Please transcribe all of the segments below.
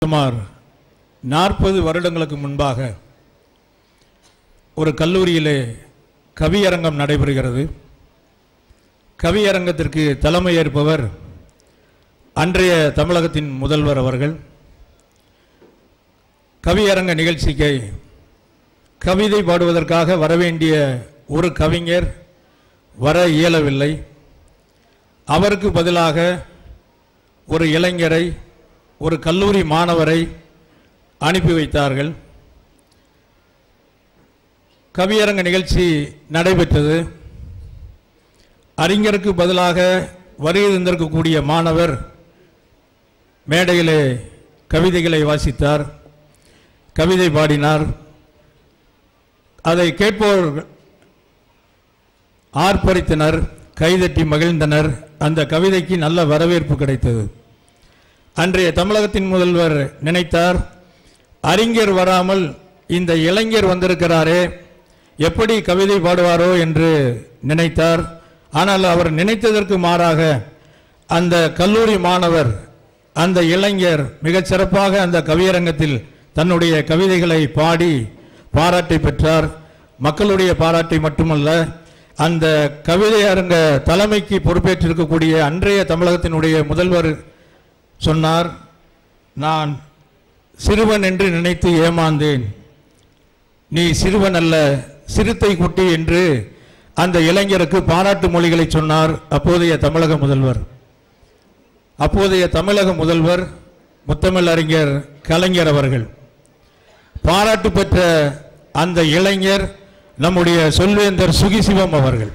சுமார் நாற்பது வருடங்களுக்கு முன்பாக ஒரு கல்லூரியிலே கவியரங்கம் நடைபெறுகிறது கவியரங்கத்திற்கு தலைமை ஏற்பவர் அன்றைய தமிழகத்தின் முதல்வர் அவர்கள் கவியரங்க நிகழ்ச்சிக்கு கவிதை பாடுவதற்காக வரவேண்டிய ஒரு கவிஞர் வர இயலவில்லை அவருக்கு பதிலாக ஒரு இளைஞரை ஒரு கல்லூரி மாணவரை அனுப்பி வைத்தார்கள் கவியரங்க நிகழ்ச்சி நடைபெற்றது அறிஞருக்கு பதிலாக வருகை தந்திருக்கக்கூடிய மாணவர் மேடையிலே கவிதைகளை வாசித்தார் கவிதை பாடினார் அதை கேட்போர் ஆர்ப்பரித்தனர் கைதட்டி மகிழ்ந்தனர் அந்த கவிதைக்கு நல்ல வரவேற்பு கிடைத்தது அன்றைய தமிழகத்தின் முதல்வர் நினைத்தார் அறிஞர் வராமல் இந்த இளைஞர் வந்திருக்கிறாரே எப்படி கவிதை பாடுவாரோ என்று நினைத்தார் ஆனால் அவர் நினைத்ததற்கு மாறாக அந்த கல்லூரி மாணவர் அந்த இளைஞர் மிகச் சிறப்பாக அந்த கவியரங்கத்தில் தன்னுடைய கவிதைகளை பாடி பாராட்டை பெற்றார் மக்களுடைய பாராட்டை மட்டுமல்ல அந்த கவிதை அரங்க தலைமைக்கு பொறுப்பேற்றிருக்கக்கூடிய அன்றைய தமிழகத்தினுடைய முதல்வர் சொன்னார் நான் சிறுவன் என்று நினைத்து ஏமாந்தேன் நீ சிறுவன் அல்ல சிறுத்தை குட்டி என்று அந்த இளைஞருக்கு பாராட்டு மொழிகளை சொன்னார் அப்போதைய தமிழக முதல்வர் அப்போதைய தமிழக முதல்வர் முத்தமிழ் அறிஞர் கலைஞர் அவர்கள் பாராட்டு பெற்ற அந்த இளைஞர் நம்முடைய சொல்வேந்தர் சுகிசிவம் அவர்கள்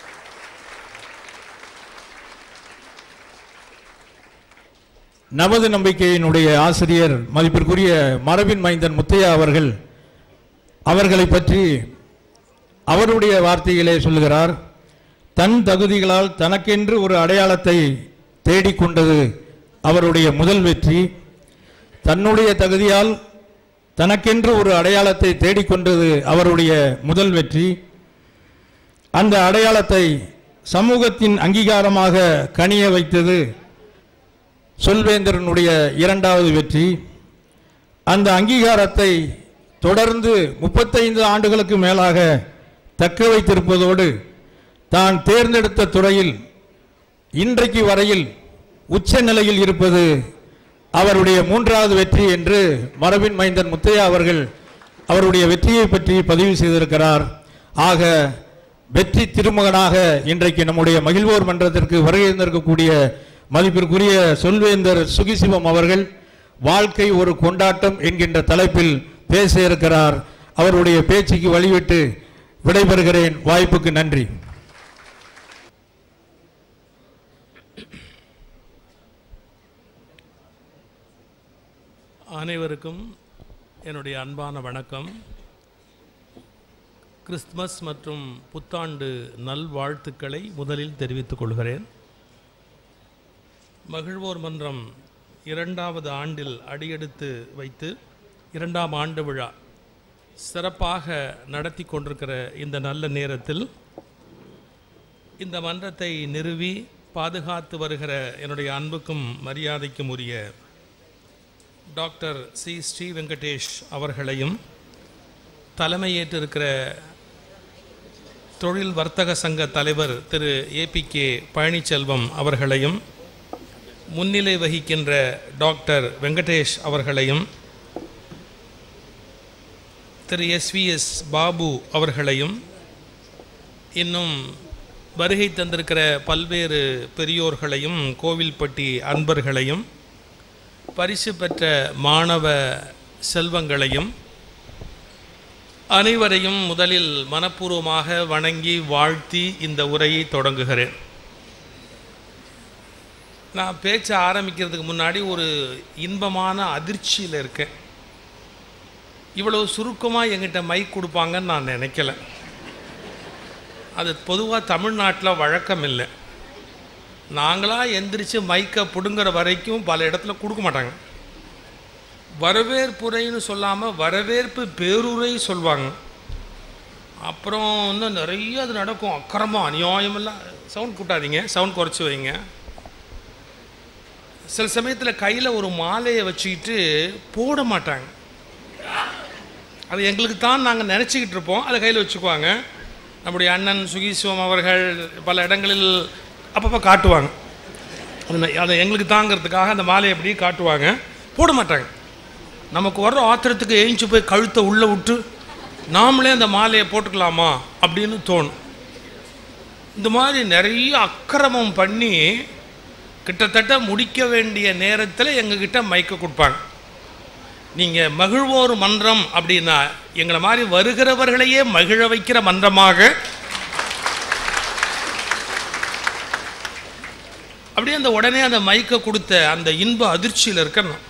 நமது நம்பிக்கையினுடைய ஆசிரியர் மதிப்பிற்குரிய மரபின் மைந்தன் முத்தையா அவர்கள் அவர்களை பற்றி அவருடைய வார்த்தையிலே சொல்லுகிறார் தன் தகுதிகளால் தனக்கென்று ஒரு அடையாளத்தை தேடிக்கொண்டது அவருடைய முதல் வெற்றி தன்னுடைய தகுதியால் தனக்கென்று ஒரு அடையாளத்தை தேடிக்கொண்டது அவருடைய முதல் வெற்றி அந்த அடையாளத்தை சமூகத்தின் அங்கீகாரமாக கனிய வைத்தது சொல்வேந்தரனுடைய இரண்டாவது வெற்றி அந்த அங்கீகாரத்தை தொடர்ந்து முப்பத்தைந்து ஆண்டுகளுக்கு மேலாக தக்க வைத்திருப்பதோடு தான் தேர்ந்தெடுத்த துறையில் இன்றைக்கு வரையில் உச்ச நிலையில் இருப்பது அவருடைய மூன்றாவது வெற்றி என்று மரபின் மைந்தன் முத்தையா அவர்கள் அவருடைய வெற்றியை பற்றி பதிவு செய்திருக்கிறார் ஆக வெற்றி திருமகனாக இன்றைக்கு நம்முடைய மகிழ்வோர் மன்றத்திற்கு வருகை இருந்திருக்கக்கூடிய மதிப்பிற்குரிய சொல்வேந்தர் சுகிசிவம் அவர்கள் வாழ்க்கை ஒரு கொண்டாட்டம் என்கின்ற தலைப்பில் பேச இருக்கிறார் அவருடைய பேச்சுக்கு வழிவிட்டு விடைபெறுகிறேன் வாய்ப்புக்கு நன்றி அனைவருக்கும் என்னுடைய அன்பான வணக்கம் கிறிஸ்துமஸ் மற்றும் புத்தாண்டு நல்வாழ்த்துக்களை முதலில் தெரிவித்துக் கொள்கிறேன் மகிழ்வோர் மன்றம் இரண்டாவது ஆண்டில் அடியெடுத்து வைத்து இரண்டாம் ஆண்டு விழா சிறப்பாக நடத்தி கொண்டிருக்கிற இந்த நல்ல நேரத்தில் இந்த மன்றத்தை நிறுவி பாதுகாத்து வருகிற என்னுடைய அன்புக்கும் மரியாதைக்கும் உரிய டாக்டர் சி ஸ்ரீ வெங்கடேஷ் அவர்களையும் தலைமையேற்றிருக்கிற தொழில் வர்த்தக சங்க தலைவர் திரு ஏபிகே பழனிச்செல்வம் அவர்களையும் முன்னிலை வகிக்கின்ற டாக்டர் வெங்கடேஷ் அவர்களையும் திரு எஸ்விஎஸ் பாபு அவர்களையும் இன்னும் வருகை தந்திருக்கிற பல்வேறு பெரியோர்களையும் கோவில்பட்டி அன்பர்களையும் பரிசு பெற்ற மாணவ செல்வங்களையும் அனைவரையும் முதலில் மனப்பூர்வமாக வணங்கி வாழ்த்தி இந்த உரையை தொடங்குகிறேன் நான் பேச்ச ஆரம்பிக்கிறதுக்கு முன்னாடி ஒரு இன்பமான அதிர்ச்சியில் இருக்கேன் இவ்வளவு சுருக்கமாக எங்கிட்ட மைக் கொடுப்பாங்கன்னு நான் நினைக்கல அது பொதுவாக தமிழ்நாட்டில் வழக்கம் இல்லை நாங்களாக எந்திரிச்சு மைக்கை பிடுங்குற வரைக்கும் பல இடத்துல கொடுக்க மாட்டாங்க வரவேற்புரைன்னு சொல்லாமல் வரவேற்பு பேருரை சொல்லுவாங்க அப்புறம் இன்னும் நிறைய அது நடக்கும் அக்கிரமம் அநியாயமெல்லாம் சவுண்ட் கூட்டாதீங்க சவுண்ட் குறைச்சி வைங்க சில சமயத்தில் கையில் ஒரு மாலையை வச்சுக்கிட்டு போட மாட்டாங்க அது எங்களுக்கு தான் நாங்கள் நினச்சிக்கிட்டு இருப்போம் அதை கையில் வச்சுக்குவாங்க நம்முடைய அண்ணன் சுகீஸ்வம் அவர்கள் பல இடங்களில் அப்பப்போ காட்டுவாங்க அது ந- அதை எங்களுக்கு தாங்கிறதுக்காக அந்த மாலையை அப்படியே காட்டுவாங்க போட மாட்டாங்க நமக்கு வர்ற ஆத்திரத்துக்கு ஏஞ்சி போய் கழுத்தை உள்ளே விட்டு நாமளே அந்த மாலையை போட்டுக்கலாமா அப்படின்னு தோணும் இந்த மாதிரி நிறைய அக்கிரமம் பண்ணி கிட்டத்தட்ட முடிக்க வேண்டிய நேரத்தில் எங்ககிட்ட மைக்க கொடுப்பாங்க நீங்கள் மகிழ்வோர் மன்றம் அப்படின்னா எங்களை மாதிரி வருகிறவர்களையே மகிழ வைக்கிற மன்றமாக அப்படியே அந்த உடனே அந்த மைக்கை கொடுத்த அந்த இன்ப அதிர்ச்சியில் இருக்கணும்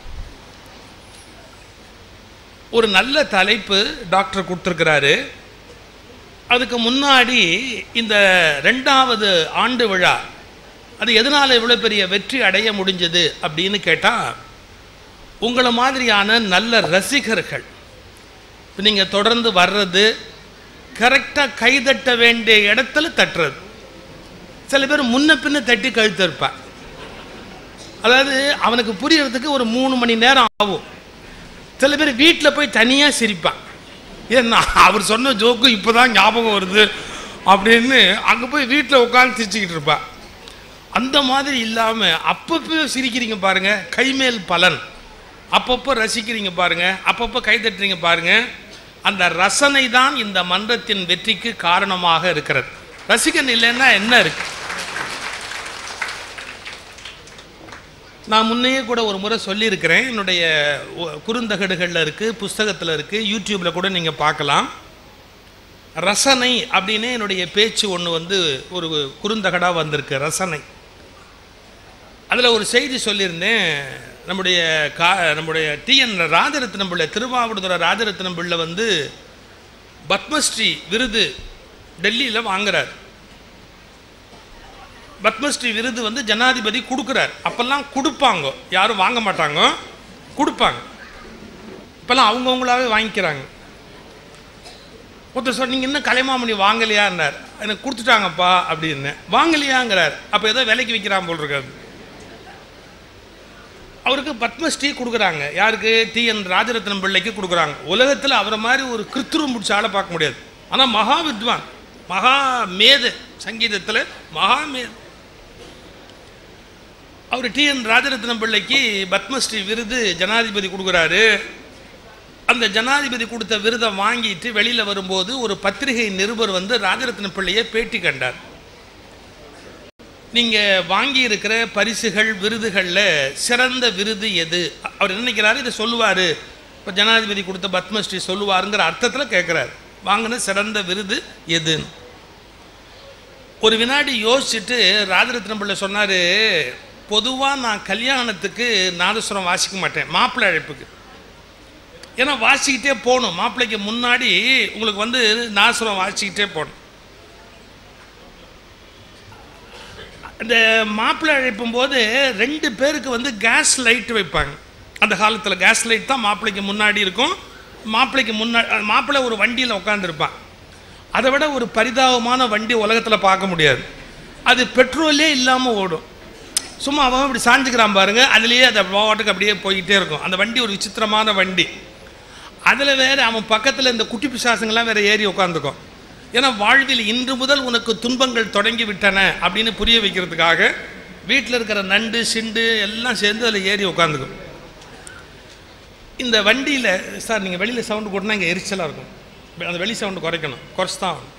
ஒரு நல்ல தலைப்பு டாக்டர் கொடுத்துருக்கிறாரு அதுக்கு முன்னாடி இந்த ரெண்டாவது ஆண்டு விழா அது எதனால் இவ்வளோ பெரிய வெற்றி அடைய முடிஞ்சது அப்படின்னு கேட்டால் உங்களை மாதிரியான நல்ல ரசிகர்கள் இப்போ நீங்கள் தொடர்ந்து வர்றது கரெக்டாக கைதட்ட வேண்டிய இடத்துல தட்டுறது சில பேர் முன்ன பின்ன தட்டி கழுத்து இருப்பான் அதாவது அவனுக்கு புரியறதுக்கு ஒரு மூணு மணி நேரம் ஆகும் சில பேர் வீட்டில் போய் தனியாக சிரிப்பான் ஏன்னா அவர் சொன்ன ஜோக்கு இப்போ தான் ஞாபகம் வருது அப்படின்னு அங்கே போய் வீட்டில் உட்காந்து சிரிச்சுக்கிட்டு இருப்பான் அந்த மாதிரி இல்லாமல் அப்பப்போ சிரிக்கிறீங்க பாருங்க கைமேல் பலன் அப்பப்போ ரசிக்கிறீங்க பாருங்க அப்பப்போ கைதட்டுறீங்க பாருங்க அந்த ரசனை தான் இந்த மன்றத்தின் வெற்றிக்கு காரணமாக இருக்கிறது ரசிகன் இல்லைன்னா என்ன இருக்கு நான் முன்னையே கூட ஒரு முறை சொல்லியிருக்கிறேன் என்னுடைய ஒ- குறுந்தகடுகளில் இருக்குது புஸ்தகத்தில் இருக்குது யூடியூப்பில் கூட நீங்கள் பார்க்கலாம் ரசனை அப்படின்னு என்னுடைய பேச்சு ஒன்று வந்து ஒரு குறுந்தகடாக வந்திருக்கு ரசனை அதில் ஒரு செய்தி சொல்லியிருந்தேன் நம்முடைய கா நம்முடைய டிஎன் ராஜரத்னம் பிள்ளை திருவாவூடுதுறை ராஜரத்னம் பிள்ளை வந்து பத்மஸ்ரீ விருது டெல்லியில் வாங்குறார் பத்மஸ்ரீ விருது வந்து ஜனாதிபதி கொடுக்குறார் அப்போல்லாம் கொடுப்பாங்க யாரும் வாங்க மாட்டாங்க கொடுப்பாங்க இப்போல்லாம் அவங்கவுங்களாவே வாங்கிக்கிறாங்க ஒருத்தர் சொன்னீங்க இன்னும் கலைமாமணி வாங்கலையான்னார் எனக்கு கொடுத்துட்டாங்கப்பா அப்படின்னு வாங்கலையாங்கிறார் அப்போ ஏதோ விலைக்கு விற்கிறான் போல் இருக்காது அவருக்கு பத்மஸ்ரீ கொடுக்குறாங்க யாருக்கு டி என் ராஜரத்னம் பிள்ளைக்கு கொடுக்குறாங்க உலகத்தில் அவரை மாதிரி ஒரு கிருத்துரம் முடிச்ச ஆளை பார்க்க முடியாது ஆனால் மகா வித்வான் மகா மேதை சங்கீதத்தில் மகா மேதை அவர் டி என் ராஜரத்னம் பிள்ளைக்கு பத்மஸ்ரீ விருது ஜனாதிபதி கொடுக்குறாரு அந்த ஜனாதிபதி கொடுத்த விருதை வாங்கிட்டு வெளியில் வரும்போது ஒரு பத்திரிகை நிருபர் வந்து ராஜரத்ன பிள்ளையை பேட்டி கண்டார் நீங்கள் வாங்கியிருக்கிற பரிசுகள் விருதுகளில் சிறந்த விருது எது அவர் என்ன நினைக்கிறாரு இதை சொல்லுவார் இப்போ ஜனாதிபதி கொடுத்த பத்மஸ்ரீ சொல்லுவாருங்கிற அர்த்தத்தில் கேட்குறாரு வாங்கின சிறந்த விருது எதுன்னு ஒரு வினாடி யோசிச்சுட்டு ராஜரத்னம் பிள்ளை சொன்னார் பொதுவாக நான் கல்யாணத்துக்கு நாதஸ்வரம் வாசிக்க மாட்டேன் மாப்பிள்ளை அழைப்புக்கு ஏன்னா வாசிக்கிட்டே போகணும் மாப்பிள்ளைக்கு முன்னாடி உங்களுக்கு வந்து நாதஸ்வரம் வாசிக்கிட்டே போகணும் இந்த மாப்பிள்ளை அழைப்பும் போது ரெண்டு பேருக்கு வந்து கேஸ் லைட் வைப்பாங்க அந்த காலத்தில் கேஸ் லைட் தான் மாப்பிள்ளைக்கு முன்னாடி இருக்கும் மாப்பிள்ளைக்கு முன்னாடி மாப்பிள்ளை ஒரு வண்டியில் உட்காந்துருப்பான் அதை விட ஒரு பரிதாபமான வண்டி உலகத்தில் பார்க்க முடியாது அது பெட்ரோலே இல்லாமல் ஓடும் சும்மா அவன் இப்படி சாஞ்சுக்கிறான் பாருங்க அதுலேயே அதை பாட்டுக்கு அப்படியே போய்கிட்டே இருக்கும் அந்த வண்டி ஒரு விசித்திரமான வண்டி அதில் வேற அவன் பக்கத்தில் இந்த குட்டி பிசாசுங்கள்லாம் வேற ஏறி உட்காந்துக்கும் ஏன்னா வாழ்வில் இன்று முதல் உனக்கு துன்பங்கள் தொடங்கி விட்டன அப்படின்னு புரிய வைக்கிறதுக்காக வீட்டில் இருக்கிற நண்டு சிண்டு எல்லாம் சேர்ந்து அதில் ஏறி உட்காந்துக்கும் இந்த வண்டியில் சார் நீங்கள் வெளியில் சவுண்டு போட்டுனா இங்கே எரிச்சலாக இருக்கும் அந்த வெளி சவுண்டு குறைக்கணும் குறைச்சி தான் ஆகணும்.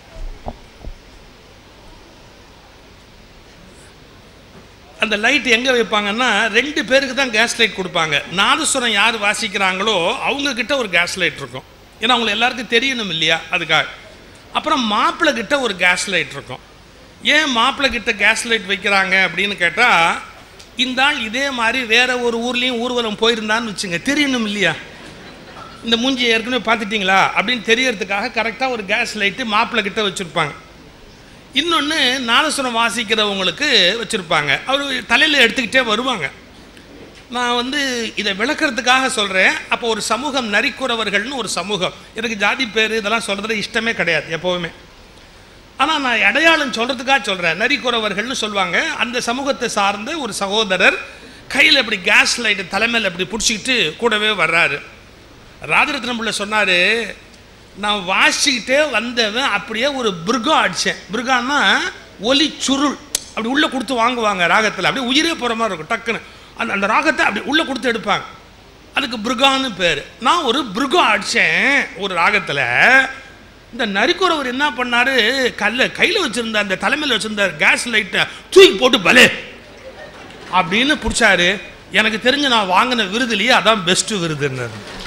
அந்த லைட் எங்கே வைப்பாங்கன்னா ரெண்டு பேருக்கு தான் கேஸ் லைட் கொடுப்பாங்க நாதஸ்வரம் யார் வாசிக்கிறாங்களோ அவங்க கிட்ட ஒரு கேஸ் லைட் இருக்கும் ஏன்னா அவங்களுக்கு எல்லாருக்கும் தெரியணும் இல்லையா அதுக்காக அப்புறம் மாப்பிள்ளை கிட்ட ஒரு கேஸ் லைட் இருக்கும் ஏன் மாப்பிள்ளை கிட்ட கேஸ் லைட் வைக்கிறாங்க அப்படின்னு கேட்டால் இந்த ஆள் இதே மாதிரி வேற ஒரு ஊர்லேயும் ஊர்வலம் போயிருந்தான்னு வச்சுங்க தெரியணும் இல்லையா இந்த மூஞ்சி ஏற்கனவே பார்த்துட்டீங்களா அப்படின்னு தெரியறதுக்காக கரெக்டாக ஒரு கேஸ் லைட்டு மாப்பிள்ளை கிட்ட வச்சுருப்பாங்க இன்னொன்று நாதஸ்வரம் வாசிக்கிறவங்களுக்கு வச்சுருப்பாங்க அவர் தலையில் எடுத்துக்கிட்டே வருவாங்க நான் வந்து இதை விளக்குறதுக்காக சொல்கிறேன் அப்போ ஒரு சமூகம் நரிக்குறவர்கள்னு ஒரு சமூகம் எனக்கு ஜாதி பேர் இதெல்லாம் சொல்கிறது இஷ்டமே கிடையாது எப்போவுமே ஆனால் நான் அடையாளம் சொல்கிறதுக்காக சொல்கிறேன் நரிக்குறவர்கள்னு சொல்லுவாங்க அந்த சமூகத்தை சார்ந்த ஒரு சகோதரர் கையில் இப்படி கேஸ் லைட்டு தலைமையில் இப்படி பிடிச்சிக்கிட்டு கூடவே வர்றாரு ராஜரத்னம் பிள்ளை சொன்னார் நான் வாசிக்கிட்டே வந்தவன் அப்படியே ஒரு பிருகா அடித்தேன் பிருகான்னா ஒலி சுருள் அப்படி உள்ளே கொடுத்து வாங்குவாங்க ராகத்தில் அப்படியே உயிரே போகிற மாதிரி இருக்கும் டக்குன்னு அந்த அந்த ராகத்தை அப்படி உள்ளே கொடுத்து எடுப்பாங்க அதுக்கு பிருகான்னு பேர் நான் ஒரு பிருகா அடித்தேன் ஒரு ராகத்தில் இந்த நரிக்குறவர் என்ன பண்ணாரு கல்ல கையில் வச்சிருந்த அந்த தலைமையில் வச்சிருந்த கேஸ் லைட்டை தூக்கி போட்டு பலே அப்படின்னு பிடிச்சாரு எனக்கு தெரிஞ்சு நான் வாங்கின விருதுலேயே அதான் பெஸ்ட் விருதுன்னு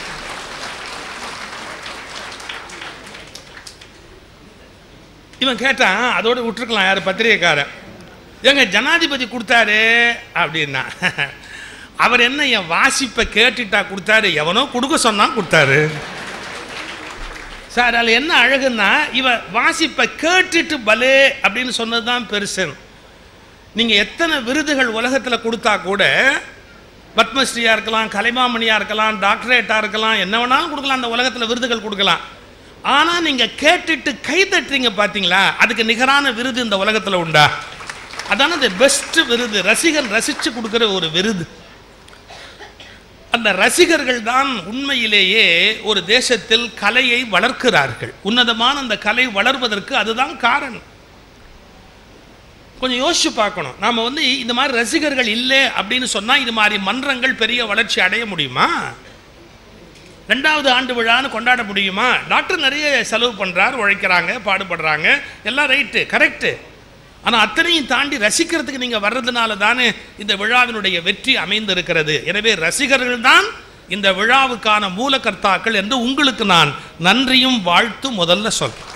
இவன் கேட்டான் அதோட விட்டுருக்கலாம் யார் பத்திரிகைக்காரன் ஏங்க ஜனாதிபதி கொடுத்தாரு அப்படின்னா அவர் என்ன என் வாசிப்பை கேட்டுட்டா கொடுத்தாரு எவனோ கொடுக்க சொன்னா கொடுத்தாரு சார் அதில் என்ன அழகுன்னா இவன் வாசிப்பை கேட்டுட்டு பலே அப்படின்னு சொன்னது தான் பெருசுன்னு நீங்கள் எத்தனை விருதுகள் உலகத்தில் கொடுத்தா கூட பத்மஸ்ரீயாக இருக்கலாம் கலைமாமணியாக இருக்கலாம் டாக்டரேட்டாக இருக்கலாம் என்ன வேணாலும் கொடுக்கலாம் அந்த உலகத்தில் விருதுகள் கொடுக்கலாம் ஆனால் நீங்கள் கேட்டுட்டு கை தட்டுறீங்க பார்த்தீங்களா அதுக்கு நிகரான விருது இந்த உலகத்தில் உண்டா அதான இந்த பெஸ்ட் விருது ரசிகன் ரசித்து கொடுக்குற ஒரு விருது அந்த ரசிகர்கள் தான் உண்மையிலேயே ஒரு தேசத்தில் கலையை வளர்க்கிறார்கள் உன்னதமான அந்த கலை வளர்வதற்கு அதுதான் காரணம் கொஞ்சம் யோசிச்சு பார்க்கணும் நாம் வந்து இந்த மாதிரி ரசிகர்கள் இல்லை அப்படின்னு சொன்னால் இது மாதிரி மன்றங்கள் பெரிய வளர்ச்சி அடைய முடியுமா ரெண்டாவது ஆண்டு விழான்னு கொண்டாட முடியுமா டாக்டர் நிறைய செலவு பண்ணுறார் உழைக்கிறாங்க பாடுபடுறாங்க எல்லாம் ரைட்டு கரெக்டு ஆனால் அத்தனையும் தாண்டி ரசிக்கிறதுக்கு நீங்கள் வர்றதுனால தானே இந்த விழாவினுடைய வெற்றி அமைந்திருக்கிறது எனவே ரசிகர்கள் தான் இந்த விழாவுக்கான மூலகர்த்தாக்கள் என்று உங்களுக்கு நான் நன்றியும் வாழ்த்து முதல்ல சொல்றேன்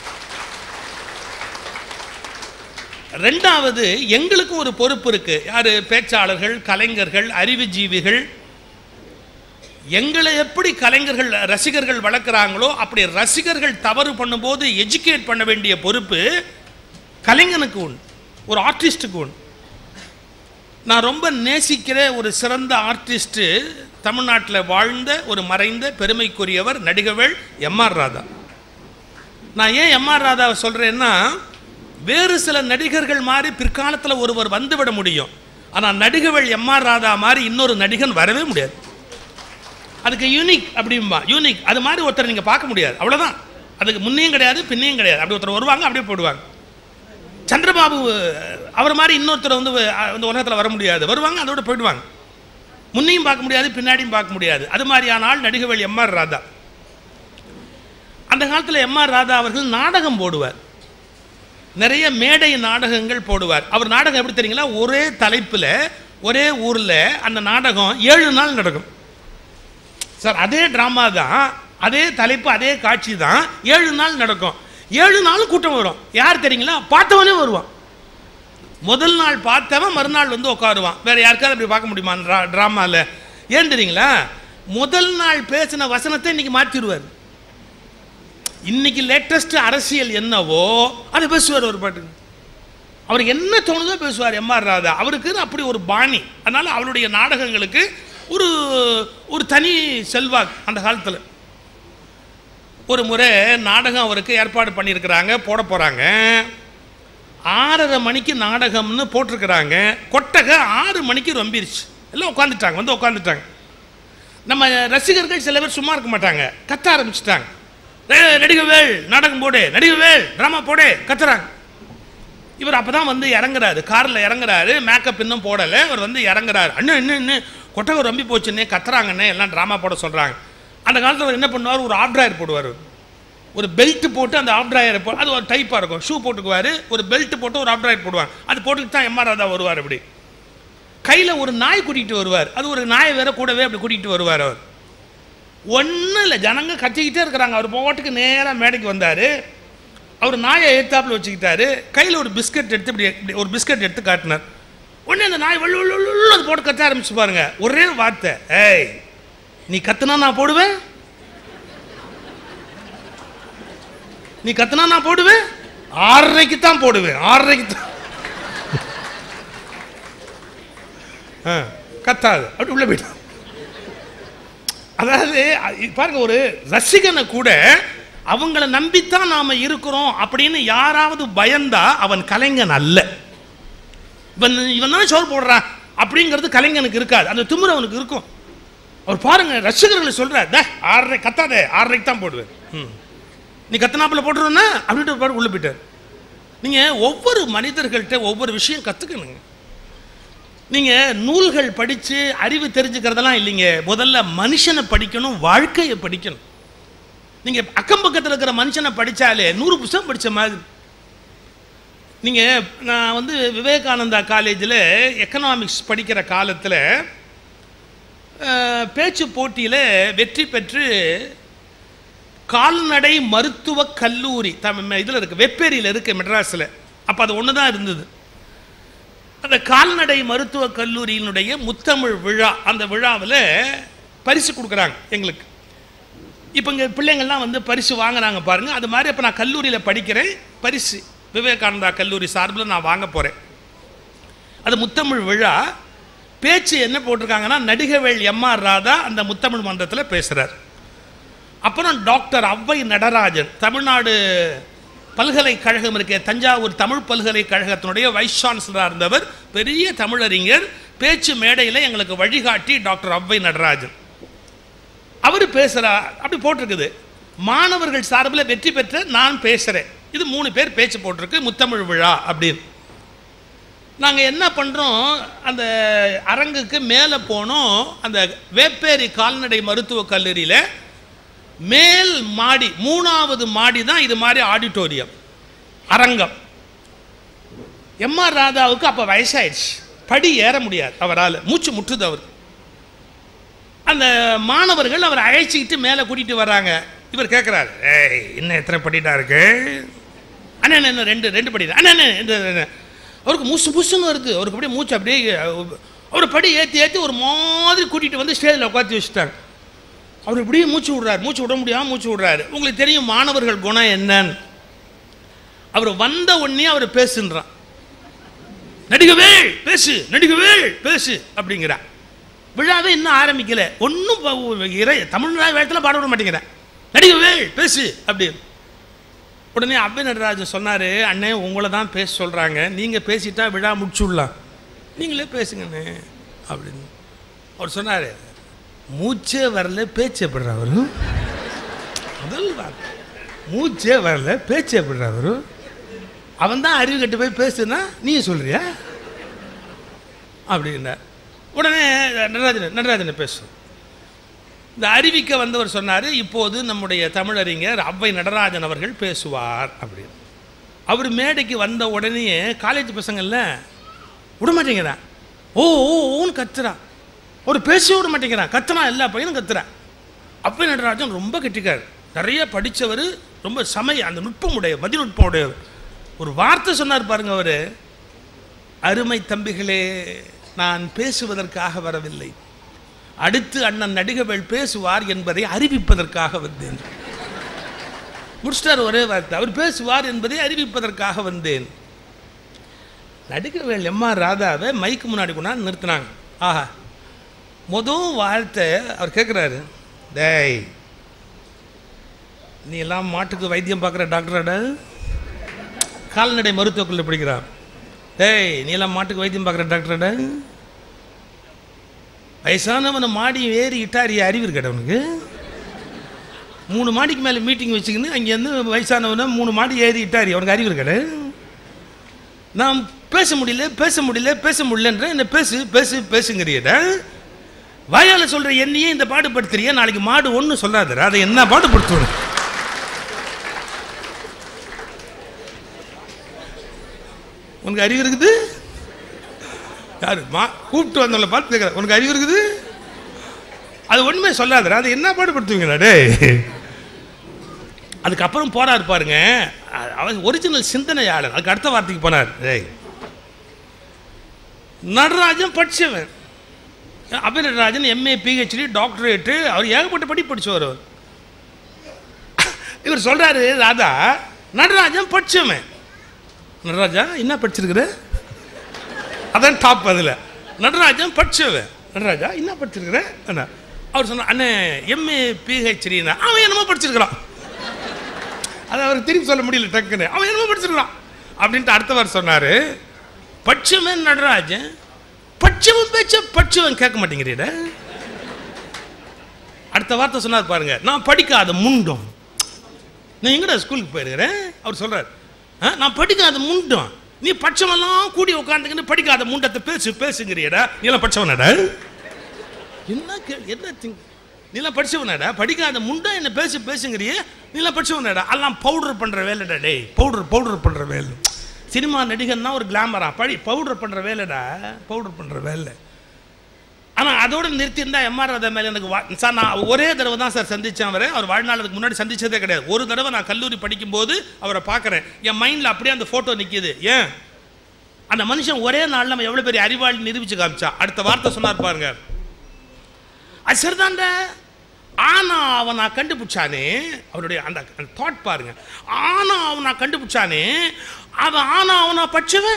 ரெண்டாவது எங்களுக்கும் ஒரு பொறுப்பு இருக்கு யாரு பேச்சாளர்கள் கலைஞர்கள் அறிவுஜீவிகள் எங்களை எப்படி கலைஞர்கள் ரசிகர்கள் வளர்க்குறாங்களோ அப்படி ரசிகர்கள் தவறு பண்ணும்போது எஜுகேட் பண்ண வேண்டிய பொறுப்பு கலைஞனுக்கு உண்டு ஒரு ஆர்டிஸ்ட்டுக்கு உண்டு நான் ரொம்ப நேசிக்கிற ஒரு சிறந்த ஆர்டிஸ்ட்டு தமிழ்நாட்டில் வாழ்ந்த ஒரு மறைந்த பெருமைக்குரியவர் நடிகவேள் எம்ஆர் ராதா நான் ஏன் எம்ஆர் ராதாவை சொல்கிறேன்னா வேறு சில நடிகர்கள் மாதிரி பிற்காலத்தில் ஒருவர் வந்துவிட முடியும் ஆனால் நடிகவேள் எம்ஆர் ராதா மாதிரி இன்னொரு நடிகன் வரவே முடியாது அதுக்கு யூனிக் அப்படிம்பா யூனிக் அது மாதிரி ஒருத்தர் நீங்கள் பார்க்க முடியாது அவ்வளோதான் அதுக்கு முன்னையும் கிடையாது பின்னையும் கிடையாது அப்படி ஒருத்தர் வருவாங்க அப்படியே போடுவாங்க சந்திரபாபு அவர் மாதிரி இன்னொருத்தர் வந்து அஹ், இந்த உலகத்தில் வர முடியாது வருவாங்க அதோட போயிடுவாங்க முன்னையும் பார்க்க முடியாது பின்னாடியும் பார்க்க முடியாது அது மாதிரியான ஆள் நடிகவேள் எம்ஆர் ராதா அந்த காலத்தில் எம்ஆர் ராதா அவர்கள் நாடகம் போடுவார் நிறைய மேடை நாடகங்கள் போடுவார் அவர் நாடகம் எப்படி தெரியுங்களா ஒரே தலைப்பில் ஒரே ஊரில் அந்த நாடகம் ஏழு நாள் நடக்கும் சார் அதே ட்ராமா தான் அதே தலைப்பு அதே காட்சி தான் ஏழு நாள் நடக்கும் ஏழு நாள் கூட்டம் வரும் யார் தெரியுங்களா பார்த்தவனே வருவான் முதல் நாள் பார்த்தவன் மறுநாள் வந்து உட்காருவான் வேற யாருக்காவது அப்படி பார்க்க முடியுமா ட்ராமாவில் ஏன் தெரியுங்களா முதல் நாள் பேசின வசனத்தை இன்னைக்கு மாற்றிடுவார் இன்னைக்கு லேட்டஸ்ட் அரசியல் என்னவோ அதை பேசுவார் ஒரு பாட்டுக்கு அவருக்கு என்ன தோணுதோ பேசுவார் எம்ஆர் ராதா அவருக்கு அப்படி ஒரு பாணி அதனால அவருடைய நாடகங்களுக்கு ஒரு ஒரு தனி செல்வாக்கு அந்த காலத்தில் ஒரு முறை நாடகம் அவருக்கு ஏற்பாடு பண்ணியிருக்கிறாங்க போட போகிறாங்க ஆறரை மணிக்கு நாடகம்னு போட்டிருக்கிறாங்க கொட்டகை ஆறு மணிக்கு ரொம்பிருச்சு எல்லாம் உட்காந்துட்டாங்க வந்து உட்காந்துட்டாங்க நம்ம ரசிகர்கள் சில பேர் சும்மா இருக்க மாட்டாங்க கத்த ஆரம்பிச்சிட்டாங்க நடிகவேள் நாடகம் போடு நடிகவேள் ட்ராமா போடு கத்துறாங்க இவர் அப்போ தான் வந்து இறங்குறாரு காரில் இறங்குறாரு மேக்கப் இன்னும் போடலை அவர் வந்து இறங்குறாரு அண்ணன் இன்னும் இன்னும் கொட்டகை ரொம்பி போச்சுன்னே கத்துறாங்கண்ணே எல்லாம் ட்ராமா போட சொல்கிறாங்க அந்த காலத்தில் அவர் என்ன பண்ணுவார் ஒரு ஆஃப் ட்ராயர் போடுவார் ஒரு பெல்ட் போட்டு அந்த ஆஃப் ட்ராயரை போ அது ஒரு டைப்பாக இருக்கும் ஷூ போட்டுக்குவார் ஒரு பெல்ட் போட்டு ஒரு ஆஃப் ட்ராயர் போடுவாங்க அது போட்டுக்கிட்டு தான் எம்ஆர் ராதா வருவார் அப்படி கையில் ஒரு நாய் கூட்டிகிட்டு வருவார் அது ஒரு நாயை வேற கூடவே அப்படி கூட்டிகிட்டு வருவார் அவர் ஒன்றும் இல்லை ஜனங்க கத்திக்கிட்டே இருக்கிறாங்க அவர் போட்டுக்கு நேராக மேடைக்கு வந்தார் அவர் நாயை ஏத்தாப்புல வச்சுக்கிட்டாரு கையில் ஒரு பிஸ்கட் எடுத்து இப்படி இப்படி ஒரு பிஸ்கட் எடுத்து காட்டினார் உடனே அந்த நாய் வள்ளு வள்ளு வள்ளு அது போட்டு கத்த ஆரம்பிச்சு பாருங்க ஒரே வார்த்தை ஏய் நீ கத்துனா நான் போடுவேன் நீ கத்துனா நான் போடுவேன் ஆறரைக்கு தான் போடுவேன் ஆறரைக்கு தான் ஆ, கத்தாது அப்படி உள்ள போயிட்டான் அதாவது அ- பாருங்க ஒரு ரசிகனை கூட அவங்கள நம்பித்தான் நாம இருக்கிறோம் அப்படின்னு யாராவது பயந்தா அவன் கலைஞன் அல்ல இவன் இவன் தானே சோறு போடுறான் அப்படிங்கிறது கலைஞனுக்கு இருக்காது அந்த திமிரு அவனுக்கு இருக்கும் அவர் பாருங்க ரசிகர்களை சொல்றார் "டே, ஆறரை கத்தாதே ஆறரைக்கு தான் போடுவேன் ம். நீ கத்தனாப்பில் போட்டுருவனா அப்படின்ட்டு பாரு உள்ள போயிட்டார் நீங்க ஒவ்வொரு மனிதர்கள்ட்ட ஒவ்வொரு விஷயம் கத்துக்கணுங்க நீங்க நூல்கள் படிச்சு அறிவு தெரிஞ்சுக்கிறதெல்லாம் இல்லைங்க முதல்ல மனுஷனை படிக்கணும் வாழ்க்கையை படிக்கணும் நீங்க அக்கம் பக்கத்தில் இருக்கிற மனுஷனை படிச்சாலே நூறு புத்தகம் படிச்ச மாதிரி நீங்க நான் வந்து விவேகானந்தா காலேஜில் எக்கனாமிக்ஸ் படிக்கிற காலத்தில் அஹ், பேச்சு போட்டியில் வெற்றி பெற்று கால்நடை மருத்துவ கல்லூரி தமிழ் இதில் இருக்கு வெப்பேரியில் இருக்கு மெட்ராஸில் அப்போ அது ஒன்று தான் இருந்தது அந்த கால்நடை மருத்துவ கல்லூரியினுடைய முத்தமிழ் விழா அந்த விழாவில் பரிசு கொடுக்குறாங்க எங்களுக்கு இப்போ இங்கே பிள்ளைங்கள்லாம் வந்து பரிசு வாங்குறாங்க பாருங்க அது மாதிரி இப்போ நான் கல்லூரியில் படிக்கிறேன் பரிசு விவேகானந்தா கல்லூரி சார்பில் நான் வாங்க போகிறேன் அது முத்தமிழ் விழா பேச்சு என்ன போட்டிருக்காங்கன்னா நடிகவேள் எம்ஆர் ராதா அந்த முத்தமிழ் மன்றத்தில் பேசுகிறார் அப்புறம் டாக்டர் ஔவை நடராஜன் தமிழ்நாடு பல்கலைக்கழகம் இருக்க தஞ்சாவூர் தமிழ் பல்கலைக்கழகத்தினுடைய வைஸ் சான்சலராக இருந்தவர் பெரிய தமிழறிஞர் பேச்சு மேடையில் எங்களுக்கு வழிகாட்டி டாக்டர் ஔவை நடராஜன் அவர் பேசுகிறா அப்படி போட்டிருக்குது மாணவர்கள் சார்பில் வெற்றி பெற்ற நான் பேசுகிறேன் இது மூணு பேர் பேச்சு போட்டிருக்கு முத்தமிழ் விழா அப்படின்னு நாங்கள் என்ன பண்ணுறோம் அந்த அரங்குக்கு மேலே போனோம் அந்த வேப்பேரி கால்நடை மருத்துவக் கல்லூரியில் மேல் மாடி மூணாவது மாடி தான் இது மாதிரி ஆடிட்டோரியம் அரங்கம் எம்ஆர் ராதாவுக்கு அப்போ வயசாயிடுச்சு படி ஏற முடியாது அவரால் மூச்சு முட்டுது அவர் அந்த மாணவர்கள் அவரை அழைச்சிக்கிட்டு மேலே கூட்டிகிட்டு வர்றாங்க இவர் கேட்குறாரு ஏய் இன்னும் எத்தனை படிட்டா இருக்கு அண்ணா அண்ணா, இன்னும் ரெண்டு ரெண்டு படி அண்ணா அண்ணா, இந்த இந்த- அவருக்கு மூசு புசுன்னு வருது அவருக்கு அப்படியே மூச்சு அப்படியே அவர் படி ஏற்றி ஏற்றி ஒரு மாதிரி கூட்டிகிட்டு வந்து ஸ்டேஜில் உட்காந்து வச்சுட்டாங்க அவர் இப்படியே மூச்சு விடுறாரு மூச்சு விட முடியாமல் மூச்சு விடுறாரு உங்களுக்கு தெரியும் மாணவர்கள் குணம் என்னன்னு அவர் வந்த உடனே அவர் பேசுன்றான் நடிகவே பேசு நடிகவே பேசு அப்படிங்கிறா விழாவே இன்னும் ஆரம்பிக்கல ஒன்றும் இறை தமிழ்நாடு வேகத்தில் பாட விட மாட்டேங்கிறேன் நடிகவே பேசு அப்படின்னு உடனே அவ்வை நடராஜன் சொன்னார் அண்ணே உங்களை தான் பேச சொல்கிறாங்க நீங்கள் பேசிட்டா விழா முடிச்சுடலாம் நீங்களே பேசுங்கண்ணே அப்படின்னு அவர் சொன்னார் மூச்சே வரல பேச்சு எப்படிறா வரும் முதல் வார்த்தை மூச்சே வரல பேச்சு எப்படிறா வரும் அவன் தான் அறிவு கட்டு போய் பேசுனா நீ சொல்றியா அப்படின்னார் உடனே நடராஜன் நடராஜனை பேசு இந்த அறிவிக்க வந்தவர் சொன்னார் இப்போது நம்முடைய தமிழறிஞர் அவ்வை நடராஜன் அவர்கள் பேசுவார் அப்படின்னு அவர் மேடைக்கு வந்த உடனே காலேஜ் பசங்கள்ல விட மாட்டேங்கிறான் ஓ ஓ ஓன்னு கத்துறான் ஒரு பேச விட மாட்டேங்கிறான் கத்துறான் எல்லா பையனும் கத்துறான் அவ்வை நடராஜன் ரொம்ப கெட்டிக்கார் நிறைய படித்தவர் ரொம்ப சமய அந்த நுட்பம் உடைய மதிநுட்பம் உடையவர் ஒரு வார்த்தை சொன்னார் பாருங்க அவர் அருமை தம்பிகளே நான் பேசுவதற்காக வரவில்லை அடுத்து அண்ணன் நடிகவேள் பேசுவார் என்பதை அறிவிப்பதற்காக வந்தேன் முடிச்சிட்டார் ஒரே வார்த்தை அவர் பேசுவார் என்பதை அறிவிப்பதற்காக வந்தேன் நடிகவேள் எம்ஆர் ராதாவை மைக்கு முன்னாடி கொண்டாந்து நிறுத்தினாங்க ஆஹா மொதல் வார்த்தை அவர் கேட்குறாரு டேய் நீ எல்லாம் மாட்டுக்கு வைத்தியம் பார்க்குற டாக்டராடா கால்நடை மருத்துவக்குள்ள படிக்கிறான் டேய் நீ எல்லாம் மாட்டுக்கு வைத்தியம் பார்க்குற டாக்டராடா வயசானவனை மாடி ஏறி இட்டாரிய அறிவு இருக்கட்ட அவனுக்கு மூணு மாடிக்கு மேலே மீட்டிங் வச்சுக்கின்னு அங்கேருந்து வயசானவனை மூணு மாடி ஏறி இட்டாரி அவனுக்கு அறிவு இருக்கட நான் பேச முடியல பேச முடியல பேச முடியலன்ற என்ன பேசு பேசு பேசுங்கிறியடா வாயால் சொல்கிற என்னையே இந்த பாடுபடுத்துறிய நாளைக்கு மாடு ஒன்று சொல்லாதடா அதை என்ன பாடுபடுத்துவேன் உனக்கு அறிவு இருக்குது யாரு மா கூப்பிட்டு வந்தவங்கள பார்த்து கேட்குறேன் உனக்கு அறிவு இருக்குது அது ஒன்றுமே சொல்லாதடா அது என்ன பாடுபடுத்துவீங்களா டேய் அதுக்கப்புறம் போறாரு பாருங்க அ- அவர் ஒரிஜினல் சிந்தனையாளர் அதுக்கு அடுத்த வார்த்தைக்கு போனார் டேய் நடராஜன் படிச்சவன் அபய நடராஜன் எம்ஏ பிஹெச்டி டாக்டரேட்டு அவர் ஏகப்பட்ட படி படிச்சவர் அவர் இவர் சொல்றாரு ராதா நடராஜன் படிச்சவன் நடராஜா என்ன படிச்சிருக்கிற அதான் டாப் அதில் நடராஜன் படிச்சவன் நடராஜா என்ன படிச்சிருக்கிற அண்ணா அவர் சொன்னார் அண்ணே எம்ஏ பிஹெச்டினா அவன் என்னமோ படிச்சிருக்கிறான் அதை அவருக்கு திருப்பி சொல்ல முடியல டக்குன்னு அவன் என்னமோ படிச்சிருக்கிறான் அப்படின்ட்டு அடுத்தவர் சொன்னார் பட்சமே நடராஜன் பட்ச படிச்சவன் பேச்ச படிச்சவன் கேட்க மாட்டேங்கிறீட அடுத்த வார்த்தை சொன்னார் பாருங்க நான் படிக்காத முண்டம் நான் எங்கடா ஸ்கூலுக்கு போயிருக்கிறேன் அவர் சொல்றாரு "ஆ, நான் படிக்காத முண்டம் நீ பட்சமெல்லாம் கூடி உட்காந்துக்கிட்டு படிக்காத முண்டத்தை பேசு பேசுங்கிறியடா நீ எல்லாம் படிச்சவனடா என்ன கே- என்ன திங் நீலாம் படிச்சவனடா படிக்காத முண்டா என்ன பேசு பேசுங்கிறியே நீலாம் படிச்சவனடா எல்லாம் பவுடர் பண்ற வேலைடா டேய் பவுடர் பவுடர் பண்ற வேலை சினிமா நடிகன்னா ஒரு கிளாமரா படி பவுடர் பண்ற வேலைடா பவுடர் பண்ற வேலை ஆனால் அதோட நிறுத்தியிருந்தா எம்ஆர் ராதா மேலே எனக்கு வா சார் நான் ஒரே தடவை தான் சார் சந்தித்தேன் அவரை அவர் வாழ்நாளுக்கு முன்னாடி சந்திச்சதே கிடையாது ஒரு தடவை நான் கல்லூரி படிக்கும்போது அவரை பார்க்குறேன் என் மைண்டில் அப்படியே அந்த ஃபோட்டோ நிற்கிது ஏன் அந்த மனுஷன் ஒரே நாள் நம்ம எவ்வளோ பெரிய அறிவாளி நிரூபிச்சு காமிச்சா அடுத்த வார்த்தை சொன்னார் பாருங்க அது சரிதான்டா ஆனா அவன் நான் கண்டுபிடிச்சானே அவனுடைய அந்த தாட் பாருங்க ஆனா அவன் நான் கண்டுபிடிச்சானே அவன் ஆனா அவனா படிச்சவன்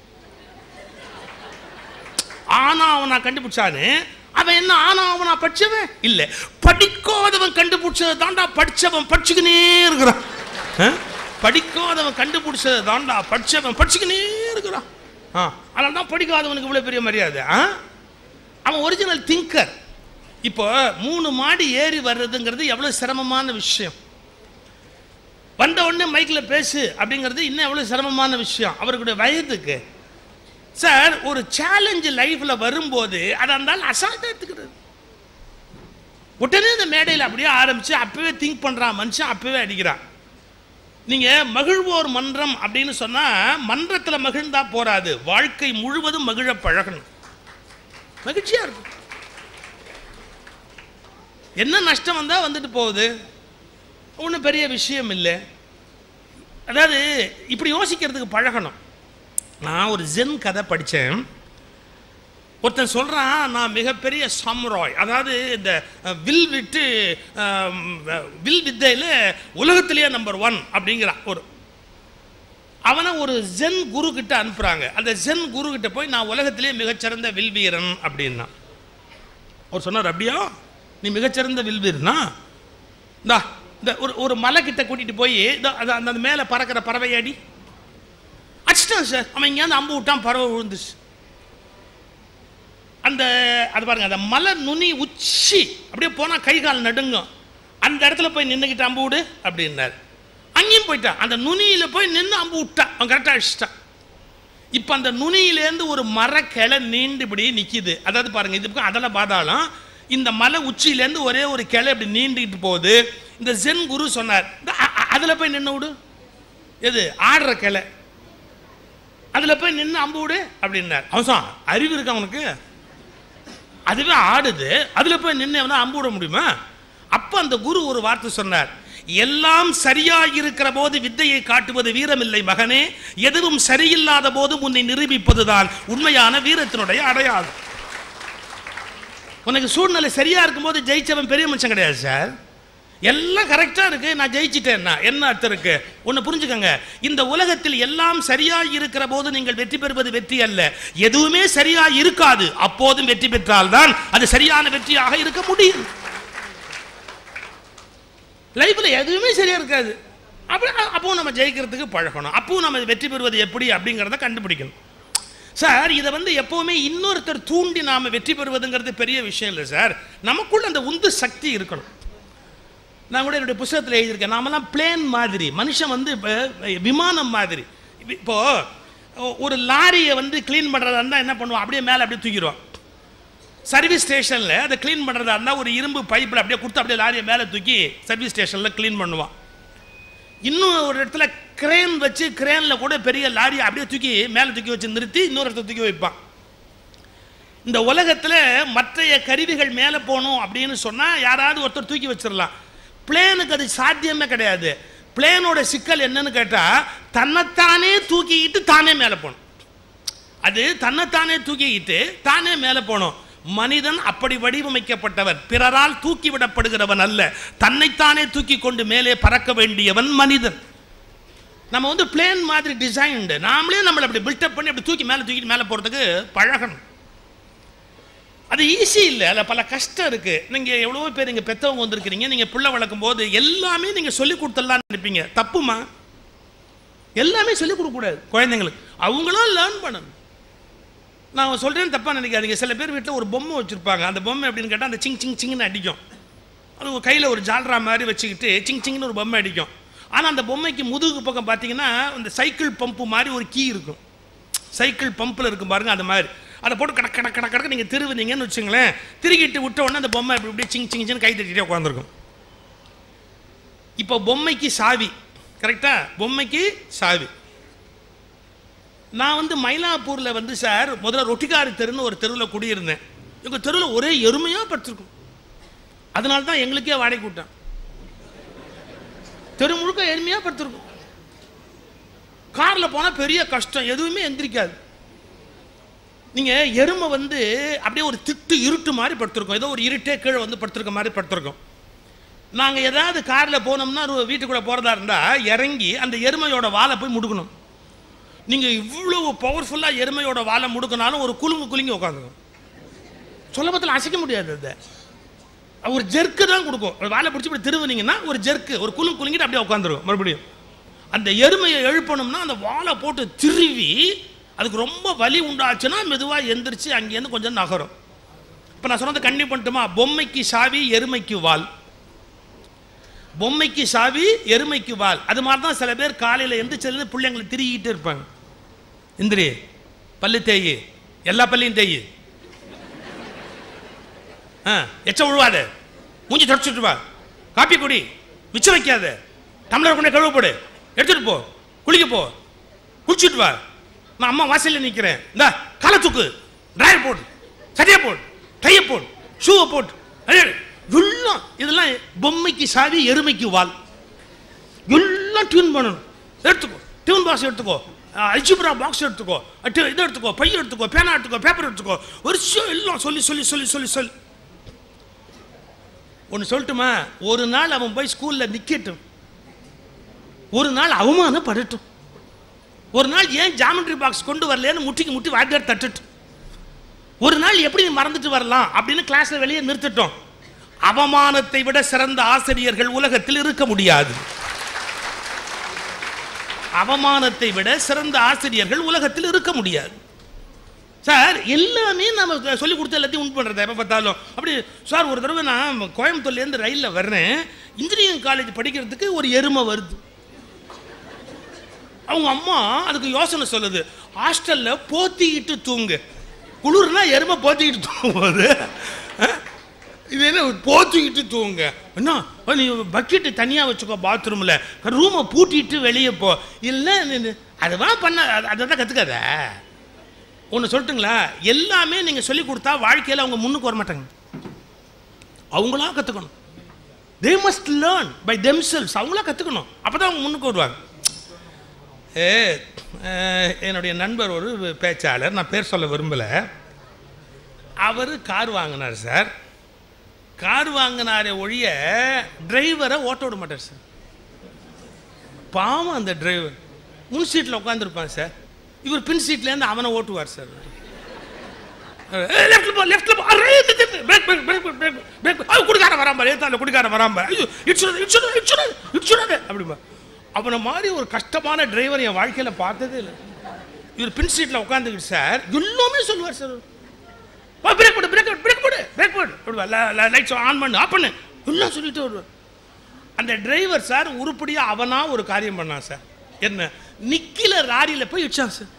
ஆனா அவனா கண்டுபிடிச்சானே அவன் என்ன ஆனா அவனா படிச்சவன் இல்ல படிக்காதவன் கண்டுபிடிச்சதை தாண்டா படிச்சவன் படிச்சுக்கினே இருக்கிறான் ஆ? படிக்காதவன் கண்டுபிடிச்சதை தாண்டா படிச்சவன் படிச்சுக்கினே இருக்கிறான் ஆ அதனால தான் படிக்காதவனுக்கு இவ்வளவு பெரிய மரியாதை ஆ அவன் ஒரிஜினல் திங்கர் இப்போ மூணு மாடி ஏறி வர்றதுங்கிறது எவ்வளவு சிரமமான விஷயம் வந்த உடனே மைக்கில் பேசு அப்படிங்கிறது இன்னும் எவ்வளவு சிரமமான விஷயம் அவர்களுடைய வயதுக்கு சார் ஒரு சேலஞ்சு லைஃப்ல வரும்போது அதை இருந்தாலும் அசால்ட்டாக எடுத்துக்கிறது உடனே இந்த மேடையில் அப்படியே ஆரம்பிச்சு அப்பவே திங்க் பண்றான் மனுஷன் அப்பவே அடிக்கிறான் நீங்க மகிழ்வோர் மன்றம் அப்படின்னு சொன்னா மன்றத்துல மகிழ்ந்தா போராது வாழ்க்கை முழுவதும் மகிழ பழகணும் மகிழ்ச்சியா இருக்கும் என்ன நஷ்டம் வந்தா வந்துட்டு போகுது ஒன்றும் பெரிய விஷயம் இல்லை அதாவது இப்படி யோசிக்கிறதுக்கு பழகணும் நான் ஒரு ஜென் கதை படித்தேன் ஒருத்தன் சொல்கிறான் நான் மிகப்பெரிய சாம்ராய் அதாவது இந்த அஹ், வில் விட்டு அஹ், வில் வித்தையில் உலகத்திலேயே நம்பர் ஒன் அப்படிங்கிறான் ஒரு அவனை ஒரு ஜென் குரு கிட்ட அனுப்புகிறாங்க அந்த ஜென் குரு கிட்ட போய் நான் உலகத்திலேயே மிகச்சிறந்த வில் வீரன் அப்படின்னா அவர் சொன்னார் அப்படியா நீ மிகச்சிறந்த வில் வீரனா இந்தா இந்த ஒரு ஒரு மலை கிட்ட கூட்டிட்டு போய் இதோ அது அந்த மேலே பறக்கிற பறவை அடி அடிச்சிட்டான் சார் அவன் இங்கேருந்து அம்பு விட்டான் பறவை விழுந்துச்சு அந்த அது பாருங்க அந்த மலை நுனி உச்சி அப்படியே போனால் கை கால் நடுங்கும் அந்த இடத்துல போய் நின்றுக்கிட்டு அம்பு விடு அப்படின்னாரு அங்கேயும் போயிட்டான் அந்த நுனியில் போய் நின்று அம்பு விட்டான் அவன் கரெக்டாக அடிச்சிட்டான் இப்போ அந்த நுனியிலேருந்து ஒரு மரக்கிளை நீண்டு இப்படி நிற்கிது அதாவது பாருங்க இது பக்கம் அதெல்லாம் பாதாளம் இந்த மலை உச்சியிலேருந்து ஒரே ஒரு கிளை இப்படி நீண்டுக்கிட்டு போகுது இந்த ஜென் குரு சொன்னார் அதில் போய் நின்று விடு எது ஆடுற கிளை அதில் போய் நின்று அம்பு விடு அப்படின்னார் அவன் சொன்னான், அறிவு இருக்கு அவனுக்கு அதுவே ஆடுது அதில் போய் நின்று அவனை அம்பு விட முடியுமா அப்போ அந்த குரு ஒரு வார்த்தை சொன்னார் எல்லாம் சரியாக இருக்கிற போது வித்தையை காட்டுவது வீரமில்லை மகனே எதுவும் சரியில்லாத போது உன்னை நிரூபிப்பதுதான் உண்மையான வீரத்தினுடைய அடையாளம் உனக்கு சூழ்நிலை சரியா இருக்கும்போது ஜெயிச்சவன் பெரிய மனுஷன் கிடையாது சார் எல்லாம் கரெக்டாக இருக்கு நான் ஜெயிச்சிட்டேன்னா என்ன அர்த்தம் இருக்கு ஒன்று புரிஞ்சுக்கங்க இந்த உலகத்தில் எல்லாம் சரியா இருக்கிற போது நீங்கள் வெற்றி பெறுவது வெற்றி அல்ல எதுவுமே சரியா இருக்காது அப்போதும் வெற்றி பெற்றால்தான் அது சரியான வெற்றியாக இருக்க முடியும் லைஃப்ல எதுவுமே சரியா இருக்காது அப்போ அப்பவும் நம்ம ஜெயிக்கிறதுக்கு பழகணும் அப்பவும் நம்ம வெற்றி பெறுவது எப்படி அப்படிங்கிறத கண்டுபிடிக்கணும் சார் இதை வந்து எப்பவுமே இன்னொருத்தர் தூண்டி நாம வெற்றி பெறுவதுங்கிறது பெரிய விஷயம் இல்லை சார் நமக்குள்ள அந்த உந்து சக்தி இருக்கணும் நான் கூட என்னுடைய புஸ்தகத்தில் எழுதியிருக்கேன் நாமெல்லாம் பிளேன் மாதிரி மனுஷன் வந்து இப்போ விமானம் மாதிரி இப்போ ஒரு லாரியை வந்து க்ளீன் பண்ணுறதா இருந்தால் என்ன பண்ணுவோம் அப்படியே மேலே அப்படியே தூக்கிடுவோம் சர்வீஸ் ஸ்டேஷனில் அதை க்ளீன் பண்ணுறதா இருந்தால் ஒரு இரும்பு பைப்பில் அப்படியே கொடுத்து அப்படியே லாரியை மேலே தூக்கி சர்வீஸ் ஸ்டேஷனில் க்ளீன் பண்ணுவான் இன்னும் ஒரு இடத்துல கிரேன் வச்சு கிரேனில் கூட பெரிய லாரியை அப்படியே தூக்கி மேலே தூக்கி வச்சு நிறுத்தி இன்னொரு இடத்துல தூக்கி வைப்பான் இந்த உலகத்தில் மற்றைய கருவிகள் மேலே போகணும் அப்படின்னு சொன்னால் யாராவது ஒருத்தர் தூக்கி வச்சிடலாம் பிளேனுக்கு அது சாத்தியமே கிடையாது பிளேனோட சிக்கல் என்னன்னு கேட்டால் தன்னைத்தானே தூக்கிக்கிட்டு தானே மேலே போகணும் அது தன்னைத்தானே தூக்கிக்கிட்டு தானே மேலே போகணும் மனிதன் அப்படி வடிவமைக்கப்பட்டவன் பிறரால் தூக்கி விடப்படுகிறவன் அல்ல தன்னைத்தானே தூக்கி கொண்டு மேலே பறக்க வேண்டியவன் மனிதன் நம்ம வந்து பிளேன் மாதிரி டிசைன்டு நாமளே நம்மளை அப்படி பில்டப் பண்ணி அப்படி தூக்கி மேலே தூக்கிட்டு மேலே போகிறதுக்கு பழகணும் அது ஈஸி இல்லை அதில் பல கஷ்டம் இருக்குது நீங்கள் எவ்வளவோ பேர் இங்கே பெற்றவங்க வந்திருக்கிறீங்க நீங்கள் பிள்ளை வளர்க்கும் போது எல்லாமே நீங்கள் சொல்லி கொடுத்துடலான்னு நினைப்பீங்க தப்புமா எல்லாமே சொல்லிக் கொடுக்கக்கூடாது குழந்தைங்களுக்கு அவங்களும் லேர்ன் பண்ணணும் நான் சொல்கிறேன் தப்பாக நினைக்காதீங்க சில பேர் வீட்டில் ஒரு பொம்மை வச்சுருப்பாங்க அந்த பொம்மை எப்படின்னு கேட்டால் அந்த சிங் சிங் சிங்னு அடிக்கும் அது ஒரு கையில் ஒரு ஜால்ரா மாதிரி வச்சுக்கிட்டு சிங் சிங்னு ஒரு பொம்மை அடிக்கும் ஆனால் அந்த பொம்மைக்கு முதுகு பக்கம் பார்த்தீங்கன்னா இந்த சைக்கிள் பம்பு மாதிரி ஒரு கீ இருக்கும் சைக்கிள் பம்பில் இருக்கும் பாருங்க அந்த மாதிரி அதை போட்டு கடக் கடக் கடக் கடக்க நீங்கள் திருவுனீங்கன்னு வச்சுங்களேன் திருகிட்டு விட்ட உடனே அந்த பொம்மை இப்படி இப்படி சிங் சிங் சின்னு கை தட்டிட்டே உட்காந்துருக்கும் இப்போ பொம்மைக்கு சாவி கரெக்டா பொம்மைக்கு சாவி நான் வந்து மயிலாப்பூரில் வந்து சார் முதல்ல ரொட்டிக்காரி தெருன்னு ஒரு தெருவில் குடியிருந்தேன் எங்கள் தெருவில் ஒரே எருமையாக படுத்திருக்கும் அதனால தான் எங்களுக்கே வாடகை கூட்டம் தெரு முழுக்க எருமையாக படுத்திருக்கும் காரில் போனால் பெரிய கஷ்டம் எதுவுமே எந்திரிக்காது நீங்கள் எருமை வந்து அப்படியே ஒரு திட்டு இருட்டு மாதிரி படுத்திருக்கோம் ஏதோ ஒரு இருட்டே கீழே வந்து படுத்திருக்க மாதிரி படுத்திருக்கோம் நாங்கள் ஏதாவது காரில் போனோம்னா ஒரு வீட்டுக்குள்ளே போகிறதா இருந்தால் இறங்கி அந்த எருமையோட வாலை போய் முடுக்கணும் நீங்கள் இவ்வளவு பவர்ஃபுல்லாக எருமையோட வாலை முடுக்கினாலும் ஒரு குலுங்கு குலுங்கி உட்காந்துக்கும் சொல்லபத்தில் அசைக்க முடியாது அதை ஒரு ஜெர்க்கு தான் கொடுக்கும் ஒரு வாழை பிடிச்சி இப்படி திருவுனீங்கன்னா ஒரு ஜெர்க்கு ஒரு குலுங்கு குலுங்கிட்டு அப்படியே உட்காந்துரும் மறுபடியும் அந்த எருமையை எழுப்பணும்னா அந்த வாழை போட்டு திருவி அதுக்கு ரொம்ப வலி உண்டாச்சுன்னா மெதுவாக எந்திரிச்சு அங்கேருந்து கொஞ்சம் நகரும் இப்போ நான் சொன்னதை கண்ணி பண்ணட்டுமா பொம்மைக்கு சாவி எருமைக்கு வால் பொம்மைக்கு சாவி எருமைக்கு வால் அது மாதிரி தான் சில பேர் காலையில் எந்திரிச்சதுலேருந்து பிள்ளைங்களை திரிகிட்டு இருப்பாங்க இந்திரி பல்லு தேயி எல்லா பல்லையும் தேயி ஆ எச்ச விழுவாத மூஞ்சி தொடச்சிட்டு வா காப்பி குடி மிச்சம் வைக்காத டம்ளர் கொண்டே கழுவ போடு எடுத்துட்டு போ குளிக்க போ குளிச்சுட்டு வா நான் அம்மா வாசலில் நிற்கிறேன் இந்த காலை தூக்கு டிரைவர் போடு சட்டையை போடு டையை போடு ஷூவை போட்டு அடே, எல்லாம் இதெல்லாம் பொம்மைக்கு சாவி எருமைக்கு வால் எல்லாம் டியூன் பண்ணணும் எடுத்துக்கோ டியூன் பாக்ஸ் எடுத்துக்கோ அல்ஜிப்ரா பாக்ஸ் எடுத்துக்கோ அட்டு இதை எடுத்துக்கோ பை எடுத்துக்கோ பேனா எடுத்துக்கோ பேப்பர் எடுத்துக்கோ ஒரு விஷயம் எல்லாம் சொல்லி சொல்லி சொல்லி சொல்லி சொல்லி ஒன்று சொல்லட்டுமா ஒரு நாள் அவன் போய் ஸ்கூலில் நிற்கட்டும் ஒரு நாள் அவமானப்படட்டும் ஒரு நாள் ஏன் ஜாமெட்ரி பாக்ஸ் கொண்டு வரலன்னு முட்டிக்கு முட்டி வாத்தியார் தட்டுட்டும் ஒரு நாள் எப்படி நீ மறந்துட்டு வரலாம் அப்படின்னு கிளாஸ்ல வெளியே நிறுத்தட்டும் அவமானத்தை விட சிறந்த ஆசிரியர்கள் உலகத்தில் இருக்க முடியாது அவமானத்தை விட சிறந்த ஆசிரியர்கள் உலகத்தில் இருக்க முடியாது சார் எல்லாமே நம்ம சொல்லி கொடுத்த எல்லாத்தையும் உண்டு பண்ணுறது எப்போ பார்த்தாலும் அப்படி சார் ஒரு தடவை நான் கோயம்புத்தூர்லேருந்து ரயிலில் வர்றேன் இன்ஜினியரிங் காலேஜ் படிக்கிறதுக்கு ஒரு எருமை வருது அவங்க அம்மா அதுக்கு யோசனை சொல்லுது ஹாஸ்டலில் போத்திக்கிட்டு தூங்கு குளிர்னா எருமை போத்திக்கிட்டு தூங்கும்போது அஹ், இது என்ன போத்திக்கிட்டு தூங்க என்ன அஹ், நீ பக்கெட்டு தனியாக வச்சுக்கோ பாத்ரூமில் ரூமை பூட்டிட்டு வெளியே போ இல்லை அதுதான் பண்ண அது- அதை தான் கற்றுக்காத ஒன்று சொல்லட்டுங்களா எல்லாமே நீங்கள் சொல்லி கொடுத்தா வாழ்க்கையில் அவங்க முன்னுக்கு வர மாட்டாங்க அவங்களா கற்றுக்கணும் they must learn by themselves அவங்களா கற்றுக்கணும் அப்போ தான் அவங்க முன்னுக்கு வருவாங்க ஏ அஹ், என்னுடைய நண்பர் ஒரு பேச்சாளர் நான் பேர் சொல்ல விரும்பலை அவர் கார் வாங்கினார் சார் கார் வாங்கினாரே ஒழிய டிரைவரை ஓட்ட விட மாட்டார் சார் பாவம் அந்த டிரைவர் முன் சீட்டில் உட்காந்துருப்பான் சார் இவர் பின் சீட்லேருந்து அவனை ஓட்டுவார் சார் லெஃப்ட்ல போ லெஃப்ட்ல போ brake brake brake brake brake அது குடிக்கார வராம பாரு ஏத்தால குடிக்கார வராம பாரு ஐயோ இட்ஸ் இட்ஸ் இட்ஸ் இட்ஸ் அப்படிமா அவனை மாதிரி ஒரு கஷ்டமான டிரைவர் என் வாழ்க்கையில் பார்த்ததே இல்லை இவர் பின் சீட்டில் உட்காந்துக்கிட்டு சார் எல்லாமே சொல்லுவார் சார் பிரேக் போடு பிரேக் பிரேக் போடு பிரேக் போடு விடுவா லைட்ஸ் ஆன் பண்ணு ஆஃப் பண்ணு எல்லாம் சொல்லிட்டு வருவார் அந்த டிரைவர் சார் உருப்படியாக அவனா ஒரு காரியம் பண்ணான் சார் என்ன நிக்கில லாரியில் போய் இடிச்சான் சார்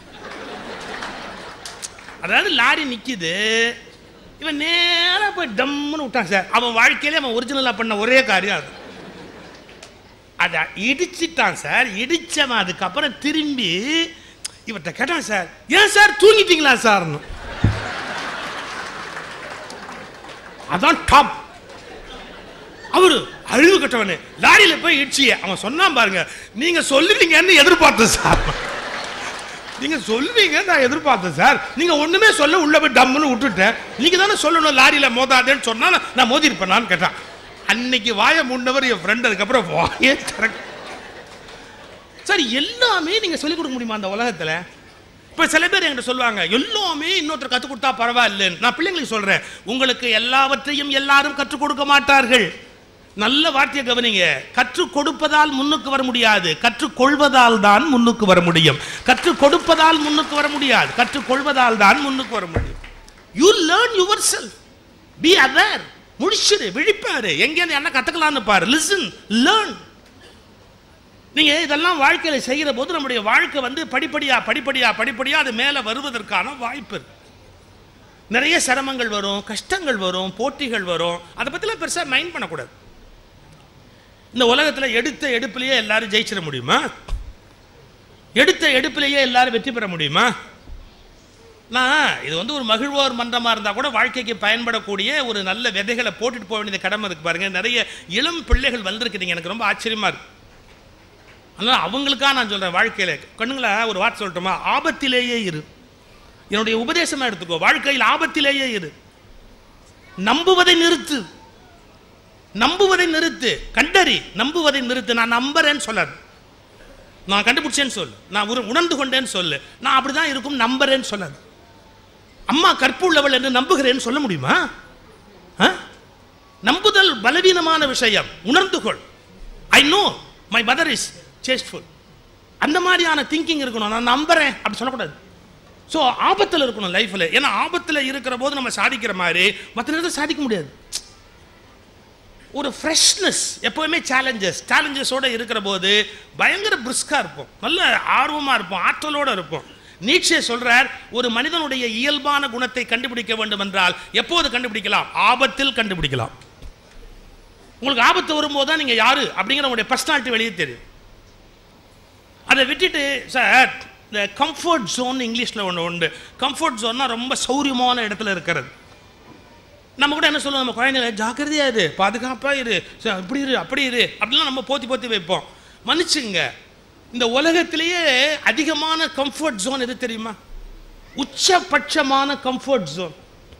அதாவது லாரி நிக்குது இவன் நேரா போய் டம்முன்னு விட்டான் சார் அவன் வாழ்க்கையிலே அவன் ஒரிஜினலாக பண்ண ஒரே காரியம் அது அதை இடிச்சிட்டான் சார் இடிச்சவன் அதுக்கப்புறம் திரும்பி இவர்கிட்ட கேட்டான் சார் ஏன் சார் தூங்கிட்டீங்களா சார்னு அதான் டாப் அவரு அழிவு கட்டவனே லாரியில போய் இடிச்சிய அவன் சொன்னான் பாருங்க நீங்க சொல்லுவீங்கன்னு எதிர்பார்த்தேன் சார் நீங்க சொல்லுவீங்க நான் எதிர்பார்த்தேன் சார் நீங்க ஒண்ணுமே சொல்ல உள்ள போய் டம்முன்னு விட்டுட்டேன் நீங்க தானே சொல்லணும் லாரியில மோதாதேன்னு சொன்னா நான் நான் மோதி இருப்பேனான்னு கேட்டான் அன்னைக்கு வாயை முன்னவர் என் ஃப்ரெண்ட் அதுக்கப்புறம் வாயே திறக்க சார் எல்லாமே நீங்க சொல்லிக் கொடுக்க முடியுமா அந்த உலகத்துல இப்ப சில பேர் என்கிட்ட சொல்லுவாங்க எல்லாமே இன்னொருத்தர் கற்றுக் கொடுத்தா பரவாயில்லைன்னு நான் பிள்ளைங்களுக்கு சொல்றேன் உங்களுக்கு எல்லாவற்றையும் எல்லாரும் கற்றுக் கொடுக்க மாட்டார்கள் நல்ல வார்த்தையை கவனிங்க கற்றுக் கொடுப்பதால் முன்னுக்கு வர முடியாது கற்றுக் கொள்வதால் தான் முன்னுக்கு வர முடியும் கற்றுக் கொடுப்பதால் முன்னுக்கு வர முடியாது கற்றுக் கொள்வதால் தான் முன்னுக்கு வர முடியும் you learn yourself be aware முடிச்சிடு விழிப்பாரு எங்கேருந்து என்ன கத்துக்கலாம்னு பாரு லிசன் லேர்ன் நீங்க இதெல்லாம் வாழ்க்கையில செய்கிற போது நம்முடைய வாழ்க்கை வந்து படிப்படியா படிப்படியா படிப்படியா அது மேல வருவதற்கான வாய்ப்பு இருக்கு நிறைய சிரமங்கள் வரும் கஷ்டங்கள் வரும் போட்டிகள் வரும் அதை பற்றிலாம் பெருசாக மைண்ட் பண்ணக்கூடாது இந்த உலகத்தில் எடுத்த எடுப்பிலேயே எல்லாரும் ஜெயிச்சிட முடியுமா எடுத்த எடுப்பிலேயே எல்லாரும் வெற்றி பெற முடியுமா நான் இது வந்து ஒரு மகிழ்வோர் மன்றமாக இருந்தால் கூட வாழ்க்கைக்கு பயன்படக்கூடிய ஒரு நல்ல விதைகளை போட்டுட்டு போக வேண்டியது கடமை இருக்கு பாருங்க நிறைய இளம் பிள்ளைகள் வந்திருக்குறீங்க எனக்கு ரொம்ப ஆச்சரியமா இருக்கு அதனால் அவங்களுக்காக நான் சொல்கிறேன் வாழ்க்கையில் கண்ணுங்களா ஒரு வார்த்தை சொல்லட்டுமா ஆபத்திலேயே இரு என்னுடைய உபதேசமா எடுத்துக்கோ வாழ்க்கையில் ஆபத்திலேயே இரு நம்புவதை நிறுத்து நம்புவதை நிறுத்து கண்டறி நம்புவதை நிறுத்து நான் நம்புறேன்னு சொல்லாது நான் கண்டுபிடிச்சேன்னு சொல்லு நான் உண- உணர்ந்து கொண்டேன்னு சொல்லு நான் அப்படிதான் இருக்கும் நம்புறேன்னு சொல்லாது அம்மா கற்புள்ளவள் என்று நம்புகிறேன்னு சொல்ல முடியுமா ஆ? நம்புதல் பலவீனமான விஷயம் உணர்ந்து கொள் I know my mother is chasteful அந்த மாதிரியான திங்கிங் இருக்கணும் நான் நம்புறேன் அப்படி சொல்லக்கூடாது ஸோ ஆபத்தில் இருக்கணும் லைஃப்பில் ஏன்னா ஆபத்தில் இருக்கிற போது நம்ம சாதிக்கிற மாதிரி மற்ற நேரத்தில் சாதிக்க முடியாது ஒரு ஃப்ரெஷ்னஸ் எப்போவுமே சேலஞ்சஸ் சேலஞ்சஸோட இருக்கிற போது பயங்கர பிரிஸ்காக இருப்போம் நல்ல ஆர்வமாக இருப்போம் ஆற்றலோடு இருப்போம் நீட்சே சொல்றார் ஒரு மனிதனுடைய இயல்பான குணத்தை கண்டுபிடிக்க வேண்டும் என்றால் எப்போது கண்டுபிடிக்கலாம் ஆபத்தில் கண்டுபிடிக்கலாம் உங்களுக்கு ஆபத்து வரும்போது தான் நீங்கள் யாரு அப்படிங்கிற உங்களுடைய பர்சனாலிட்டி வெளியே தெரியும் அதை விட்டுட்டு சார் இந்த கம்ஃபர்ட் ஜோன் இங்கிலீஷில் ஒன்று உண்டு கம்ஃபர்ட் ஜோன்னா ரொம்ப சௌரியமான இடத்துல இருக்கிறது நம்ம கூட என்ன சொல்லுவோம் நம்ம குழந்தைங்க ஜாக்கிரதையா இரு பாதுகாப்பா இரு ச- இப்படி இரு அப்படி இரு அப்படிலாம் நம்ம போத்தி போத்தி வைப்போம் மன்னிச்சுங்க இந்த உலகத்திலேயே அதிகமான கம்ஃபர்ட் ஜோன் எது தெரியுமா உச்சபட்சமான கம்ஃபர்ட் ஜோன்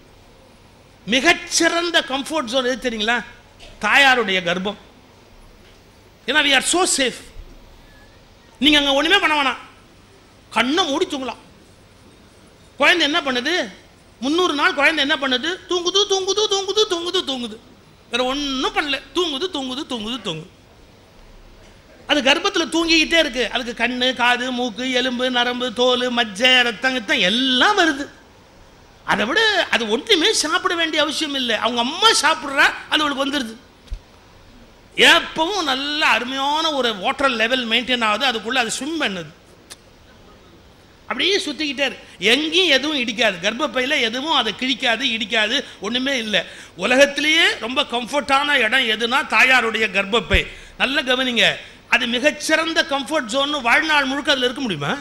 மிகச்சிறந்த கம்ஃபர்ட் ஜோன் எது தெரியுங்களா தாயாருடைய கர்ப்பம் ஏன்னா வி ஆர் சோ சேஃப் நீங்க அங்க ஒண்ணுமே பண்ண வேணாம் கண்ணை மூடி தூங்கலாம் குழந்தை என்ன பண்ணுது முந்நூறு நாள் குழந்தை என்ன பண்ணுது தூங்குது தூங்குது தூங்குது தூங்குது தூங்குது வேற ஒன்றும் பண்ணல தூங்குது தூங்குது தூங்குது தூங்குது அது கர்ப்பத்தில் தூங்கிக்கிட்டே இருக்கு அதுக்கு கண்ணு காது மூக்கு எலும்பு நரம்பு தோல் மஜ்ஜை ரத்தம் கித்தம் எல்லாம் வருது அதை விட அது ஒன்றுமே சாப்பிட வேண்டிய அவசியம் இல்லை அவங்க அம்மா சாப்பிட்றா அது அவளுக்கு வந்துடுது எப்பவும் நல்ல அருமையான ஒரு வாட்டர் லெவல் மெயின்டைன் ஆகுது அதுக்குள்ள அது ஸ்விம் பண்ணுது அப்படியே சுற்றிக்கிட்டே இருக்கு எங்கேயும் எதுவும் இடிக்காது கர்ப்பப்பையில் எதுவும் அதை கிழிக்காது இடிக்காது ஒன்றுமே இல்லை உலகத்திலேயே ரொம்ப கம்ஃபர்ட்டான இடம் எதுனா தாயாருடைய கர்ப்பப்பை நல்ல கவனிங்க அது மிகச்சிறந்த கம்ஃபர்ட் ஜோன் வாழ்நாள் முழுக்க அதில் இருக்க முடியுமா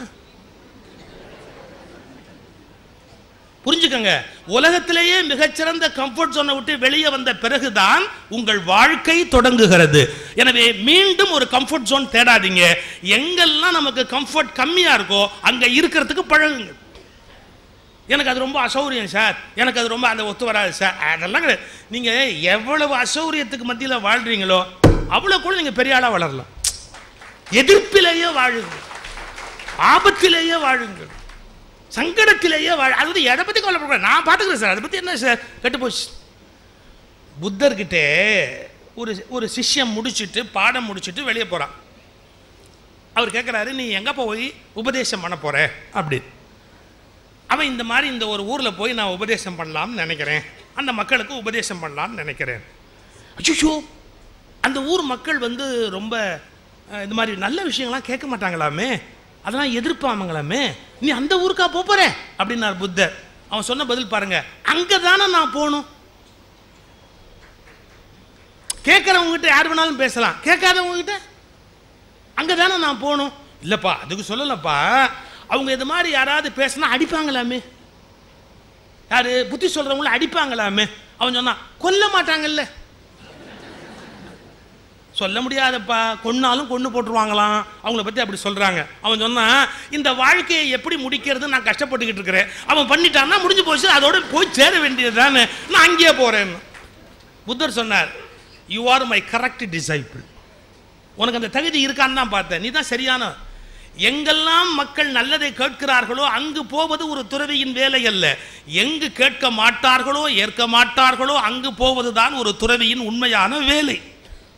புரிஞ்சுக்கங்க உலகத்திலேயே மிகச்சிறந்த கம்ஃபர்ட் ஜோனை விட்டு வெளியே வந்த பிறகுதான் உங்கள் வாழ்க்கை தொடங்குகிறது எனவே மீண்டும் ஒரு கம்ஃபர்ட் ஜோன் தேடாதீங்க எங்கெல்லாம் நமக்கு கம்ஃபர்ட் கம்மியா இருக்கோ அங்க இருக்கிறதுக்கு பழகுங்க எனக்கு அது ரொம்ப அசௌரியம் சார் எனக்கு அது ரொம்ப அந்த ஒத்து வராது சார் அதெல்லாம் கிடையாது நீங்க எவ்வளவு அசௌரியத்துக்கு மத்தியில வாழ்றீங்களோ அவ்வளோ கூட நீங்க பெரிய ஆளா வளரலாம் எதிர்ப்பிலேயே வாழுங்க ஆபத்திலேயே வாழுங்கள் சங்கடத்திலேயே வாழ அது வந்து எதை பற்றி கவலைப்படக்கூடாது நான் பார்த்துக்கிறேன் சார் அதை பற்றி என்ன சார் கெட்டு போச்சு புத்தர்கிட்ட ஒரு ஒரு சிஷ்யம் முடிச்சுட்டு பாடம் முடிச்சுட்டு வெளியே போகிறான் அவர் கேட்குறாரு நீ எங்கே போய் உபதேசம் பண்ண போற அப்படி அவன் இந்த மாதிரி இந்த ஒரு ஊரில் போய் நான் உபதேசம் பண்ணலாம்னு நினைக்கிறேன் அந்த மக்களுக்கு உபதேசம் பண்ணலாம்னு நினைக்கிறேன் அச்சோ அந்த ஊர் மக்கள் வந்து ரொம்ப அஹ், இந்த மாதிரி நல்ல விஷயங்கள்லாம் கேட்க மாட்டாங்களாமே அதெல்லாம் எதிர்ப்பாமங்களாமே நீ அந்த ஊருக்கா போப் போற அப்படின்னார் புத்தர் அவன் சொன்ன பதில் பாருங்க அங்கே தானே நான் போகணும் கேட்குறவங்க கிட்ட யார் வேணாலும் பேசலாம் கேட்காதவங்க கிட்ட அங்கே தானே நான் போகணும் இல்லைப்பா அதுக்கு சொல்லலப்பா அவங்க இது மாதிரி யாராவது பேசினா அடிப்பாங்களாமே யாரு புத்தி சொல்றவங்கள அடிப்பாங்களாமே அவன் சொன்னான் கொல்ல மாட்டாங்கல்ல சொல்ல முடியாதப்பா கொன்னாலும் கொன்று போட்டுருவாங்களாம் அவங்கள பற்றி அப்படி சொல்கிறாங்க அவன் சொன்னான் இந்த வாழ்க்கையை எப்படி முடிக்கிறது நான் கஷ்டப்பட்டுக்கிட்டு இருக்கிறேன் அவன் பண்ணிட்டான்னா முடிஞ்சு போச்சு அதோட போய் சேர வேண்டியது தானே நான் அங்கேயே போகிறேன்னு புத்தர் சொன்னார் you are my correct disciple உனக்கு அந்த தகுதி இருக்கான்னு தான் பார்த்தேன் நீ தான் சரியான எங்கெல்லாம் மக்கள் நல்லதை கேட்கிறார்களோ அங்கு போவது ஒரு துறவியின் வேலை அல்ல எங்கு கேட்க மாட்டார்களோ ஏற்க மாட்டார்களோ அங்கு போவதுதான் ஒரு துறவியின் உண்மையான வேலை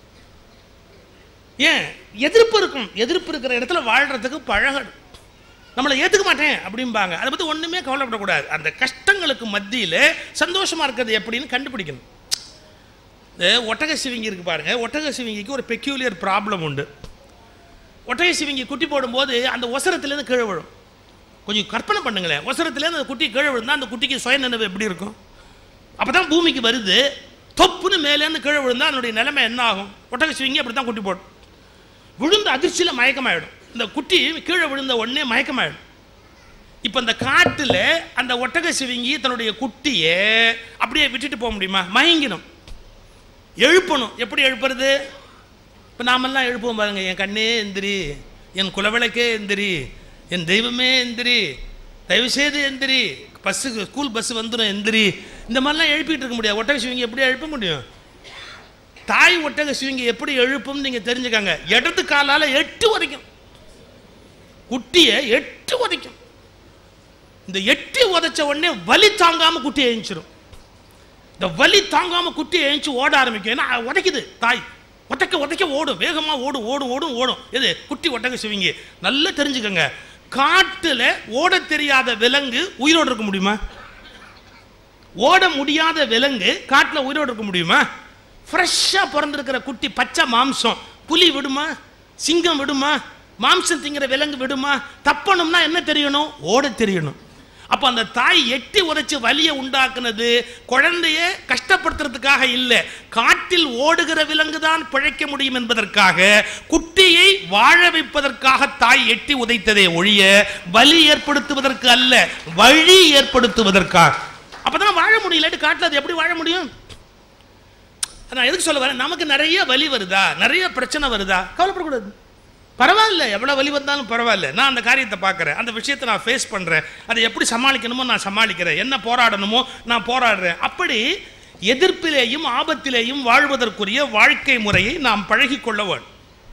ஏன் எதிர்ப்பு இருக்கும் எதிர்ப்பு இருக்கிற இடத்துல வாழ்கிறதுக்கு பழகணும் நம்மளை ஏற்றுக்க மாட்டேன் அப்படிம்பாங்க அதை பற்றி ஒன்றுமே கவலைப்படக்கூடாது அந்த கஷ்டங்களுக்கு மத்தியில் சந்தோஷமாக இருக்கிறது எப்படின்னு கண்டுபிடிக்கணும் இந்த ஒட்டக சிவிங்கி இருக்கு பாருங்க ஒட்டக சிவிங்கிக்கு ஒரு பெக்யூலியர் ப்ராப்ளம் உண்டு ஒட்டக சிவிங்கி குட்டி போடும்போது அந்த ஒசரத்துலேருந்து கீழே விழும் கொஞ்சம் கற்பனை பண்ணுங்களேன் ஒசரத்துலேருந்து அந்த குட்டி கீழே விழுந்தா அந்த குட்டிக்கு சுய நினைவு எப்படி இருக்கும் அப்போ தான் பூமிக்கு வருது தொப்புன்னு மேலேருந்து கீழே விழுந்தா அதனுடைய நிலைமை என்ன ஆகும் ஒட்டக சிவிங்கி அப்படி தான் குட்டி போடும் விழுந்த அதிர்ச்சியில் மயக்கமாயிடும் இந்த குட்டி கீழே விழுந்த உடனே மயக்கமாயிடும் இப்போ இந்த காட்டில் அந்த ஒட்டக சிவிங்கி தன்னுடைய குட்டியை அப்படியே விட்டுட்டு போக முடியுமா மயங்கிடும் எழுப்பணும் எப்படி எழுப்புறது இப்போ நாமெல்லாம் எழுப்புவோம் பாருங்க என் கண்ணே எந்திரி என் குலவிளக்கே எந்திரி என் தெய்வமே எந்திரி தயவுசெய்து எந்திரி பஸ்ஸுக்கு ஸ்கூல் பஸ் வந்துடும் எந்திரி இந்த மாதிரிலாம் எழுப்பிட்டு இருக்க முடியாது ஒட்டக சிவிங்கி எப்படி எழுப்ப முடியும் தாய் ஒட்டக சிவிங்கி எப்படி எழுப்பும் நீங்கள் தெரிஞ்சுக்கங்க இடது காலால் எட்டு வரைக்கும் குட்டியை எட்டு உதைக்கும் இந்த எட்டி உதைச்ச உடனே வலி தாங்காம குட்டி எழுந்திரும் இந்த வலி தாங்காம குட்டி எழுந்துச்சு ஓட ஆரம்பிக்கும் ஏன்னா அது உதைக்குது தாய் உதைக்க உதைக்க ஓடும் வேகமா ஓடும் ஓடும் ஓடும் ஓடும் எது குட்டி ஒட்டக சிவிங்கி நல்லா தெரிஞ்சுக்கங்க காட்டுல ஓட தெரியாத விலங்கு உயிரோடு இருக்க முடியுமா ஓட முடியாத விலங்கு காட்டில் உயிரோடு இருக்க முடியுமா ஃப்ரெஷ்ஷாக பிறந்திருக்கிற குட்டி பச்சை மாம்சம் புலி விடுமா சிங்கம் விடுமா மாம்சம் திங்கிற விலங்கு விடுமா தப்பணும்னா என்ன தெரியணும் ஓட தெரியணும் அப்போ அந்த தாய் எட்டி உதைச்சு வலியை உண்டாக்குனது குழந்தைய கஷ்டப்படுத்துறதுக்காக இல்லை காட்டில் ஓடுகிற விலங்கு தான் பிழைக்க முடியும் என்பதற்காக குட்டியை வாழ வைப்பதற்காக தாய் எட்டி உதைத்ததே ஒழிய வலி ஏற்படுத்துவதற்கு அல்ல வழி ஏற்படுத்துவதற்காக அப்பதான் வாழ முடியல காட்டில் அது எப்படி வாழ முடியும் நான் எதுக்கு சொல்ல வரேன் நமக்கு நிறைய வலி வருதா நிறைய பிரச்சனை வருதா கவலைப்படக்கூடாது பரவாயில்ல எவ்வளோ வலி வந்தாலும் பரவாயில்ல நான் அந்த காரியத்தை பார்க்குறேன் அந்த விஷயத்தை நான் ஃபேஸ் பண்ணுறேன் அதை எப்படி சமாளிக்கணுமோ நான் சமாளிக்கிறேன் என்ன போராடணுமோ நான் போராடுறேன் அப்படி எதிர்ப்பிலேயும் ஆபத்திலேயும் வாழ்வதற்குரிய வாழ்க்கை முறையை நாம் பழகிக்கொள்ள வேண்டும்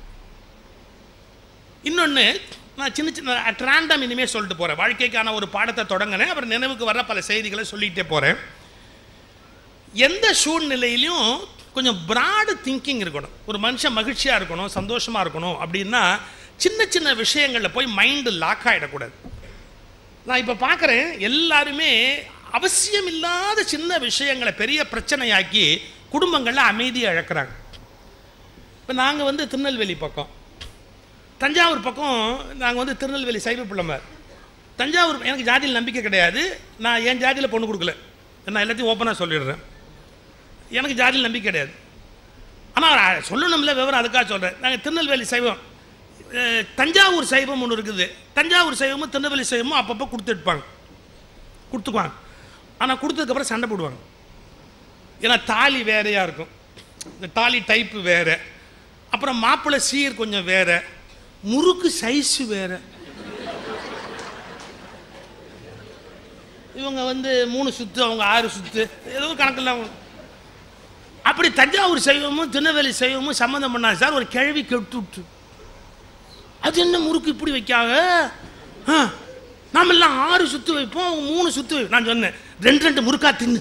இன்னொன்று நான் சின்ன சின்ன ட்ராண்டம் இனிமேல் சொல்லிட்டு போகிறேன் வாழ்க்கைக்கான ஒரு பாடத்தை தொடங்கினேன் அப்புறம் நினைவுக்கு வர பல செய்திகளை சொல்லிகிட்டே போகிறேன் எந்த சூழ்நிலையிலையும் கொஞ்சம் பிராடு திங்கிங் இருக்கணும் ஒரு மனுஷன் மகிழ்ச்சியாக இருக்கணும் சந்தோஷமாக இருக்கணும் அப்படின்னா சின்ன சின்ன விஷயங்களில் போய் மைண்டு லாக் ஆகிடக்கூடாது நான் இப்போ பார்க்குறேன் எல்லாருமே அவசியம் இல்லாத சின்ன விஷயங்களை பெரிய பிரச்சனையாக்கி குடும்பங்களில் அமைதியை இழக்கிறாங்க இப்போ நாங்கள் வந்து திருநெல்வேலி பக்கம் தஞ்சாவூர் பக்கம் நாங்கள் வந்து திருநெல்வேலி சைவ பிள்ளைமார் தஞ்சாவூர் எனக்கு ஜாதியில் நம்பிக்கை கிடையாது நான் என் ஜாதியில் பொண்ணு கொடுக்கல நான் எல்லாத்தையும் ஓப்பனாக சொல்லிடுறேன் எனக்கு ஜாதியில் நம்பிக்கை கிடையாது ஆனால் சொல்லணும்ல விவரம் அதுக்காக சொல்கிறேன் நாங்கள் திருநெல்வேலி சைவம் அஹ், தஞ்சாவூர் சைவம் ஒன்று இருக்குது தஞ்சாவூர் சைவமும் திருநெல்வேலி சைவமும் அப்பப்போ கொடுத்துருப்பாங்க கொடுத்துக்குவாங்க ஆனால் கொடுத்ததுக்கப்புறம் சண்டை போடுவாங்க ஏன்னா தாலி வேறையாக இருக்கும் இந்த தாலி டைப்பு வேறு அப்புறம் மாப்பிள்ளை சீர் கொஞ்சம் வேறு முறுக்கு சைஸு வேறு இவங்க வந்து மூணு சுத்து அவங்க ஆறு சுத்து ஏதோ கணக்கில் அவங்க அப்படி தஞ்சாவூர் சைவமும் திருநெல்வேலி சைவமும் சம்மந்தம் பண்ணாங்க சார் ஒரு கிழவி கெட்டு விட்டு அது என்ன முறுக்கு இப்படி வைக்காங்க ஆ, நாமெல்லாம் ஆறு சுத்து வைப்போம் அவங்க மூணு சுத்து வைப்போம் நான் சொன்னேன் ரெண்டு ரெண்டு முறுக்கா தின்னு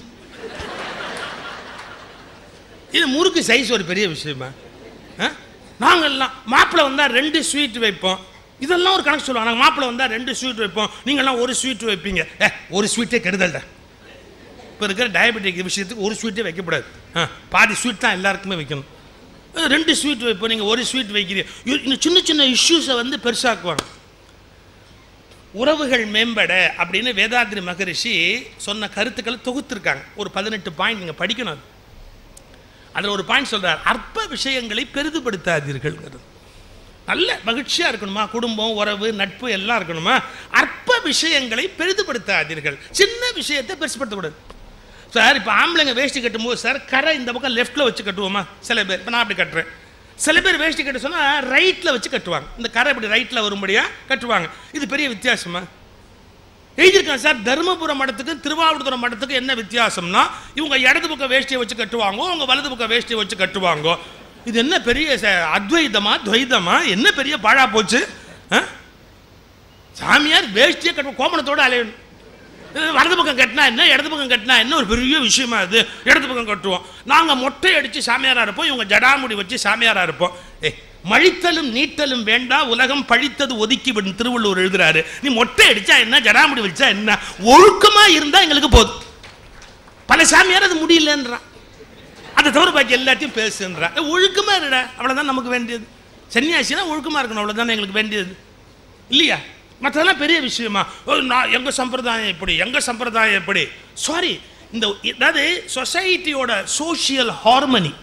இது முறுக்கு சைஸ் ஒரு பெரிய விஷயமா ஆ? நாங்கெல்லாம் மாப்பிள்ளை வந்தால் ரெண்டு ஸ்வீட் வைப்போம் இதெல்லாம் ஒரு கணக்கு சொல்லுவாங்க நாங்கள் மாப்பிள்ளை வந்தால் ரெண்டு ஸ்வீட் வைப்போம் நீங்கள்லாம் ஒரு ஸ்வீட் வைப்பீங்க ஏ ஒரு ஸ்வீட்டே கெடுதல்டா இப்போ இருக்கிற டயபெட்டிக் விஷயத்துக்கு ஒரு ஸ்வீட்டே வைக்கக்கூடாது ஆ பாதி ஸ்வீட் தான் எல்லாருக்குமே வைக்கணும் அஹ், ரெண்டு ஸ்வீட் வைப்போம் நீங்கள் ஒரு ஸ்வீட் வைக்கிறீங்க இ- இந்த சின்ன சின்ன இஷ்யூஸை வந்து பெருசாக்குவாங்க உறவுகள் மேம்பட அப்படின்னு வேதாத்ரி மகரிஷி சொன்ன கருத்துக்களை தொகுத்திருக்காங்க ஒரு பதினெட்டு பாயிண்ட் நீங்கள் படிக்கணும் அது அதில் ஒரு பாயிண்ட் சொல்றார் அற்ப விஷயங்களை பெரிதுபடுத்தாதீர்கள்ங்கிறது நல்ல மகிழ்ச்சியாக இருக்கணுமா குடும்பம் உறவு நட்பு எல்லாம் இருக்கணுமா அற்ப விஷயங்களை பெரிதுபடுத்தாதீர்கள் சின்ன விஷயத்தை பெருசுப்படுத்தக்கூடாது சார் இப்போ ஆம்பளைங்க வேஷ்டி கட்டும்போது சார் கரை இந்த பக்கம் லெஃப்ட்டில் வச்சு கட்டுவோமா சில பேர் இப்போ நான் அப்படி கட்டுறேன் சில பேர் வேஷ்டி கட்ட சொன்னால் ரைட்டில் வச்சு கட்டுவாங்க இந்த கரை இப்படி ரைட்டில் வரும்படியாக கட்டுவாங்க இது பெரிய வித்தியாசமா எழுதியிருக்காங்க சார் தருமபுரம் மடத்துக்கும் திருவாவூர்துறை மடத்துக்கும் என்ன வித்தியாசம்னா இவங்க இடது பக்கம் வேஷ்டியை வச்சு கட்டுவாங்க அவங்க வலது பக்கம் வேஷ்டியை வச்சு கட்டுவாங்க இது என்ன பெரிய ச- அத்வைதமா துவைதமா என்ன பெரிய பாழா போச்சு ஆ? சாமியார் வேஷ்டியை கட்டுவோம் கோமணத்தோட அலையணும் இது வலது பக்கம் கட்டினா என்ன இடது பக்கம் கட்டினா என்ன ஒரு பெரிய விஷயமா இது இடது பக்கம் கட்டுவோம் நாங்கள் மொட்டை அடித்து சாமியாராக இருப்போம் இவங்க ஜடாமுடி வச்சு சாமியாராக இருப்போம் ஏய் மழித்தலும் நீட்டலும் வேண்டா உலகம் பழித்தது ஒதுக்கி விடும் திருவள்ளுவர் எழுதுறாரு நீ மொட்டை அடிச்சா என்ன ஜடாமுடி வச்சா என்ன ஒழுக்கமா இருந்தா எங்களுக்கு போதும் பல சாமியார் அது முடியலன்றான் அதை தவிர பாக்கி எல்லாத்தையும் பேசுன்றான் ஏய், ஒழுக்கமா இருடா அவ்வளவுதான் நமக்கு வேண்டியது சன்னியாசினா ஒழுக்கமா இருக்கணும் அவ்வளவுதான் எங்களுக்கு வேண்டியது இல்லையா மற்றதெல்லாம் பெரிய விஷயமா ஓ, நான் எங்க சம்பிரதாயம் எப்படி எங்க சம்பிரதாயம் எப்படி சாரி இந்த அதாவது சொசைட்டியோட சோஷியல் ஹார்மனி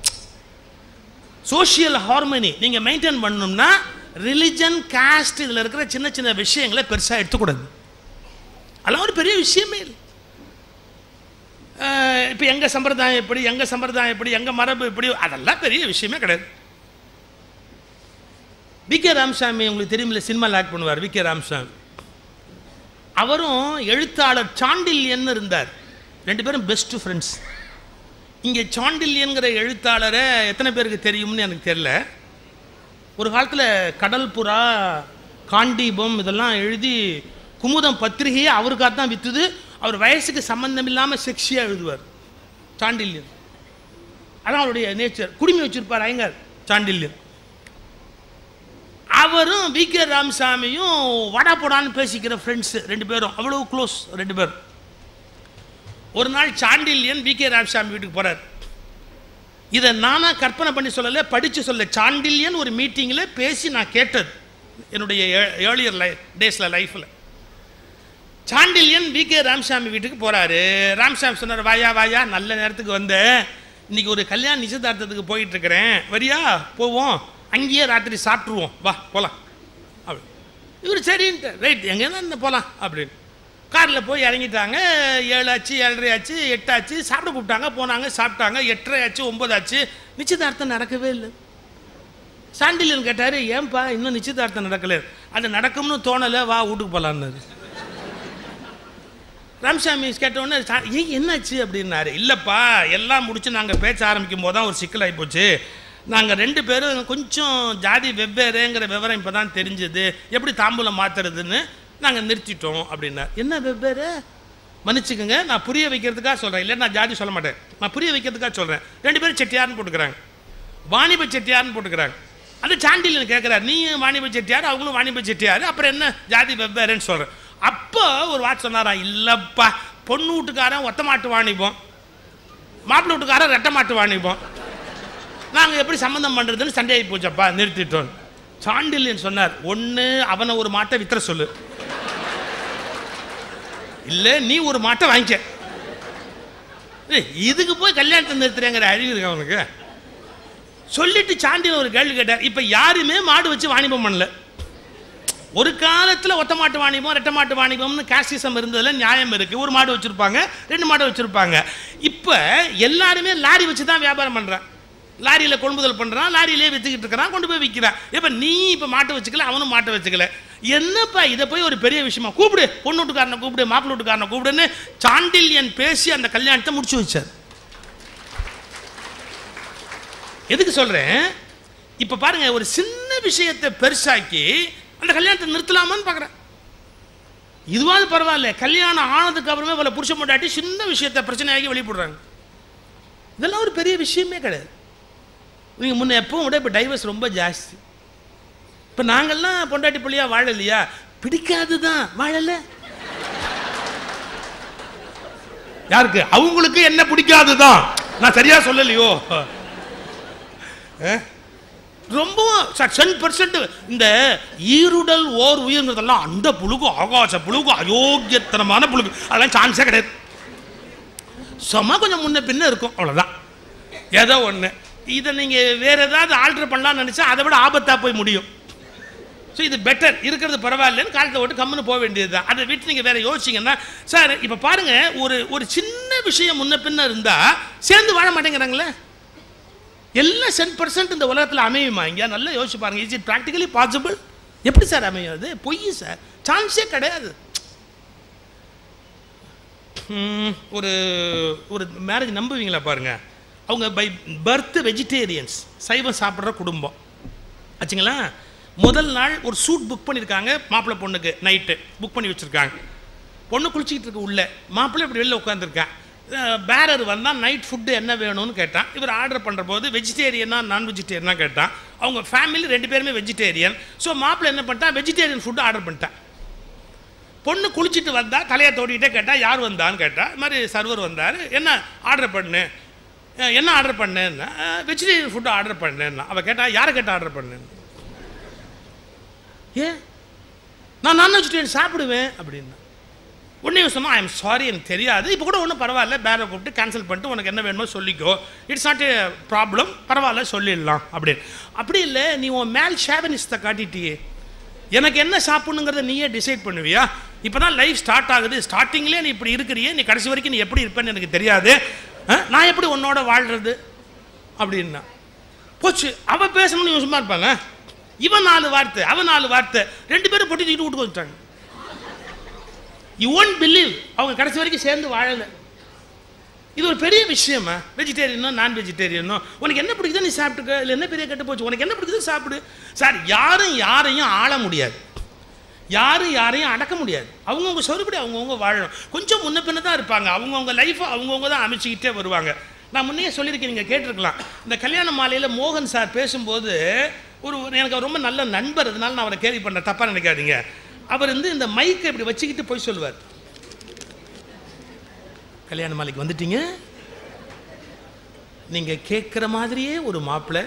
சோஷியல் ஹார்மனி நீங்க மெயின்டைன் பண்ணணும்னா ரிலிஜன் காஸ்ட் இதுல இருக்கிற சின்ன சின்ன விஷயங்களை பெருசா எடுத்துக்கூடாது அதெல்லாம் ஒரு பெரிய விஷயமே இல்லை இப்போ எங்க சம்பிரதாயம் எப்படி எங்க சம்பிரதாயம் எப்படி எங்க மரபு எப்படி அதெல்லாம் பெரிய விஷயமே கிடையாது வி கே ராமசாமி உங்களுக்கு தெரியுமில்ல சினிமாவில் ஆக்ட் பண்ணுவார் வி கே ராமசாமி அவரும் எழுத்தாளர் சாண்டில்யன் இருந்தார் ரெண்டு பேரும் பெஸ்ட் ஃப்ரெண்ட்ஸ் இங்கே சாண்டில்யன்கிற எழுத்தாளரை எத்தனை பேருக்கு தெரியும்னு எனக்கு தெரியல ஒரு காலத்தில் கடல் புறா காண்டீபம் இதெல்லாம் எழுதி குமுதம் பத்திரிகையே அவருக்காக தான் விற்றுது அவர் வயசுக்கு சம்பந்தம் இல்லாமல் செக்ஸியாக எழுதுவார் சாண்டில்யன் அதான் அவருடைய நேச்சர் குடுமி வச்சிருப்பார் ஐயங்கார் சாண்டில்யன் அவரும் வி கே ராமசாமியும் வடா போடான்னு பேசிக்கிற ஃப்ரெண்ட்ஸ் ரெண்டு பேரும் அவ்வளோ க்ளோஸ் ரெண்டு பேரும் ஒரு நாள் சாண்டில்யன் வி கே ராமசாமி வீட்டுக்கு போறார் இதை நானா கற்பனை பண்ணி சொல்லலை படித்து சொல்ல சாண்டில்யன் ஒரு மீட்டிங்கில் பேசி நான் கேட்டது என்னுடைய ஏர்லியர் லை டேஸில் லைஃப்பில் சாண்டில்யன் வி கே ராமசாமி வீட்டுக்கு போறாரு ராமசாமி சொன்னார் வாயா வாயா நல்ல நேரத்துக்கு வந்த இன்னைக்கு ஒரு கல்யாண நிச்சயதார்த்தத்துக்கு போயிட்டு இருக்கிறேன் வரியா போவோம் அங்கேயே ராத்திரி சாப்பிட்ருவோம் வா போகலாம் அப்படி இவர் சரின்ட்டு ரைட் எங்கே என்ன போகலாம் அப்படின்னு காரில் போய் இறங்கிட்டாங்க ஏழு ஆச்சு ஏழரை ஆச்சு எட்டாச்சு சாப்பிட கூப்பிட்டாங்க போனாங்க சாப்பிட்டாங்க எட்டரை ஆச்சு ஒம்பது ஆச்சு நிச்சயதார்த்தம் நடக்கவே இல்லை சாண்டில்யன் கேட்டார் ஏன்பா இன்னும் நிச்சயதார்த்தம் நடக்கல அது நடக்கும்னு தோணலை வா வீட்டுக்கு போகலான்னாரு ராமசாமி கேட்டவுடனே சா- ஏய் என்னாச்சு அப்படின்னாரு இல்லைப்பா எல்லாம் முடிச்சு நாங்கள் பேச ஆரம்பிக்கும் போது தான் ஒரு சிக்கலாகி போச்சு நாங்கள் ரெண்டு பேரும் கொஞ்சம் ஜாதி வெவ்வேறுங்கிற விவரம் இப்போ தான் தெரிஞ்சது எப்படி தாம்பூலம் மாற்றுறதுன்னு நாங்கள் நிறுத்திட்டோம் அப்படின்னார் என்ன வெவ்வேறு மன்னிச்சுக்கோங்க நான் புரிய வைக்கிறதுக்காக சொல்கிறேன் இல்லை நான் ஜாதி சொல்ல மாட்டேன் நான் புரிய வைக்கிறதுக்காக சொல்கிறேன் ரெண்டு பேரும் செட்டியார்னு போட்டுக்கிறாங்க வாணிப செட்டியார்னு போட்டுக்கிறாங்க அந்த சாண்டில்யன் கேட்குறாரு நீ வாணிப செட்டியார் அவங்களும் வாணிப செட்டியார் அப்புறம் என்ன ஜாதி வெவ்வேறுன்னு சொல்கிறேன் அப்போ ஒரு வார்த்தை சொன்னாராம் இல்லைப்பா பொண்ணு வீட்டுக்காரன் ஒத்த மாட்டு வாணிபம் மாப்பிள்ளை வீட்டுக்காரன் ரெட்டை மாட்டு வாணிபம் நாங்கள் எப்படி சம்மந்தம் பண்ணுறதுன்னு சண்டையாகி போச்சப்பா நிறுத்திட்டோம் சாண்டில்யன் சொன்னார் ஒன்று அவனை ஒரு மாட்டை வித்துற சொல்லு இல்லை நீ ஒரு மாட்டை வாங்கிக்க ஏய், இதுக்கு போய் கல்யாணத்தை நிறுத்துறேங்கிற அறிவு இருக்கு அவனுக்கு சொல்லிட்டு சாண்டியன் ஒரு கேள்வி கேட்டார் இப்போ யாருமே மாடு வச்சு வாணிபம் பண்ணல ஒரு காலத்தில் ஒத்த மாட்டு வாணிபம் ரெட்டை மாட்டு வாணிபம்னு காஸ்டிசம் இருந்ததுல நியாயம் இருக்கு ஒரு மாடு வச்சிருப்பாங்க ரெண்டு மாடு வச்சிருப்பாங்க இப்போ எல்லாருமே லாரி வச்சு தான் வியாபாரம் பண்றான் லாரியில் கொள்முதல் பண்ணுறான் லாரியிலே விற்றுக்கிட்டு இருக்கிறான் கொண்டு போய் விற்கிறான் இப்போ நீ இப்போ மாட்டை வச்சுக்கல அவனும் மாட்டை வச்சுக்கல என்னப்பா இதை போய் ஒரு பெரிய விஷயமா கூப்பிடு பொண்ணு வீட்டுக்காரனை கூப்பிடு மாப்பிள்ளை வீட்டுக்காரனை கூப்பிடுன்னு சாண்டில்யன் பேசி அந்த கல்யாணத்தை முடிச்சு வச்சார் எதுக்கு சொல்றேன் இப்ப பாருங்க ஒரு சின்ன விஷயத்தை பெருசாக்கி அந்த கல்யாணத்தை நிறுத்தலாமான்னு பார்க்குறேன் இதுவாது பரவாயில்ல கல்யாணம் ஆனதுக்கு அப்புறமே இவ்வளோ புருஷ முண்டாட்டி சின்ன விஷயத்தை பிரச்சனையாகி வெளிப்படுறாங்க இதெல்லாம் ஒரு பெரிய விஷயமே கிடையாது நீங்கள் முன்ன எப்பவும் விட இப்போ டைவர்ஸ் ரொம்ப ஜாஸ்தி இப்போ நாங்கள்லாம் பொண்டாட்டி பிள்ளையா வாழலையா பிடிக்காது தான் வாழலை யாருக்கு அவங்களுக்கு என்ன பிடிக்காது தான் நான் சரியா சொல்லலையோ அஹ்? ரொம்ப சென் பர்சன்ட் இந்த ஈருடல் ஓர் உயிர்ங்கிறதெல்லாம் அந்த புழுகு ஆகாச புழுகு அயோக்கியத்தனமான புழுகு அதெல்லாம் சான்ஸே கிடையாது சும்மா கொஞ்சம் முன்ன பின்ன இருக்கும் அவ்வளோதான் ஏதோ ஒன்று இதை நீங்கள் வேற ஏதாவது ஆல்டர் பண்ணலாம்னு நினச்சா அதை விட ஆபத்தாக போய் முடியும் ஸோ இது பெட்டர் இருக்கிறது பரவாயில்லன்னு காலத்தை விட்டு கம்முன்னு போக வேண்டியது தான் அதை விட்டு நீங்கள் வேற யோசிச்சிங்கன்னா சார் இப்போ பாருங்க ஒரு ஒரு சின்ன விஷயம் முன்ன பின்ன இருந்தால் சேர்ந்து வாழ மாட்டேங்கிறாங்களே எல்லாம் சென் பர்சன்ட் இந்த உலகத்தில் அமையுமா இங்கே நல்லா யோசிச்சு பாருங்க இஸ் இட் ப்ராக்டிகலி பாசிபிள் எப்படி சார் அமையும் அது பொய் சார் சான்ஸே கிடையாது ம், ஒரு ஒரு மேரேஜ் நம்புவீங்களா பாருங்க அவங்க பை பர்த் வெஜிடேரியன்ஸ் சைவம் சாப்பிட்ற குடும்பம் ஆச்சுங்களா முதல் நாள் ஒரு சூட் புக் பண்ணியிருக்காங்க மாப்பிள்ளை பொண்ணுக்கு நைட்டு புக் பண்ணி வச்சுருக்காங்க பொண்ணு குளிச்சிக்கிட்டு இருக்கு உள்ள மாப்பிள்ளை இப்படி வெளில உட்காந்துருக்கான் பேரர் வந்தால் நைட் ஃபுட்டு என்ன வேணும்னு கேட்டான் இவர் ஆர்டர் பண்ணுற போது வெஜிடேரியனா நான் வெஜிடேரியனா கேட்டான் அவங்க ஃபேமிலி ரெண்டு பேருமே வெஜிடேரியன் ஸோ மாப்பிள்ளை என்ன பண்ணிட்டான் வெஜிடேரியன் ஃபுட்டு ஆர்டர் பண்ணிட்டான் பொண்ணு குளிச்சுட்டு வந்தா தலையை தோடிக்கிட்டே கேட்டா யார் வந்தான்னு கேட்டா இது மாதிரி சர்வர் வந்தார் என்ன ஆர்டர் பண்ணு அஹ் என்ன ஆர்டர் பண்ணேன்னா வெஜிடேரியன் ஃபுட்டு ஆர்டர் பண்ணேன்னா அவள் கேட்டா யாரை கேட்ட ஆர்டர் பண்ணேன்னு ஏன் நான் நான் வெஜிடேரியன் சாப்பிடுவேன் அப்படின்னா உடனே சொன்னா ஐ எம் சாரி எனக்கு தெரியாது இப்போ கூட ஒன்றும் பரவாயில்ல பேரை கூப்பிட்டு கேன்சல் பண்ணிட்டு உனக்கு என்ன வேணுமோ சொல்லிக்கோ இட்ஸ் நாட் ஏ ப்ராப்ளம் பரவாயில்ல சொல்லிடலாம் அப்படின்னு அப்படி இல்லை நீ உன் மேல் ஷேவனிஸ்தை காட்டிட்டியே எனக்கு என்ன சாப்பிடணுங்கிறத நீயே டிசைட் பண்ணுவியா இப்போ தான் லைஃப் ஸ்டார்ட் ஆகுது ஸ்டார்டிங்லேயே நீ இப்படி இருக்கிறியே நீ கடைசி வரைக்கும் நீ எப்படி இருப்பேன்னு எனக்கு தெரியாது அஹ், நான் எப்படி உன்னோட வாழ்றது அப்படின்னா போச்சு அவ பேசணும்னு இவன் சும்மா இருப்பாங்க இவன் நாலு வார்த்தை அவன் நாலு வார்த்தை ரெண்டு பேரும் பொட்டி தூக்கிட்டு வீட்டுக்கு வந்துட்டாங்க யூ ஒன்ட் பிலீவ் அவங்க கடைசி வரைக்கும் சேர்ந்து வாழலை இது ஒரு பெரிய விஷயமா வெஜிடேரியனோ நான் வெஜிடேரியனோ உனக்கு என்ன பிடிக்குதோ நீ சாப்பிட்டுக்க இல்லை என்ன பெரிய கெட்டு போச்சு உனக்கு என்ன பிடிக்குதோ சாப்பிடு சார் யாரும் யாரையும் ஆள முடியாது யாரும் யாரையும் அடக்க முடியாது அவங்கவுங்க சொருப்படி அவங்கவுங்க வாழணும் கொஞ்சம் முன்ன பின்ன தான் இருப்பாங்க அவங்கவுங்க லைஃப்பை அவங்கவுங்க தான் அமைச்சிக்கிட்டே வருவாங்க நான் முன்னையே சொல்லியிருக்கேன் நீங்கள் கேட்டிருக்கலாம் இந்த கல்யாண மாலையில் மோகன் சார் பேசும்போது ஒரு ஒரு- எனக்கு அவர் ரொம்ப நல்ல நண்பர் அதனால நான் அவரை கேள்வி பண்ணேன் தப்பாக நினைக்காதீங்க அவர் வந்து இந்த மைக்கை இப்படி வச்சுக்கிட்டு போய் சொல்லுவார் கல்யாண மாலைக்கு வந்துட்டீங்க நீங்க கேட்குற மாதிரியே ஒரு மாப்பிள்ளை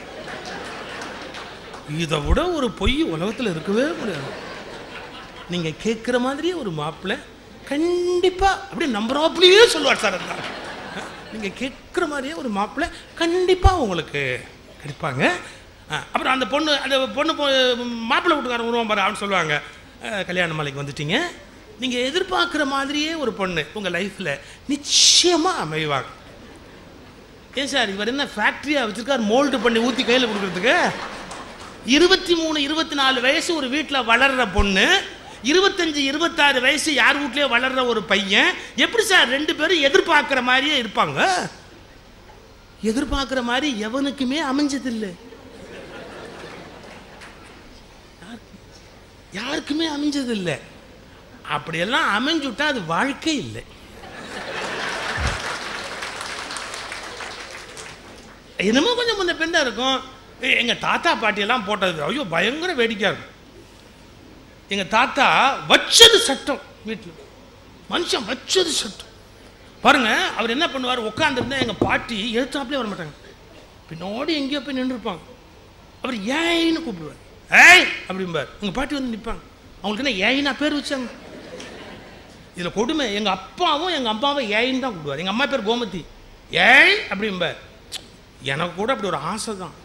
இதை விட ஒரு பொய் உலகத்தில் இருக்கவே முடியாது நீங்க கேட்குற மாதிரியே ஒரு மாப்பிள்ளை கண்டிப்பா அப்படி நம்புறாப்புலையே சொல்லுவார் சார் அந்த ஆள். நீங்க கேட்குற மாதிரியே ஒரு மாப்பிள்ளை கண்டிப்பா உங்களுக்கு கிடைப்பாங்க ஆ, அப்புறம் அந்த பொண்ணு அந்த பொண்ணு பொ- மாப்பிள்ளை வீட்டுக்காரன் வருவான் பாரு அவன் சொல்லுவாங்க "அஹ், கல்யாண மாலைக்கு வந்துட்டீங்க நீங்க எதிர்பார்க்குற மாதிரியே ஒரு பொண்ணு உங்க லைஃப்ல நிச்சயமா அமைவாங்க ஏன் சார் இவர் என்ன ஃபேக்ட்ரியா வச்சிருக்கார் மோல்டு பண்ணி ஊற்றி கையில் கொடுக்கறதுக்கு இருபத்தி மூணு இருபத்தி நாலு வயசு ஒரு வீட்டில் வளர்ற பொண்ணு இருபத்தஞ்சு இருபத்தாறு வயசு யார் வீட்லயோ வளர்ற ஒரு பையன் எப்படி சார் ரெண்டு பேரும் எதிர்பார்க்குற மாதிரியே இருப்பாங்க எதிர்பார்க்குற மாதிரி எவனுக்குமே அமைஞ்சதில்லை யாருக்குமே அமைஞ்சதில்லை அப்படியெல்லாம் அமைஞ்சுட்டா அது வாழ்க்கை இல்லை என்னமோ கொஞ்சம் முன்ன பெண்ணா இருக்கும் ஏய், எங்க தாத்தா பாட்டியெல்லாம் போட்டது ஐயோ பயங்கர வேடிக்கையா இருக்கும் எங்க தாத்தா வச்சது சட்டம் வீட்டில் மனுஷன் வச்சது சட்டம் பாருங்க அவர் என்ன பண்ணுவார் உட்காந்துருந்தா எங்க பாட்டி எழுத்தாப்புலேயே வர மாட்டாங்க பின்னோடி எங்கேயோ போய் நின்றுருப்பாங்க அவர் ஏன்னு கூப்பிடுவார் ஏய் அப்படிம்பார் உங்க பாட்டி வந்து நிற்பாங்க அவங்களுக்கு என்ன ஏயினா பேர் வச்சாங்க இதுல கொடுமை எங்க அப்பாவும் எங்க அம்மாவும் ஏயின்னு தான் கூப்பிடுவார் எங்க அம்மா பேர் கோமதி ஏய் அப்படிம்பார் எனக்கு கூட அப்படி ஒரு ஆசை தான்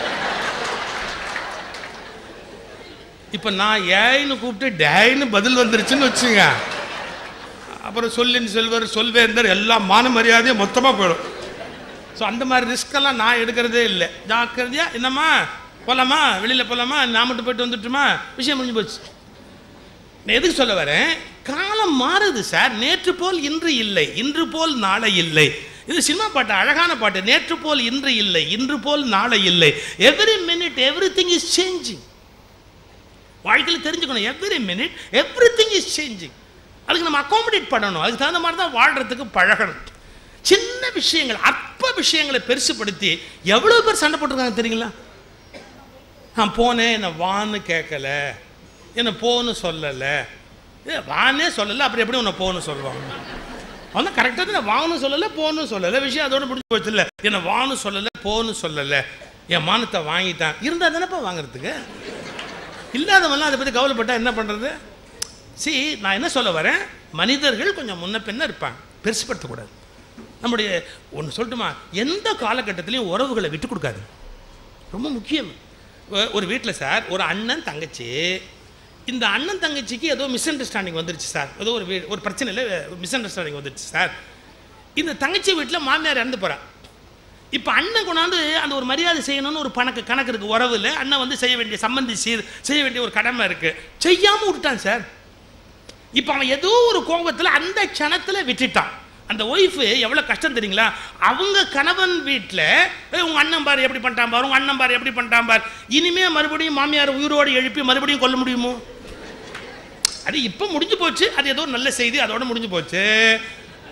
இப்போ நான் ஏன்னு கூப்பிட்டு டேன்னு பதில் வந்துருச்சுன்னு வச்சுங்க அப்புறம் சொல்லின் செல்வர் சொல்வேந்தர் எல்லாம் மான மரியாதையும் மொத்தமாக போயிடும் ஸோ அந்த மாதிரி ரிஸ்கெல்லாம் நான் எடுக்கிறதே இல்லை ஜாக்கிரதையா என்னம்மா போகலாமா வெளியில் போகலாமா நான் மட்டும் போயிட்டு வந்துட்டுமா விஷயம் முடிஞ்சு போச்சு நான் எதுக்கு சொல்ல வரேன் காலம் மாறுது சார் நேற்று போல் இன்று இல்லை இன்று போல் நாளை இல்லை இது சினிமா பாட்டு அழகான பாட்டு நேற்று போல் இன்று இல்லை இன்று போல் நாளை இல்லை every minute everything is changing வாழ்க்கையில் தெரிஞ்சுக்கணும் every minute everything is changing அதுக்கு நம்ம அக்காமடேட் பண்ணணும் அதுக்கு தகுந்த மாதிரி தான் வாழ்கிறதுக்கு பழகணும் சின்ன விஷயங்கள் அற்ப விஷயங்களை பெருசுப்படுத்தி எவ்வளோ பேர் சண்டை போட்டிருக்காங்க தெரியுங்களா நான் போனேன் என்னை வான்னு கேட்கல என்னை போன்னு சொல்லலை ஏ வானே சொல்லலை அப்புறம் எப்படி உன்னை போன்னு சொல்லுவாங்க அவன் கரெக்டாக தான் வான்னு சொல்லலை போன்னு சொல்லலை விஷயம் அதோட முடிஞ்சு போச்சு இல்லை என்னை வான்னு சொல்லலை போன்னு சொல்லலை என் மானத்தை வாங்கிட்டான் இருந்தால் தானேப்பா வாங்குறதுக்கு இல்லாதவன்லாம் அதை பற்றி கவலைப்பட்டா என்ன பண்ணுறது சி நான் என்ன சொல்ல வரேன் மனிதர்கள் கொஞ்சம் முன்ன பின்ன இருப்பாங்க பெருசுப்படுத்தக்கூடாது நம்முடைய ஒன்று சொல்லட்டுமா எந்த காலகட்டத்திலையும் உறவுகளை விட்டு கொடுக்காது ரொம்ப முக்கியம் ஒ- ஒரு வீட்டில் சார் ஒரு அண்ணன் தங்கச்சி இந்த அண்ணன் தங்கச்சிக்கு ஏதோ மிஸ் அண்டர்ஸ்டாண்டிங் வந்துருச்சு சார் ஏதோ ஒரு வீ ஒரு பிரச்சனையில் மிஸ் அண்டர்ஸ்டாண்டிங் வந்துருச்சு சார் இந்த தங்கச்சி வீட்டில் மாமியார் இறந்து போகிறா இப்போ அண்ணன் கொண்டாந்து அந்த ஒரு மரியாதை செய்யணும்னு ஒரு பணக்கு கணக்கு இருக்குது உறவில் அண்ணன் வந்து செய்ய வேண்டிய சம்பந்தி சீர் செய்ய வேண்டிய ஒரு கடமை இருக்குது செய்யாமல் விட்டுட்டான் சார் இப்போ அவன் ஏதோ ஒரு கோபத்தில் அந்த க்ஷணத்தில் விட்டுட்டான் அந்த ஒய்ஃபு எவ்வளோ கஷ்டம் தெரியுங்களா அவங்க கணவன் வீட்டில் உங்கள் அண்ணன் பார் எப்படி பண்ணிட்டான் பார் உங்கள் அண்ணன் பார் எப்படி பண்ணிட்டான் பார் இனிமே மறுபடியும் மாமியார் உயிரோடு எழுப்பி மறுபடியும் கொல்ல முடியுமோ அது இப்போ முடிஞ்சு போச்சு அது ஏதோ ஒரு நல்ல செய்தி அதோட முடிஞ்சு போச்சு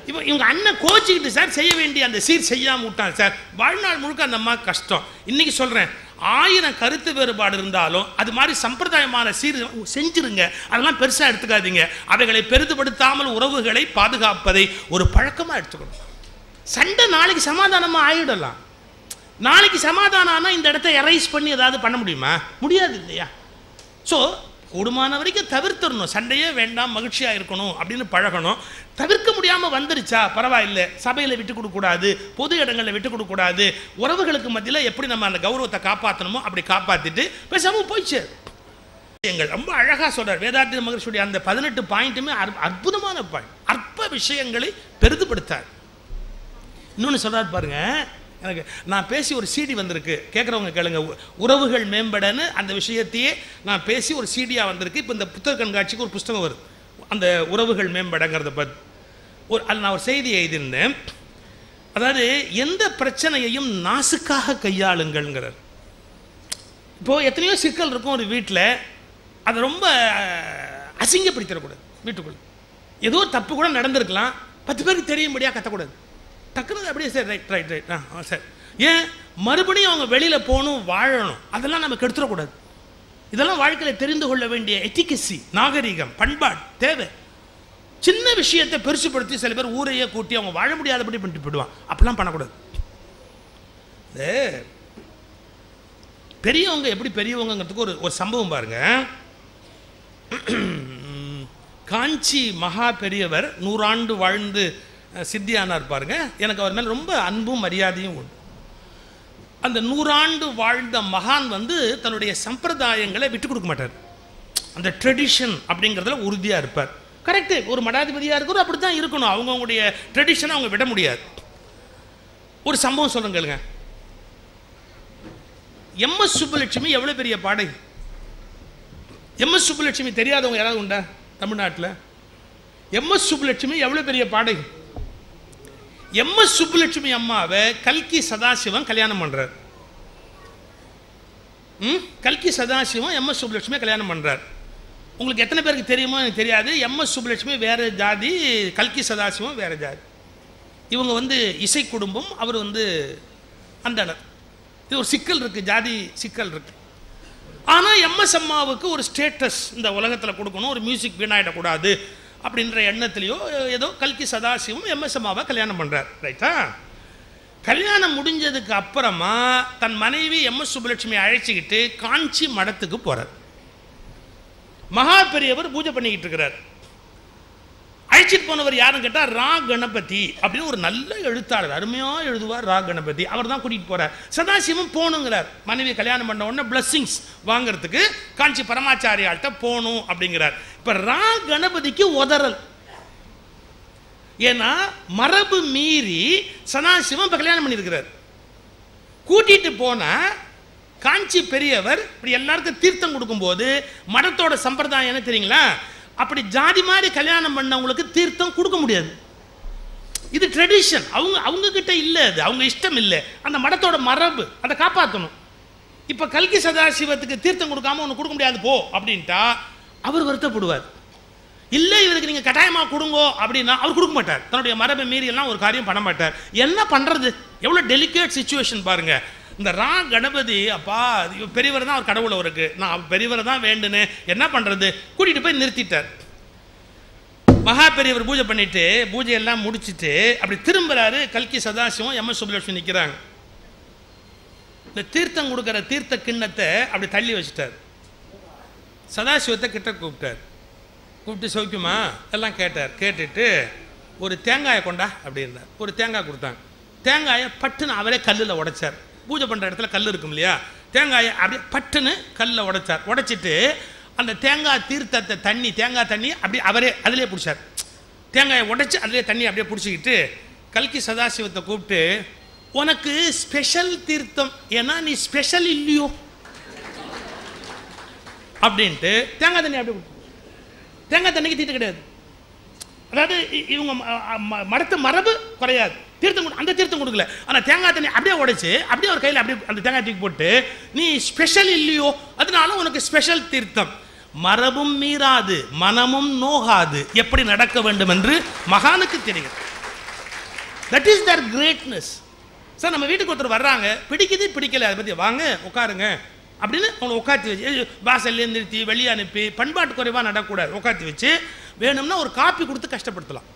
இவன் இவங்க அண்ணன் கோச்சிக்கிட்டு சார் செய்ய வேண்டிய அந்த சீர் செய்யாம விட்டான் சார் வாழ்நாள் முழுக்க அந்த அம்மா கஷ்டம் இன்னைக்கு சொல்றேன் ஆயிரம் கருத்து வேறுபாடு இருந்தாலும் அது மாதிரி சம்பிரதாயமான சீர் செஞ்சிருங்க அதெல்லாம் பெருசா எடுத்துக்காதீங்க அவைகளை பெரிதுபடுத்தாமல் உறவுகளை பாதுகாப்பதை ஒரு பழக்கமா எடுத்துக்கணும் சண்டை நாளைக்கு சமாதானமா ஆயிடலாம் நாளைக்கு சமாதானம் ஆனா இந்த இடத்த எரைஸ் பண்ணி ஏதாவது பண்ண முடியுமா முடியாது இல்லையா ஸோ கூடுமான வரைக்கும் தவிர்த்துடணும் சண்டையே வேண்டாம் மகிழ்ச்சியாக இருக்கணும் அப்படின்னு பழகணும் தவிர்க்க முடியாமல் வந்துருச்சா பரவாயில்ல சபையில் விட்டு கொடுக்கக்கூடாது பொது இடங்களில் விட்டு கொடுக்கக்கூடாது உறவுகளுக்கு மத்தியில் எப்படி நம்ம அந்த கௌரவத்தை காப்பாற்றணுமோ அப்படி காப்பாற்றிட்டு பேசாமல் போயிடுச்சு எங்கள் ரொம்ப அழகாக சொல்றார் வேதாத்திரி மகர்ஷியுடைய அந்த பதினெட்டு பாயிண்ட்டுமே அற்ப- அற்புதமான பாயிண்ட் அற்ப விஷயங்களை பெரிதுபடுத்தார் இன்னொன்று சொல்றாரு பாருங்க எனக்கு நான் பேசி ஒரு சிடி வந்திருக்கு கேட்குறவங்க கேளுங்க உ- உறவுகள் மேம்படன்னு அந்த விஷயத்தையே நான் பேசி ஒரு சிடியாக வந்திருக்கு இப்போ இந்த புத்தக கண்காட்சிக்கு ஒரு புஸ்தகம் வருது அந்த உறவுகள் மேம்படங்கிறத பற்றி ஒரு அதில் நான் ஒரு செய்தி எழுதியிருந்தேன் அதாவது எந்த பிரச்சனையையும் நாசுக்காக கையாளுங்கள்ங்கிறார் இப்போது எத்தனையோ சிக்கல் இருக்கும் ஒரு வீட்டில் அதை ரொம்ப அஹ், அசிங்கப்படுத்திடக்கூடாது வீட்டுக்குள்ள ஏதோ ஒரு தப்பு கூட நடந்திருக்கலாம் பத்து பேருக்கு தெரியும்படியாக கத்தக்கூடாது டக்குனு அப்படியே சரி ரைட் ரைட் ரைட் ஆ ஆ, சரி ஏன் மறுபடியும் அவங்க வெளியில் போகணும் வாழணும் அதெல்லாம் நம்ம கெடுத்துடக்கூடாது இதெல்லாம் வாழ்க்கையில் தெரிந்து கொள்ள வேண்டிய எட்டிகசி நாகரிகம் பண்பாடு தேவை சின்ன விஷயத்தை பெருசுப்படுத்தி சில பேர் ஊரையே கூட்டி அவங்க வாழ முடியாதபடி பண்ணிட்டு போயிடுவான் அப்படிலாம் பண்ணக்கூடாது இந்த பெரியவங்க எப்படி பெரியவங்கங்கிறதுக்கு ஒரு ஒரு சம்பவம் பாருங்க காஞ்சி மகா பெரியவர் நூறாண்டு வாழ்ந்து அஹ், சித்தியானார் பாருங்க எனக்கு அவர் மேல் ரொம்ப அன்பும் மரியாதையும் உண்டு அந்த நூறாண்டு வாழ்ந்த மகான் வந்து தன்னுடைய சம்பிரதாயங்களை விட்டு கொடுக்க மாட்டார் அந்த ட்ரெடிஷன் அப்படிங்கிறதுல உறுதியாக இருப்பார் கரெக்டு ஒரு மடாதிபதியாக இருக்கிறோம் அப்படி தான் இருக்கணும் அவங்கவுங்களுடைய ட்ரெடிஷனை அவங்க விட முடியாது ஒரு சம்பவம் சொல்லுங்க கேளுங்க எம்எஸ் சுப்புலட்சுமி எவ்வளோ பெரிய பாடகி எம்எஸ் சுப்புலட்சுமி தெரியாதவங்க யாராவது உண்டா தமிழ்நாட்டில் எம்எஸ் சுப்புலட்சுமி எவ்வளோ பெரிய பாடகி எம்எஸ் சுப்புலட்சுமி அம்மாவை கல்கி சதாசிவம் கல்யாணம் பண்றார் ம் கல்கி சதாசிவம் எம்எஸ் சுப்புலட்சுமி கல்யாணம் பண்றார் உங்களுக்கு எத்தனை பேருக்கு தெரியுமோ எனக்கு தெரியாது எம்எஸ் சுப்புலட்சுமி வேற ஜாதி கல்கி சதாசிவம் வேற ஜாதி இவங்க வந்து இசை குடும்பம் அவர் வந்து அந்தனர் இது ஒரு சிக்கல் இருக்கு ஜாதி சிக்கல் இருக்கு ஆனால் எம்எஸ் அம்மாவுக்கு ஒரு ஸ்டேட்டஸ் இந்த உலகத்தில் கொடுக்கணும் ஒரு மியூசிக் வீணாயிடக்கூடாது அப்படின்ற எண்ணத்திலையோ ஏதோ கல்கி சதாசிவம் எம்எஸ் அம்மாவை கல்யாணம் பண்ணுறார் ரைட்டா கல்யாணம் முடிஞ்சதுக்கு அப்புறமா தன் மனைவி எம்எஸ் சுப்புலட்சுமி அழைச்சிக்கிட்டு காஞ்சி மடத்துக்கு போகிறார் மகா பெரியவர் பூஜை பண்ணிக்கிட்டு இருக்கிறார் அழைச்சிட்டு போனவர் யாருன்னு கேட்டால் ரா கணபதி அப்படின்னு ஒரு நல்ல எழுத்தாளர் அருமையாக எழுதுவார் ரா கணபதி அவர் தான் கூட்டிகிட்டு போகிறார் சதாசிவம் போகணுங்கிறார் மனைவி கல்யாணம் பண்ண உடனே பிளஸ்ஸிங்ஸ் வாங்குறதுக்கு காஞ்சி பரமாச்சாரியாள்கிட்ட போகணும் அப்படிங்கிறார் இப்போ ரா கணபதிக்கு உதறல் ஏன்னா மரபு மீறி சதாசிவம் இப்போ கல்யாணம் பண்ணியிருக்கிறார் கூட்டிட்டு போனா காஞ்சி பெரியவர் இப்படி எல்லாருக்கும் தீர்த்தம் கொடுக்கும்போது மடத்தோட சம்பிரதாயம் என்ன தெரியுங்களா அப்படி ஜாதி மாதிரி கல்யாணம் பண்ணவங்களுக்கு தீர்த்தம் கொடுக்க முடியாது இது ட்ரெடிஷன் அவங்க அவங்க கிட்ட இல்லை அது அவங்க இஷ்டம் இல்லை அந்த மடத்தோட மரபு அதை காப்பாற்றணும் இப்போ கல்கி சதாசிவத்துக்கு தீர்த்தம் கொடுக்காம ஒன்று கொடுக்க முடியாது போ அப்படின்ட்டா அவர் வருத்தப்படுவார் இல்லை இவருக்கு நீங்கள் கட்டாயமாக கொடுங்கோ அப்படின்னா அவர் கொடுக்க மாட்டார் தன்னுடைய மரபை மீறி எல்லாம் ஒரு காரியம் பண்ண மாட்டார் என்ன பண்ணுறது எவ்வளோ டெலிகேட் சுச்சுவேஷன் பாருங்க இந்த ரா கணபதி அப்பா இவர் பெரியவர் தான் அவர் கடவுள் அவருக்கு நான் பெரியவரை தான் வேண்டுனேன் என்ன பண்ணுறது கூட்டிகிட்டு போய் நிறுத்திட்டார் மகா பெரியவர் பூஜை பண்ணிட்டு பூஜை எல்லாம் முடிச்சிட்டு அப்படி திரும்புறாரு கல்கி சதாசிவம் எம் எஸ் சுப்புலட்சுமி நிற்கிறாங்க இந்த தீர்த்தம் கொடுக்குற தீர்த்த கிண்ணத்தை அப்படி தள்ளி வச்சுட்டார் சதாசிவத்தை கிட்ட கூப்பிட்டார் கூப்பிட்டு சௌக்கியமா எல்லாம் கேட்டார் கேட்டுட்டு ஒரு தேங்காயை கொண்டா அப்படின்னார் ஒரு தேங்காய் கொடுத்தாங்க தேங்காயை பட்டுன்னு அவரே கல்லில் உடைச்சார் பூஜை பண்ணுற இடத்துல கல் இருக்கும் இல்லையா தேங்காயை அப்படியே பட்டுன்னு கல்லில் உடைச்சார் உடைச்சிட்டு அந்த தேங்காய் தீர்த்தத்தை தண்ணி தேங்காய் தண்ணி அப்படியே அவரே அதிலே பிடிச்சார் தேங்காயை உடைச்சி அதிலே தண்ணி அப்படியே பிடிச்சிக்கிட்டு கல்கி சதாசிவத்தை கூப்பிட்டு உனக்கு ஸ்பெஷல் தீர்த்தம் ஏன்னா நீ ஸ்பெஷல் இல்லையோ அப்படின்ட்டு தேங்காய் தண்ணி அப்படியே கொடுத்தார். தேங்காய் தண்ணிக்கு தீட்டு கிடையாது அதாவது இ- இவங்க ம- ம- மடத்து மரபு குறையாது தீர்த்தம் கொடு- அந்த தீர்த்தம் கொடுக்கல ஆனால் தேங்காய் தண்ணி அப்படியே உடைச்சு அப்படியே ஒரு கையில் அப்படியே அந்த தேங்காய் தூக்கி போட்டு நீ ஸ்பெஷல் இல்லையோ அதனால உனக்கு ஸ்பெஷல் தீர்த்தம் மரபும் மீறாது மனமும் நோகாது எப்படி நடக்க வேண்டும் என்று மகானுக்கு தெரியும் that is their greatness sir நம்ம வீட்டுக்கு ஒருத்தர் வர்றாங்க பிடிக்குது பிடிக்கல அதை பற்றி வாங்க உட்காருங்க அப்படின்னு அவங்களை உட்காத்தி வச்சு வாசல்லே நிறுத்தி வெளியே அனுப்பி பண்பாட்டு குறைவாக நடக்கூடாது உட்காத்தி வச்சு வேணும்னா ஒரு காப்பி கொடுத்து கஷ்டப்படுத்தலாம்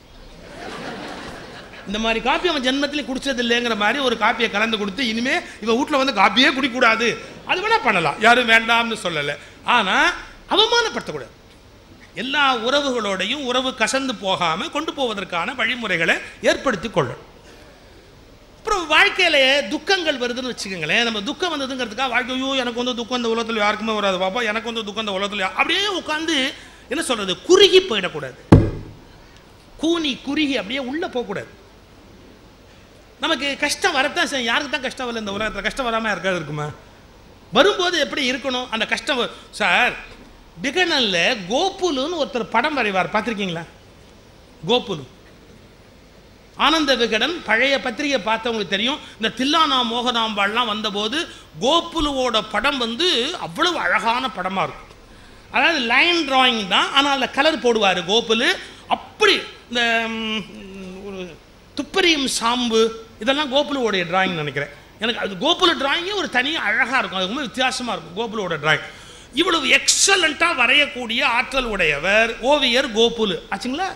இந்த மாதிரி காப்பி அவன் ஜென்மத்திலே குடிச்சது இல்லைங்கிற மாதிரி ஒரு காப்பியை கலந்து கொடுத்து இனிமே இவன் வீட்டில் வந்து காப்பியே குடிக்கூடாது அது வேணா பண்ணலாம் யாரும் வேண்டாம்னு சொல்லலை ஆனால் அவமானப்படுத்தக்கூடாது எல்லா உறவுகளோடையும் உறவு கசந்து போகாமல் கொண்டு போவதற்கான வழிமுறைகளை ஏற்படுத்தி கொள்ளணும் அப்புறம் வாழ்க்கையில துக்கங்கள் வருதுன்னு வச்சுக்கோங்களேன் நம்ம துக்கம் வந்ததுங்கிறதுக்காக வாழ்க்கை ஐயோ எனக்கு வந்து துக்கம் இந்த உலகத்தில் யாருக்குமே வராது பாப்பா எனக்கு வந்து துக்கம் இந்த உலகத்தில் யா-" அப்படியே உட்காந்து என்ன சொல்றது குறுகி போயிடக்கூடாது கூனி குறுகி அப்படியே உள்ள போகக்கூடாது நமக்கு கஷ்டம் வரத்தான் செய்யும் யாருக்கு தான் கஷ்டம் வரல இந்த உலகத்தில் கஷ்டம் வராமல் யாருக்காவது இருக்குமா வரும்போது எப்படி இருக்கணும் அந்த கஷ்டம் வ- சார் பிகனல்ல கோகுலுன்னு ஒருத்தர் படம் வரைவார் பார்த்துருக்கீங்களா கோகுலு ஆனந்த விகடன் பழைய பத்திரிகை பார்த்தவங்களுக்கு தெரியும் இந்த தில்லானா மோகனாம்பாள்லாம் வந்தபோது கோகுலுவோட படம் வந்து அவ்வளவு அழகான படமாக இருக்கும் அதாவது லைன் டிராயிங் தான் ஆனால் அதில் கலர் போடுவார் கோகுலு அப்படி இந்த ம், ஒரு துப்பறியும் சாம்பு இதெல்லாம் கோகுலுவோடைய டிராயிங் நினைக்கிறேன் எனக்கு அது கோகுல டிராயிங்கே ஒரு தனியாக அழகாக இருக்கும் அது ரொம்ப வித்தியாசமாக இருக்கும் கோகுலோட டிராயிங் இவ்வளவு எக்ஸலண்ட்டாக வரையக்கூடிய ஆற்றல் உடையவர் ஓவியர் கோகுலு ஆச்சுங்களா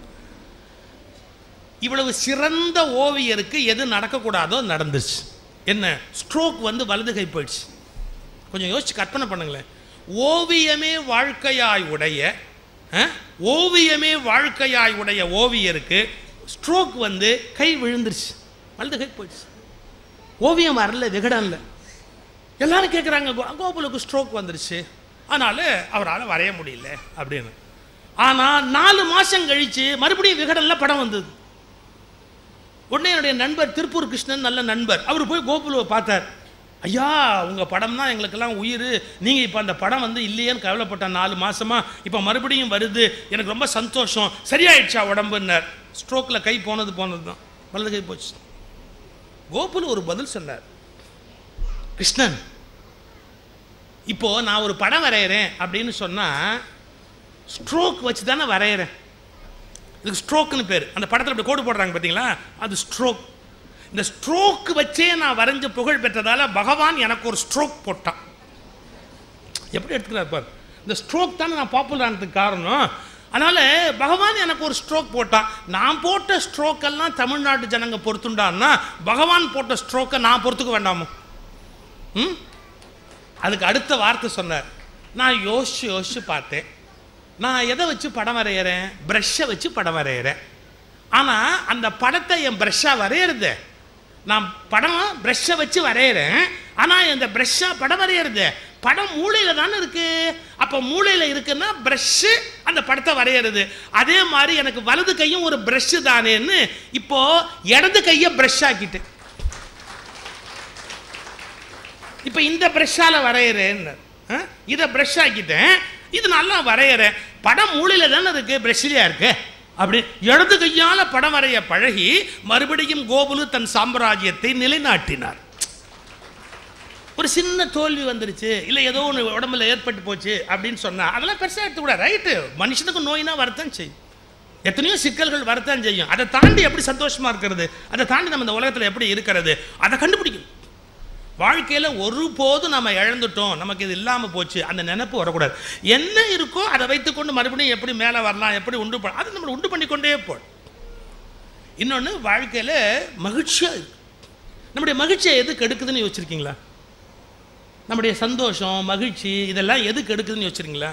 இவ்வளவு சிறந்த ஓவியருக்கு எது நடக்கக்கூடாதோ நடந்துச்சு என்ன ஸ்ட்ரோக் வந்து வலது கை போயிடுச்சு கொஞ்சம் யோசிச்சு கற்பனை பண்ணுங்களேன் ஓவியமே வாழ்க்கையாய் உடைய அஹ், ஓவியமே வாழ்க்கையாய் உடைய ஓவியருக்கு ஸ்ட்ரோக் வந்து கை விழுந்துருச்சு வலது கை போயிடுச்சு ஓவியம் வரல விகடன்ல எல்லாரும் கேட்குறாங்க கோகுலுக்கு ஸ்ட்ரோக் வந்துருச்சு அதனால அவரால் வரைய முடியல அப்படின்னு ஆனால் நாலு மாதம் கழிச்சு மறுபடியும் விகடன்ல படம் வந்தது உடனே என்னுடைய நண்பர் திருப்பூர் கிருஷ்ணன் நல்ல நண்பர் அவர் போய் கோகுலுவை பார்த்தார் ஐயா உங்கள் படம் தான் எங்களுக்கெல்லாம் உயிர் நீங்கள் இப்போ அந்த படம் வந்து இல்லையேன்னு கவலைப்பட்ட நாலு மாசமா இப்போ மறுபடியும் வருது எனக்கு ரொம்ப சந்தோஷம் சரியாயிடுச்சா உடம்புன்னார் ஸ்ட்ரோக்கில் கை போனது போனது தான் வலது கை போச்சு கோகுல் ஒரு பதில் சொன்னார் கிருஷ்ணன் இப்போ நான் ஒரு படம் வரைகிறேன் அப்படின்னு சொன்னால் ஸ்ட்ரோக் வச்சு தானே வரைகிறேன் இதுக்கு ஸ்ட்ரோக்குன்னு பேர் அந்த படத்தில் இப்படி கோடு போடுறாங்க பார்த்தீங்களா அது ஸ்ட்ரோக் இந்த ஸ்ட்ரோக் வச்சே நான் வரைஞ்ச புகழ் பெற்றதால பகவான் எனக்கு ஒரு ஸ்ட்ரோக் போட்டான் எப்படி எடுத்துக்கிறார் பார் இந்த ஸ்ட்ரோக் தானே நான் பாப்புலர் ஆனதுக்கு காரணம் அதனால் பகவான் எனக்கு ஒரு ஸ்ட்ரோக் போட்டான் நான் போட்ட ஸ்ட்ரோக் எல்லாம் தமிழ்நாட்டு ஜனங்க பொறுத்துண்டான்னா பகவான் போட்ட ஸ்ட்ரோக்கை நான் பொறுத்துக்க வேண்டாமோ ம் அதுக்கு அடுத்த வார்த்தை சொன்னார் நான் யோசிச்சு யோசிச்சு பார்த்தேன் நான் எதை வச்சு படம் வரைகிறேன் ப்ரஷ்ஷை வச்சு படம் வரைகிறேன் ஆனால் அந்த படத்தை என் ப்ரஷ்ஷாக வரைகிறது நான் படம் ப்ரஷ்ஷை வச்சு வரைகிறேன் ஆனால் இந்த ப்ரஷ்ஷாக படம் வரைகிறது படம் மூளையில் தானே இருக்கு அப்போ மூளையில் இருக்குன்னா ப்ரஷ்ஷு அந்த படத்தை வரைகிறது அதே மாதிரி எனக்கு வலது கையும் ஒரு ப்ரஷ்ஷு தானேன்னு இப்போ இடது கையை ப்ரஷ் ஆக்கிட்டு இப்போ இந்த ப்ரஷ்ஷால் வரைகிறேன்னு ஆ? இதை ப்ரஷ் ஆக்கிட்டேன் இது நல்லா வரைகிறேன் படம் மூளையில் தானே இருக்கு ப்ரஷ்லையா இருக்கு அப்படி இடது கையால் படம் வரைய பழகி மறுபடியும் கோகுலு தன் சாம்ராஜ்யத்தை நிலைநாட்டினார் ஒரு சின்ன தோல்வி வந்துருச்சு இல்லை ஏதோ ஒன்று உடம்புல ஏற்பட்டு போச்சு அப்படின்னு சொன்னா அதெல்லாம் பெருசாக எடுத்துக்கூடாது ரைட்டு மனுஷனுக்கு நோயினா வரத்தான் செய்யும் எத்தனையோ சிக்கல்கள் வரத்தான் செய்யும் அதை தாண்டி எப்படி சந்தோஷமா இருக்கிறது அதை தாண்டி நம்ம இந்த உலகத்தில் எப்படி இருக்கிறது அதை கண்டுபிடிக்கணும் வாழ்க்கையில் ஒருபோதும் நம்ம இழந்துட்டோம் நமக்கு இது இல்லாமல் போச்சு அந்த நினைப்பு வரக்கூடாது என்ன இருக்கோ அதை வைத்துக்கொண்டு மறுபடியும் எப்படி மேலே வரலாம் எப்படி உண்டு பண்ண அதை நம்ம உண்டு பண்ணிக்கொண்டே போ இன்னொன்று வாழ்க்கையில் மகிழ்ச்சியாக இருக்கு நம்முடைய மகிழ்ச்சியை எது கெடுக்குதுன்னு யோசிச்சிருக்கீங்களா நம்முடைய சந்தோஷம் மகிழ்ச்சி இதெல்லாம் எது கெடுக்குதுன்னு யோசிச்சிருக்கீங்களா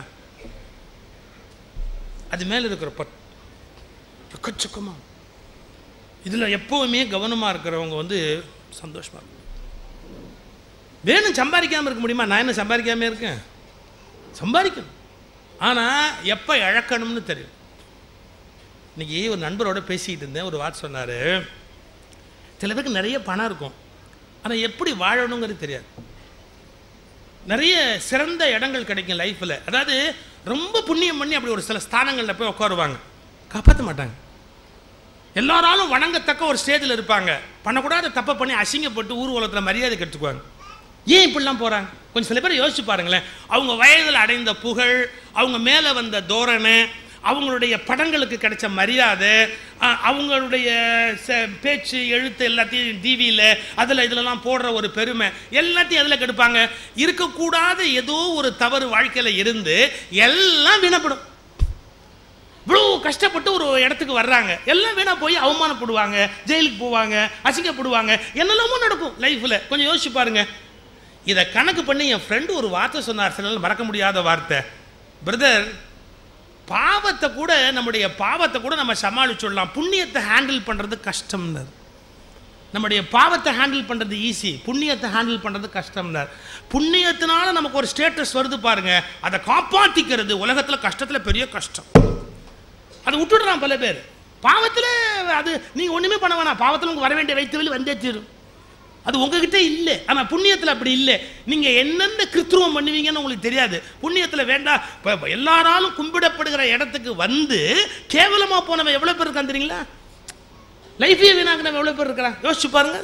அது மேலே இருக்கிற பட் எக்கச்சக்கமாக இதில் எப்போவுமே கவனமாக இருக்கிறவங்க வந்து சந்தோஷமாக இருக்கும் வேணும் சம்பாதிக்காமல் இருக்க முடியுமா நான் என்ன சம்பாதிக்காம இருக்கேன் சம்பாதிக்கணும் ஆனால் எப்போ இழக்கணும்னு தெரியும் இன்னைக்கு ஒரு நண்பரோட பேசிக்கிட்டு இருந்தேன் ஒரு வார்த்தை சொன்னார் சில பேருக்கு நிறைய பணம் இருக்கும் ஆனால் எப்படி வாழணுங்கிறது தெரியாது நிறைய சிறந்த இடங்கள் கிடைக்கும் லைஃப்பில் அதாவது ரொம்ப புண்ணியம் பண்ணி அப்படி ஒரு சில ஸ்தானங்களில் போய் உட்காருவாங்க காப்பாற்ற மாட்டாங்க எல்லாராலும் வணங்கத்தக்க ஒரு ஸ்டேஜில் இருப்பாங்க பண்ணக்கூடாத தப்பை பண்ணி அசிங்கப்பட்டு ஊர் உலகத்தில் மரியாதை கெடுத்துக்குவாங்க ஏன் இப்படிலாம் போகிறாங்க கொஞ்சம் சில பேர் யோசிச்சு பாருங்களேன் அவங்க வயதில் அடைந்த புகழ் அவங்க மேலே வந்த தோரணை அவங்களுடைய படங்களுக்கு கிடைச்ச மரியாதை அஹ், அவங்களுடைய ச- பேச்சு எழுத்து எல்லாத்தையும் டிவியில் அதில் இதிலலாம் போடுற ஒரு பெருமை எல்லாத்தையும் அதில் கெடுப்பாங்க இருக்கக்கூடாத ஏதோ ஒரு தவறு வாழ்க்கையில் இருந்து எல்லாம் வீணப்படும் இவ்வளோ கஷ்டப்பட்டு ஒரு இடத்துக்கு வர்றாங்க எல்லாம் வீணா போய் அவமானப்படுவாங்க ஜெயிலுக்கு போவாங்க அசிங்கப்படுவாங்க என்னெல்லாமோ நடக்கும் லைஃப்பில் கொஞ்சம் யோசிச்சு பாருங்க இதை கணக்கு பண்ணி என் ஃப்ரெண்டு ஒரு வார்த்தை சொன்னார் சில நாள் மறக்க முடியாத வார்த்தை பிரதர் பாவத்தை கூட நம்முடைய பாவத்தை கூட நம்ம சமாளிச்சுடலாம் புண்ணியத்தை ஹேண்டில் பண்ணுறது கஷ்டம்னார் நம்முடைய பாவத்தை ஹேண்டில் பண்ணுறது ஈஸி புண்ணியத்தை ஹேண்டில் பண்ணுறது கஷ்டம்னார் புண்ணியத்தினால நமக்கு ஒரு ஸ்டேட்டஸ் வருது பாருங்க அதை காப்பாற்றிக்கிறது உலகத்தில் கஷ்டத்தில் பெரிய கஷ்டம் அதை விட்டுடுறான் பல பேர் பாவத்தில் அது நீங்கள் ஒன்றுமே பண்ண வேணாம் பாவத்தில் உங்களுக்கு வர வேண்டிய வைத்து வெளி வந்தே தீரும் அது உங்ககிட்ட இல்லை ஆனால் புண்ணியத்தில் அப்படி இல்லை நீங்கள் என்னென்ன கிருத்துவம் பண்ணுவீங்கன்னு உங்களுக்கு தெரியாது புண்ணியத்தில் வேண்டாம் இப்போ எல்லாராலும் கும்பிடப்படுகிற இடத்துக்கு வந்து கேவலமாக போனவன் எவ்வளோ பேர் இருக்கான் தெரியுங்களா லைஃபையே வீணாக்குனவன் எவ்வளோ பேர் இருக்கிறான் யோசிச்சு பாருங்க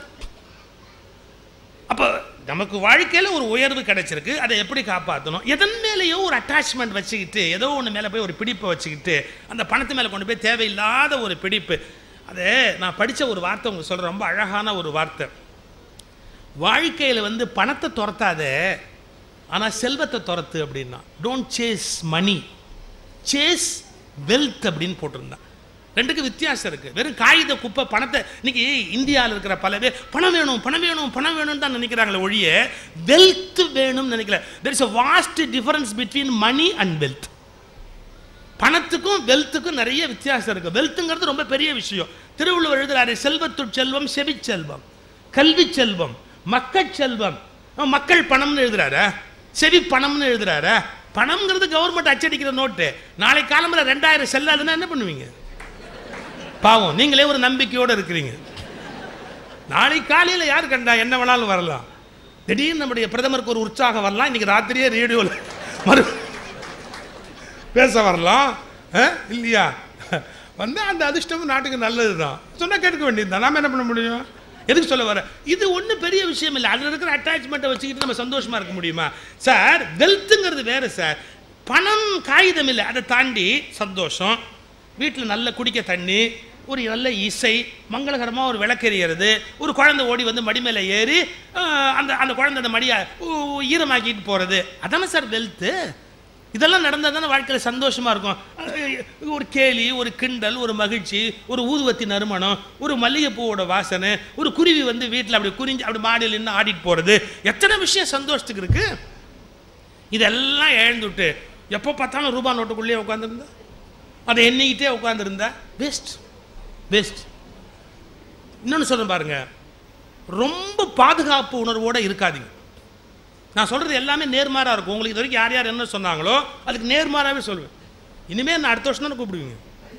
அப்போ நமக்கு வாழ்க்கையில் ஒரு உயர்வு கிடைச்சிருக்கு அதை எப்படி காப்பாற்றணும் எதன் மேலேயோ ஒரு அட்டாச்மெண்ட் வச்சுக்கிட்டு ஏதோ ஒன்று மேலே போய் ஒரு பிடிப்பை வச்சுக்கிட்டு அந்த பணத்து மேலே கொண்டு போய் தேவையில்லாத ஒரு பிடிப்பு அது நான் படித்த ஒரு வார்த்தை உங்களுக்கு சொல்கிறேன் ரொம்ப அழகான ஒரு வார்த்தை வாழ்க்கையில் வந்து பணத்தை துரத்தாத ஆனால் செல்வத்தை துரத்து அப்படின்னா don't chase money chase wealth அப்படின்னு போட்டிருந்தான் ரெண்டுக்கு வித்தியாசம் இருக்குது வெறும் காகித குப்பை பணத்தை இன்னைக்கு இந்தியாவில் இருக்கிற பல பேர் பணம் வேணும் பணம் வேணும் பணம் வேணும்னு தான் நினைக்கிறாங்களே ஒழிய வெல்த் வேணும்னு நினைக்கல there is a vast difference between money and wealth பணத்துக்கும் வெல்த்துக்கும் நிறைய வித்தியாசம் இருக்குது வெல்த்துங்கிறது ரொம்ப பெரிய விஷயம் திருவள்ளுவர் எழுதுறாரு செல்வத்து செல்வம் செவிச் செல்வம் கல்வி செல்வம் மக்கள் செல்வம் அவன் மக்கள் பணம்னு எழுதுறாரா செவி பணம்னு எழுதுறாரா பணம்ங்கிறது கவர்மெண்ட் அச்சடிக்கிற நோட்டு நாளை காலம்புல ரெண்டாயிரம் செல்லாதுன்னா என்ன பண்ணுவீங்க பாவம் நீங்களே ஒரு நம்பிக்கையோடு இருக்கிறீங்க நாளை காலையில் யார் கண்டா என்ன வேணாலும் வரலாம் திடீர்னு நம்முடைய பிரதமருக்கு ஒரு உற்சாகம் வரலாம் இன்னைக்கு ராத்திரியே ரேடியோவில் மறு பேச வரலாம் ஆ? இல்லையா வந்து அந்த அதிர்ஷ்டம் நாட்டுக்கு நல்லது தான் சொன்னால் கேட்க வேண்டியது தான் நாம என்ன பண்ண முடியும் எதுக்கு சொல்ல வர இது ஒன்றும் பெரிய விஷயம் இல்லை அதில் இருக்கிற அட்டாச்மெண்ட்டை வச்சுக்கிட்டு நம்ம சந்தோஷமா இருக்க முடியுமா சார் வெல்த்துங்கிறது வேறு சார் பணம் காகிதம் இல்லை அதை தாண்டி சந்தோஷம் வீட்டில் நல்ல குடிக்க தண்ணி ஒரு நல்ல இசை மங்களகரமாக ஒரு விளக்கெறியறது ஒரு குழந்தை ஓடி வந்து மடி மேலே ஏறி ஆஹ், அந்த அந்த குழந்தை அந்த மடியை ஊ- ஈரமாக்கிட்டு போகிறது அதானே சார் வெல்த்து இதெல்லாம் நடந்தால் தானே வாழ்க்கையில் சந்தோஷமாக இருக்கும் அஹ் ஒரு கேலி ஒரு கிண்டல் ஒரு மகிழ்ச்சி ஒரு ஊதுவத்தி நறுமணம் ஒரு மல்லிகைப்பூவோட வாசனை ஒரு குருவி வந்து வீட்டில் அப்படி குறிஞ்சு அப்படி மாடியில் நின்று ஆடிட்டு போகிறது எத்தனை விஷயம் சந்தோஷத்துக்கு இருக்கு இதெல்லாம் இழந்துட்டு எப்போ பார்த்தாலும் ரூபா நோட்டுக்குள்ளேயே உட்காந்துருந்தா அதை எண்ணிக்கிட்டே உட்காந்துருந்தா வேஸ்ட் வேஸ்ட் இன்னொன்று சொல்கிறேன் பாருங்க ரொம்ப பாதுகாப்பு உணர்வோடு இருக்காதீங்க நான் சொல்கிறது எல்லாமே நேர்மாறாக இருக்கும் உங்களுக்கு இது வரைக்கும் யார் யார் என்ன சொன்னாங்களோ அதுக்கு நேர்மாறாகவே சொல்லுவேன் இனிமேல் நான் அடுத்த வருஷம் தானே கூப்பிடுவீங்க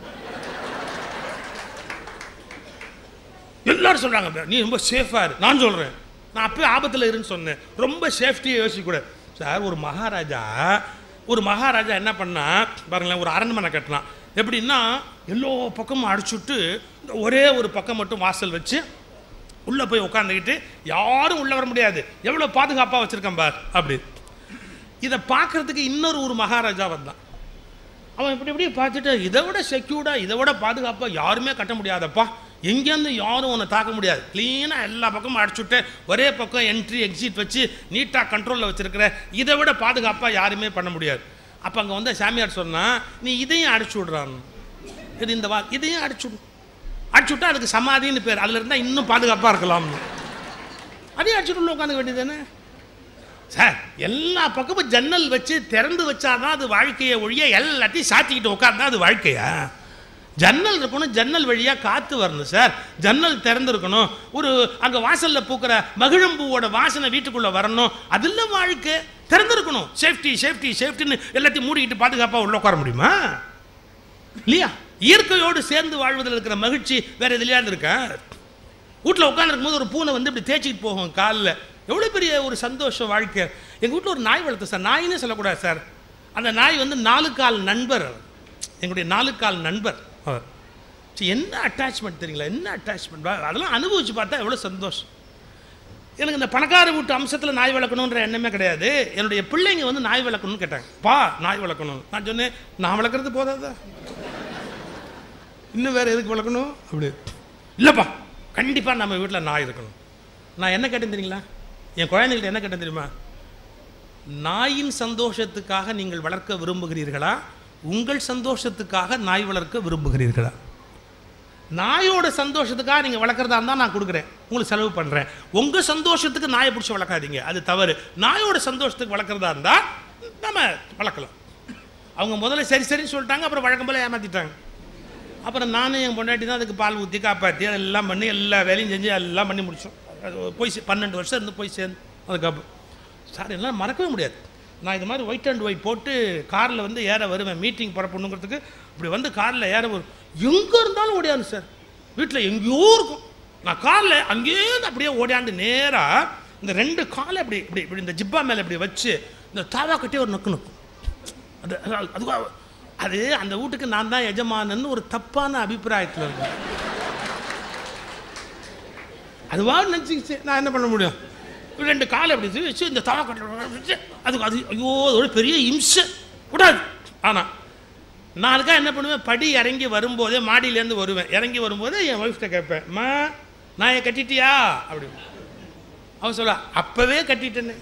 எல்லாரும் சொல்கிறாங்க நீ ரொம்ப சேஃபாக இரு நான் சொல்கிறேன் நான் அப்பவே ஆபத்தில் இருன்னு சொன்னேன் ரொம்ப சேஃப்டியை யோசிக்கக்கூடாது சார் ஒரு மகாராஜா ஒரு மகாராஜா என்ன பண்ணா பாருங்களேன் ஒரு அரண்மனை கட்டினான் எப்படின்னா எல்லா பக்கமும் அடிச்சுட்டு இந்த ஒரே ஒரு பக்கம் மட்டும் வாசல் வச்சு உள்ளே போய் உட்காந்துக்கிட்டு யாரும் உள்ளே வர முடியாது எவ்வளோ பாதுகாப்பாக வச்சுருக்கேன் பார் அப்படி இதை பார்க்கறதுக்கு இன்னொரு ஒரு மகாராஜா வந்தான் அவன் இப்படி இப்படி பார்த்துட்டு இதை விட செக்யூர்டாக இதை விட பாதுகாப்பாக யாருமே கட்ட முடியாதப்பா எங்கேருந்து யாரும் உன்னை தாக்க முடியாது க்ளீனாக எல்லா பக்கமும் அடிச்சுட்டு ஒரே பக்கம் என்ட்ரி எக்ஸிட் வச்சு நீட்டாக கண்ட்ரோலில் வச்சுருக்கிற இதை விட பாதுகாப்பாக யாருமே பண்ண முடியாது அப்போ அங்கே வந்து சாமியார் சொன்னா நீ இதையும் அடிச்சு விட்றான் இது இந்த வா இதையும் அடிச்சு விடு அடிச்சு விட்டா அதுக்கு சமாதின்னு பேர் அதில் இருந்தால் இன்னும் பாதுகாப்பாக இருக்கலாம்னு அதையும் அடிச்சுட்டு உள்ள உட்காந்துக்க வேண்டியதானே சார் எல்லா பக்கமும் ஜன்னல் வச்சு திறந்து வச்சாதான் அது வாழ்க்கையை ஒழிய எல்லாத்தையும் சாத்திக்கிட்டு உட்காந்தா அது வாழ்க்கையா ஜன்னல் இருக்கணும் ஜன்னல் வழியாக காற்று வரணும் சார் ஜன்னல் திறந்துருக்கணும் ஒரு அங்கே வாசலில் பூக்கிற மகிழம்பூவோட வாசனை வீட்டுக்குள்ளே வரணும் அதில் வாழ்க்கை திறந்துருக்கணும் சேஃப்டி சேஃப்டி சேஃப்டின்னு எல்லாத்தையும் மூடிக்கிட்டு பாதுகாப்பாக உள்ள உட்கார முடியுமா இல்லையா இயற்கையோடு சேர்ந்து வாழ்வதில் இருக்கிற மகிழ்ச்சி வேற எதுலையாவது இருக்கா வீட்டில் உட்காந்துருக்கும் போது ஒரு பூனை வந்து இப்படி தேய்ச்சிட்டு போகும் காலில் எவ்வளோ பெரிய ஒரு சந்தோஷம் வாழ்க்கை எங்கள் வீட்டில் ஒரு நாய் வளர்த்து சார் நாயின்னு சொல்லக்கூடாது சார் அந்த நாய் வந்து நாலு கால் நண்பர் அவர். எங்களுடைய நாலு கால் நண்பர் அவர் சரி, என்ன அட்டாச்மெண்ட் தெரியுங்களா என்ன அட்டாச்மெண்ட் அதெல்லாம் அனுபவிச்சு பார்த்தா எவ்வளோ சந்தோஷம் எனக்கு இந்த பணக்கார வீட்டு அம்சத்தில் நாய் வளர்க்கணுன்ற எண்ணமே கிடையாது என்னுடைய பிள்ளைங்க வந்து நாய் வளர்க்கணும்னு கேட்டாங்க பா நாய் வளர்க்கணும் நான் சொன்னேன் நான் வளர்க்குறது போதாதா இன்னும் வேறு எதுக்கு வளர்க்கணும் அப்படி இல்லைப்பா கண்டிப்பாக நம்ம வீட்டில் நாய் இருக்கணும் நான் என்ன கேட்டேன் தெரியுங்களா என் குழந்தைகிட்ட என்ன கேட்டேன் தெரியுமா நாயின் சந்தோஷத்துக்காக நீங்கள் வளர்க்க விரும்புகிறீர்களா உங்கள் சந்தோஷத்துக்காக நாய் வளர்க்க விரும்புகிறீர்களா நாயோட சந்தோஷத்துக்காக நீங்கள் வளர்க்குறதா இருந்தால் நான் கொடுக்குறேன் உங்களுக்கு செலவு பண்ணுறேன் உங்கள் சந்தோஷத்துக்கு நாயை பிடிச்சி வளர்க்காதீங்க அது தவறு நாயோட சந்தோஷத்துக்கு வளர்க்குறதா இருந்தால் நம்ம வளர்க்கலாம் அவங்க முதல்ல சரி சரின்னு சொல்லிட்டாங்க அப்புறம் வழக்கம் போல ஏமாற்றிட்டாங்க அப்புறம் நானும் என் பொண்டாட்டி தான் அதுக்கு பால் ஊற்றி காப்பாற்றி எல்லாம் பண்ணி எல்லா வேலையும் செஞ்சு எல்லாம் பண்ணி முடித்தோம் அது போய் சே- பன்னெண்டு வருஷம் இருந்து போய் சேர்ந்து அதுக்கப்புறம் சார் எல்லாம் மறக்கவே முடியாது நான் இது மாதிரி ஒயிட் அண்ட் ஒயிட் போட்டு காரில் வந்து ஏற வருவேன் மீட்டிங் புறப்படணுங்கிறதுக்கு இப்படி வந்து காரில் ஏற வரும் எங்கே இருந்தாலும் ஓடியாந்து சார் வீட்டில் எங்கேயோ இருக்கும் நான் காரில் அங்கேயிருந்து அப்படியே ஓடியாந்து நேராக இந்த ரெண்டு காலை இப்படி இப்படி இப்படி இந்த ஜிப்பா மேலே இப்படி வச்சு இந்த தாவா கட்டி ஒரு நொக்கு நொக்கும் அது அது- அதுவா அது அந்த வீட்டுக்கு நான் தான் எஜமானன்னு ஒரு தப்பான அபிப்பிராயத்தில் இருக்கு அதுவா நினச்சிக்கிச்சு நான் என்ன பண்ண முடியும் ரெண்டு காலை அப்படி இது வச்சு இந்த தவா கட்டில் வச்சு அதுக்கு அது ஐயோ அதோட பெரிய இம்சை விடாது ஆனால் நான் அதுக்காக என்ன பண்ணுவேன் படி இறங்கி வரும்போதே மாடியிலேருந்து வருவேன் இறங்கி வரும்போதே என் ஒய்ஃப்ட்ட கேட்பேன் அம்மா நான் என் கட்டிட்டியா அப்படி அவன் சொல்ல அப்போவே கட்டிட்டேன்னு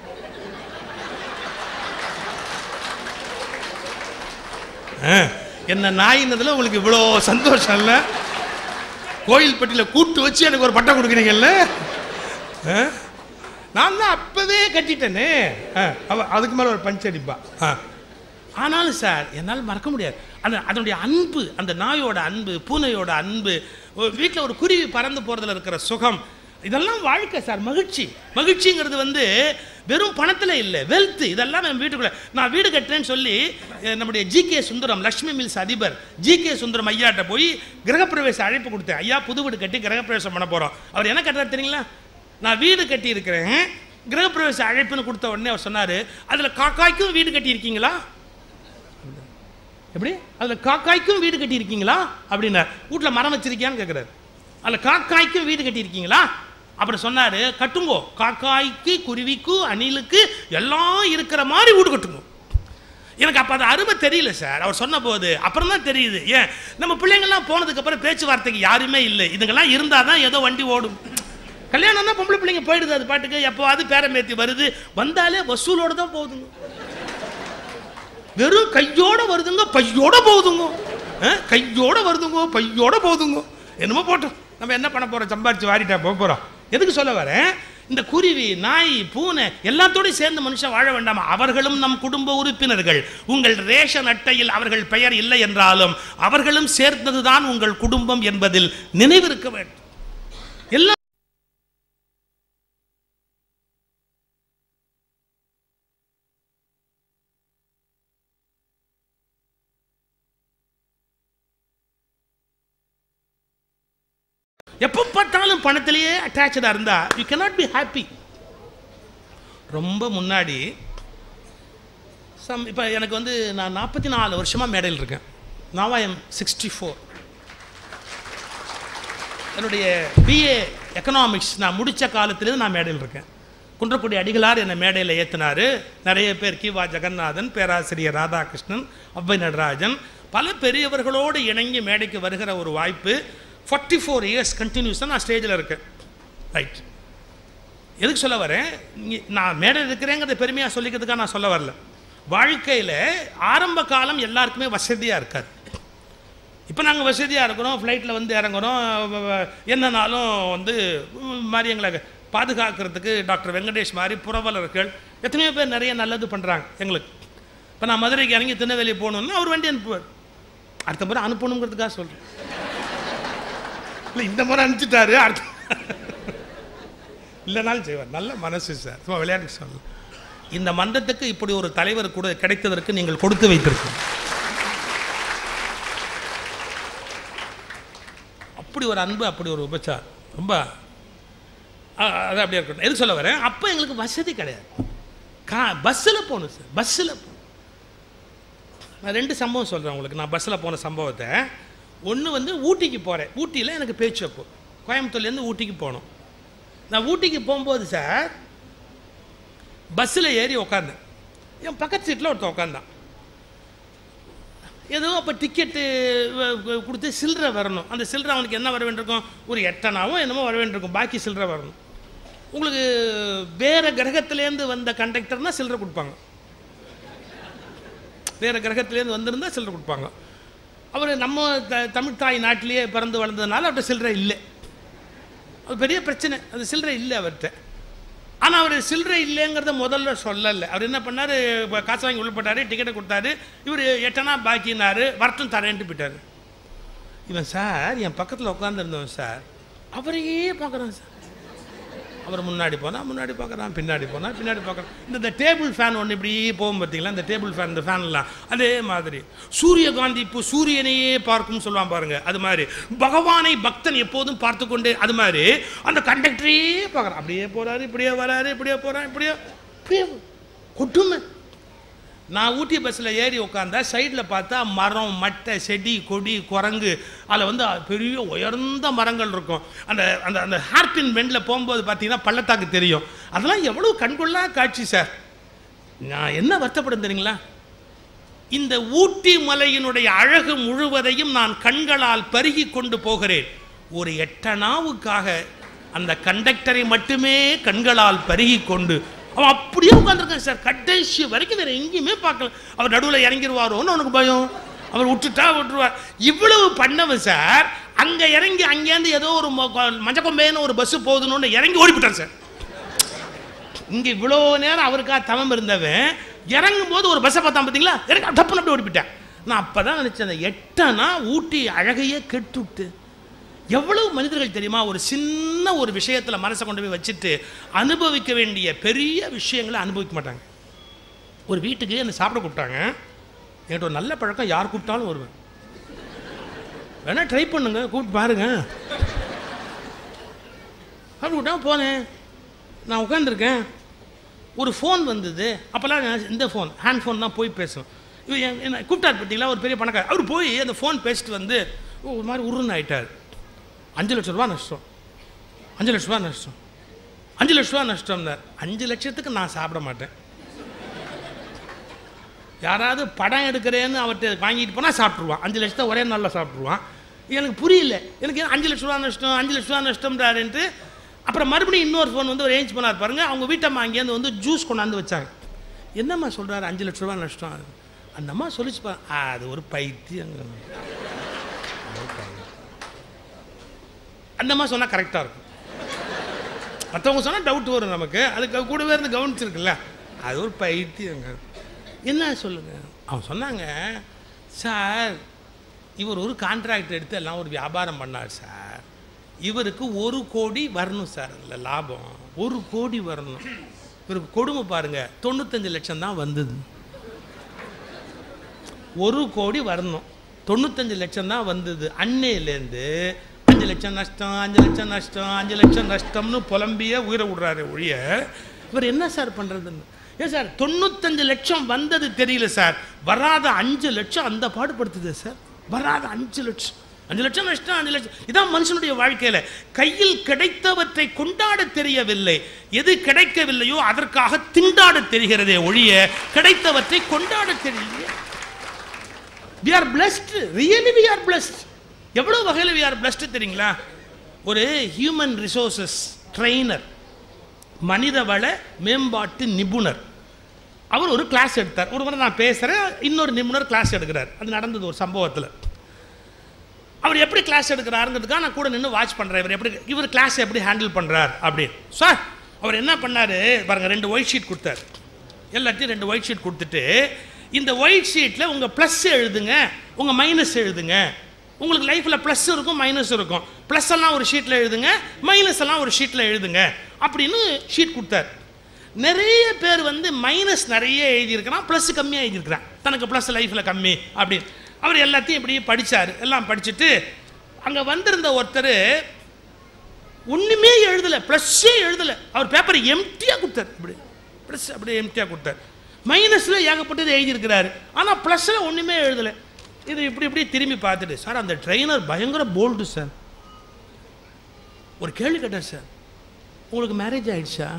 ஆ, என்ன நாயினதுல உங்களுக்கு இவ்வளோ சந்தோஷம் இல்லை கோயில்பட்டியில் கூட்டு வச்சு எனக்கு ஒரு பட்டம் கொடுக்குறீங்கல்ல ஆ? நான் தான் அப்பவே கட்டிட்டேனே ஆ, அவ அதுக்கு மேலே ஒரு பஞ்ச் அடிப்பா ஆ. ஆனாலும் சார் என்னால் மறக்க முடியாது அந்த அதனுடைய அன்பு அந்த நாயோட அன்பு பூனையோட அன்பு வீட்டில் ஒரு குருவி பறந்து போகிறதுல இருக்கிற சுகம் இதெல்லாம் வாழ்க்கை சார் மகிழ்ச்சி மகிழ்ச்சிங்கிறது வந்து வெறும் பணத்தில் இல்லை வெல்த் இதெல்லாம் என் வீட்டுக்குள்ளே நான் வீடு கட்டுறேன்னு சொல்லி அஹ், நம்முடைய G K Sundaram Lakshmi mills அதிபர் ஜி கே சுந்தரம் ஐயாட்ட போய் கிரகப்பிரவேச அழைப்பு கொடுத்தேன் ஐயா புது வீடு கட்டி கிரகப்பிரவேசம் பண்ண போகிறோம் அவர் என்ன கட்டுறாரு தெரியுங்களா நான் வீடு கட்டி இருக்கிறேன் கிரகப்பிரவேச அழைப்புன்னு கொடுத்த உடனே அவர் சொன்னார் அதில் காக்காய்க்கும் வீடு கட்டியிருக்கீங்களா எப்படி அதில் காக்காய்க்கும் வீடு கட்டியிருக்கீங்களா அப்படின்னார் வீட்டில் மரம் வச்சிருக்கியான்னு கேட்குறாரு அதில் காக்காய்க்கும் வீடு கட்டியிருக்கீங்களா அப்புறம் சொன்னார் கட்டுங்கோ காக்காய்க்கு குருவிக்கு அணிலுக்கு எல்லாம் இருக்கிற மாதிரி வீடு கட்டுங்கோ எனக்கு அப்போ அது அருமை தெரியல சார் அவர் சொன்ன போது அப்புறம் தான் தெரியுது ஏன் நம்ம பிள்ளைங்கள்லாம் போனதுக்கப்புறம் பேச்சுவார்த்தைக்கு யாருமே இல்லை இதுங்கெல்லாம் இருந்தால் தான் ஏதோ வண்டி ஓடும் கல்யாணம்னா பொம்பளை பிள்ளைங்க போயிடுது அது பாட்டுக்கு எப்போவாது பேரம்பேத்தி வருது வந்தாலே வசூலோடு தான் போகுதுங்க வெறும் கையோட வருதுங்க பையோட போகுதுங்க ஆ, கையோட வருதுங்க பையோட போகுதுங்க என்னமோ போட்டோம் நம்ம என்ன பண்ண போறோம் சம்பாரிச்சு வாரிட்டா போக போறோம் எதுக்கு சொல்ல வரேன் இந்த குருவி நாய் பூனை எல்லாத்தோடையும் சேர்ந்து மனுஷன் வாழ வேண்டாமா அவர்களும் நம் குடும்ப உறுப்பினர்கள் உங்கள் ரேஷன் அட்டையில் அவர்கள் பெயர் இல்லை என்றாலும் அவர்களும் சேர்ந்ததுதான் உங்கள் குடும்பம் என்பதில் நினைவிருக்க வேண்டும் எல்லாம் எப்போ பார்த்தாலும் பணத்திலேயே அட்டாச்சாக இருந்தா யூ cannot பி ஹாப்பி ரொம்ப முன்னாடி சம் இப்போ எனக்கு வந்து நான் நாற்பத்தி நாலு வருஷமாக மேடையில் இருக்கேன் now I am sixty four என்னுடைய பிஏ எக்கனாமிக்ஸ் நான் முடித்த காலத்திலேருந்து நான் மேடையில் இருக்கேன் குன்றக்குடி அடிகளார் என்னை மேடையில் ஏற்றினார் நிறைய பேர் கிவா ஜெகநாதன் பேராசிரியர் ராதாகிருஷ்ணன் அவ்வை நடராஜன் பல பெரியவர்களோடு இணங்கி மேடைக்கு வருகிற ஒரு வாய்ப்பு ஃபார்ட்டி ஃபோர் இயர்ஸ் கண்டினியூஸாக நான் ஸ்டேஜில் இருக்கேன் ரைட் எதுக்கு சொல்ல வரேன் இங்க- நான் மேடையில் இருக்கிறேங்கிறத பெருமையாக சொல்லிக்கிறதுக்காக நான் சொல்ல வரல வாழ்க்கையில் ஆரம்ப காலம் எல்லாருக்குமே வசதியாக இருக்காது இப்போ நாங்கள் வசதியாக இருக்கிறோம் ஃப்ளைட்டில் வந்து இறங்குறோம் வ- வ- என்னன்னாலும் வந்து உம், மாதிரி எங்களை பாதுகாக்கிறதுக்கு டாக்டர் வெங்கடேஷ் மாதிரி புறவலர்கள் எத்தனையோ பேர் நிறைய நல்லது பண்ணுறாங்க எங்களுக்கு இப்போ நான் மதுரைக்கு இறங்கி திருநெல்வேலி போகணுன்னா அவர் வண்டி அனுப்புவார் அடுத்த முறை அனுப்பணுங்கிறதுக்காக சொல்கிறேன் இல்லை இந்த முறை அனுப்பிச்சிட்டாரு அடுத்த இல்லைனாலும் செய்வார் நல்ல மனசு சார் சும்மா விளையாட்டுக்கு சொல்லல இந்த மன்றத்துக்கு இப்படி ஒரு தலைவர் கூட கிடைத்ததற்கு நீங்கள் கொடுத்து வைத்திருக்கீங்க அப்படி ஒரு அன்பு அப்படி ஒரு உபச்சார் ரொம்ப அ- அது அப்படியே இருக்கட்டும் எது சொல்ல வரேன் அப்போ எங்களுக்கு வசதி கிடையாது கா பஸ்ஸில் போகணும் சார் பஸ்ஸில் நான் ரெண்டு சம்பவம் சொல்கிறேன் உங்களுக்கு நான் பஸ்ஸில் போன சம்பவத்தை ஒன்று வந்து ஊட்டிக்கு போகிறேன் ஊட்டியில் எனக்கு பேச்சு அப்போ கோயம்புத்தூர்லேருந்து ஊட்டிக்கு போனோம் நான் ஊட்டிக்கு போகும்போது சார் பஸ்ஸில் ஏறி உக்காந்தேன் என் பக்கத்து சீட்டில் ஒருத்தன் உட்காந்தான் ஏதோ அப்போ டிக்கெட்டு கொடுத்து சில்லறை வரணும் அந்த சில்லறை அவனுக்கு என்ன வர வேண்டியிருக்கும் ஒரு எட்டனாவோ என்னமோ வர வேண்டியிருக்கும் பாக்கி சில்லறை வரணும் உங்களுக்கு வேறு கிரகத்துலேருந்து வந்த கண்டக்டர்னால் சில்லறை கொடுப்பாங்க வேறு கிரகத்துலேருந்து வந்திருந்தா சில்லறை கொடுப்பாங்க அவர் நம்ம த தமிழ் தாய் நாட்டிலேயே பிறந்து வளர்ந்ததுனால அவர்கிட்ட சில்லறை இல்லை அது பெரிய பிரச்சனை அது சில்லறை இல்லை அவர்கிட்ட ஆனால் அவர் சில்லறை இல்லைங்கிறத முதல்ல சொல்லலை அவர் என்ன பண்ணார் காசு வாங்கி உள்ள போட்டாரு டிக்கெட்டை கொடுத்தாரு இவர் எட்டனா பாக்கினாரு வரட்டும் தரேன்ட்டு போயிட்டார் இவன் சார் என் பக்கத்தில் உட்காந்துருந்தவன் சார் அவரையே பார்க்குறான் சார் அவர் முன்னாடி போனால் முன்னாடி பார்க்குறான் பின்னாடி போனால் பின்னாடி பார்க்குறான் இந்த இந்த டேபிள் ஃபேன் ஒன்று இப்படி போகும் பார்த்தீங்களா இந்த டேபிள் ஃபேன் இந்த ஃபேன்லாம் அதே மாதிரி சூரியகாந்தி இப்போ சூரியனையே பார்க்கும்னு சொல்லுவான் பாருங்க அது மாதிரி பகவானை பக்தன் எப்போதும் பார்த்து கொண்டே அது மாதிரி அந்த கண்டக்டரையே பார்க்குறான் அப்படியே போகிறாரு இப்படியே வராரு இப்படியே போகிறான் இப்படியே இப்படியே கொட்டுமை நான் ஊட்டி பஸ்ஸில் ஏறி உட்காந்தா சைடில் பார்த்தா மரம் மட்டை செடி கொடி குரங்கு அதில் வந்து பெரிய உயர்ந்த மரங்கள் இருக்கும் அந்த அந்த அந்த ஹேர்பின் பெண்டில் போகும்போது பார்த்தீங்கன்னா பள்ளத்தாக்கு தெரியும் அதெல்லாம் எவ்வளோ கண்கொள்ளா காட்சி சார் நான் என்ன வருத்தப்படும் தெரியுங்களா இந்த ஊட்டி மலையினுடைய அழகு முழுவதையும் நான் கண்களால் பருகி கொண்டு போகிறேன் ஒரு எட்டனாவுக்காக அந்த கண்டக்டரை மட்டுமே கண்களால் பருகி கொண்டு அவன் அப்படியே உட்காந்துருக்கான் சார் கடைசி வரைக்கும் வேற எங்கேயுமே பார்க்கல அவர் நடுவில் இறங்கிடுவாரோன்னு அவனுக்கு பயம் அவர் விட்டுட்டா விட்டுருவார் இவ்வளவு பண்ணவன் சார் அங்கே இறங்கி அங்கேருந்து ஏதோ ஒரு மஞ்சக்கொம்பேன்னு ஒரு பஸ்ஸு போகுதுன்னு இறங்கி ஓடிவிட்டார் சார் இங்கே இவ்வளோ நேரம் அவருக்காக தவம் இருந்தவன் இறங்கும் போது ஒரு பஸ்ஸை பார்த்தான் பார்த்தீங்களா இறங்க டப்புன்னு அப்படி ஓடிவிட்டேன் நான் அப்போ தான் நினச்சேன் அந்த எட்டனா ஊட்டி அழகையே கெட்டுவிட்டு எவ்வளவு மனிதர்கள் தெரியுமா ஒரு சின்ன ஒரு விஷயத்தில் மனசை கொண்டு போய் வச்சுட்டு அனுபவிக்க வேண்டிய பெரிய விஷயங்களை அனுபவிக்க மாட்டாங்க ஒரு வீட்டுக்கு என்னை சாப்பிட கூப்பிட்டாங்க என்கிட்ட ஒரு நல்ல பழக்கம் யார் கூப்பிட்டாலும் வருவேன் வேணா ட்ரை பண்ணுங்க கூப்பிட்டு பாருங்க அப்படி விட்டா போனேன் நான் உட்காந்துருக்கேன் ஒரு ஃபோன் வந்தது அப்போல்லாம் நான் இந்த ஃபோன் ஹேண்ட் ஃபோன் தான் போய் பேசுவேன் இவர் என் என்ன கூப்பிட்டார் பார்த்தீங்களா ஒரு பெரிய பணக்காரர் அவர் போய் அந்த ஃபோன் பேசிட்டு வந்து ஒரு மாதிரி உருன்னு ஆயிட்டார் அஞ்சு லட்ச ரூபா நஷ்டம் அஞ்சு லட்ச ரூபா நஷ்டம் அஞ்சு லட்ச ரூபா நஷ்டம்னார் அஞ்சு லட்சத்துக்கு நான் சாப்பிட மாட்டேன் யாராவது படம் எடுக்கிறேன்னு அவர்கிட்ட வாங்கிட்டு போனால் சாப்பிட்ருவான் அஞ்சு லட்சத்தை ஒரே நாளில் சாப்பிட்ருவான் எனக்கு புரியல எனக்கு ஏன் அஞ்சு லட்ச ரூபா நஷ்டம் அஞ்சு லட்ச ரூபா நஷ்டம்ன்றாருன்ட்டு அப்புறம் மறுபடியும் இன்னொரு ஃபோன் வந்து ஒரு ரேஞ்ச் பண்ணார் பாருங்க அவங்க வீட்டம்மா அங்கேருந்து வந்து ஜூஸ் கொண்டாந்து வச்சாங்க என்னம்மா சொல்கிறாரு அஞ்சு லட்ச ரூபா நஷ்டம் அந்த அம்மா சொல்லிச்சு பா "ஆ, அது ஒரு பைத்தியங்க அந்த மாதிரி சொன்னால் கரெக்டாக இருக்கும் மற்றவங்க சொன்னால் டவுட் வரும் நமக்கு அதுக்கு கூடவே இருந்து கவனிச்சிருக்குல்ல அது ஒரு பைத்தியங்க என்ன சொல்லுங்க அவன் சொன்னாங்க சார் இவர் ஒரு கான்ட்ராக்ட் எடுத்து எல்லாம் ஒரு வியாபாரம் பண்ணார் சார் இவருக்கு ஒரு கோடி வரணும் சார் அதில் லாபம் ஒரு கோடி வரணும் இவருக்கு கொடுமை பாருங்க தொண்ணூத்தஞ்சு லட்சம் தான் வந்தது ஒரு கோடி வரணும் தொண்ணூத்தஞ்சு லட்சம் தான் வந்தது அன்னையிலேருந்து அஞ்சு லட்சம் நஷ்டம் அஞ்சு லட்சம் நஷ்டம் அஞ்சு லட்சம் நஷ்டம்னு புலம்பியே உயிரை விடுறாரு ஒழிய இவர் என்ன சார் பண்ணுறதுன்னு ஏன் சார் தொண்ணூத்தஞ்சு லட்சம் வந்தது தெரியல சார் வராத அஞ்சு லட்சம் அந்த பாடுபடுத்துது சார் வராத அஞ்சு லட்சம் அஞ்சு லட்சம் நஷ்டம் அஞ்சு லட்சம் இதான் மனுஷனுடைய வாழ்க்கையில கையில் கிடைத்தவற்றை கொண்டாட தெரியவில்லை எது கிடைக்கவில்லையோ அதற்காக திண்டாட தெரிகிறதே ஒழிய கிடைத்தவற்றை கொண்டாட தெரியலையே we are blessed really we are blessed எவ்வளோ வகையில் வி ஆர் பிளஸ்ட் தெரியுங்களா ஒரு ஹியூமன் ரிசோர்சஸ் ட்ரெயினர் மனிதவள மேம்பாட்டு நிபுணர் அவர் ஒரு கிளாஸ் எடுத்தார் ஒரு முறை நான் பேசுகிறேன் இன்னொரு நிபுணர் கிளாஸ் எடுக்கிறார் அது நடந்தது ஒரு சம்பவத்தில் அவர் எப்படி கிளாஸ் எடுக்கிறாருங்கிறதுக்காக நான் கூட நின்று வாட்ச் பண்ணுறேன் இவர் எப்படி இவர் கிளாஸ் எப்படி ஹேண்டில் பண்ணுறார் அப்படின்னு சார் அவர் என்ன பண்ணார் பாருங்க ரெண்டு ஒயிட் ஷீட் கொடுத்தார் எல்லாத்தையும் ரெண்டு ஒயிட் ஷீட் கொடுத்துட்டு இந்த ஒயிட் ஷீட்டில் உங்கள் ப்ளஸ் எழுதுங்க உங்கள் மைனஸ் எழுதுங்க உங்களுக்கு லைஃப்பில் ப்ளஸ் இருக்கும் மைனஸ் இருக்கும் ப்ளஸ் எல்லாம் ஒரு ஷீட்டில் எழுதுங்க மைனஸ் எல்லாம் ஒரு ஷீட்டில் எழுதுங்க அப்படின்னு ஷீட் கொடுத்தார் நிறைய பேர் வந்து மைனஸ் நிறைய எழுதியிருக்கிறான் ப்ளஸ் கம்மியாக எழுதியிருக்கிறான் தனக்கு ப்ளஸ் லைஃப்பில் கம்மி அப்படின்னு அவர் எல்லாத்தையும் இப்படி படிச்சார் எல்லாம் படிச்சுட்டு அங்கே வந்திருந்த ஒருத்தர் ஒன்றுமே எழுதலை ப்ளஸ்ஸே எழுதலை அவர் பேப்பரை எம்டியாக கொடுத்தார் இப்படி ப்ளஸ் அப்படியே எம்டியாக கொடுத்தார் மைனஸில் ஏகப்பட்டது எழுதியிருக்கிறாரு ஆனால் ப்ளஸில் ஒன்றுமே எழுதலை இது இப்படி இப்படி திரும்பி பார்த்துட்டு சார் அந்த ட்ரெயினர் பயங்கர போல்டு சார் ஒரு கேள்வி கேட்டார் சார் உங்களுக்கு மேரேஜ் ஆயிடுச்சா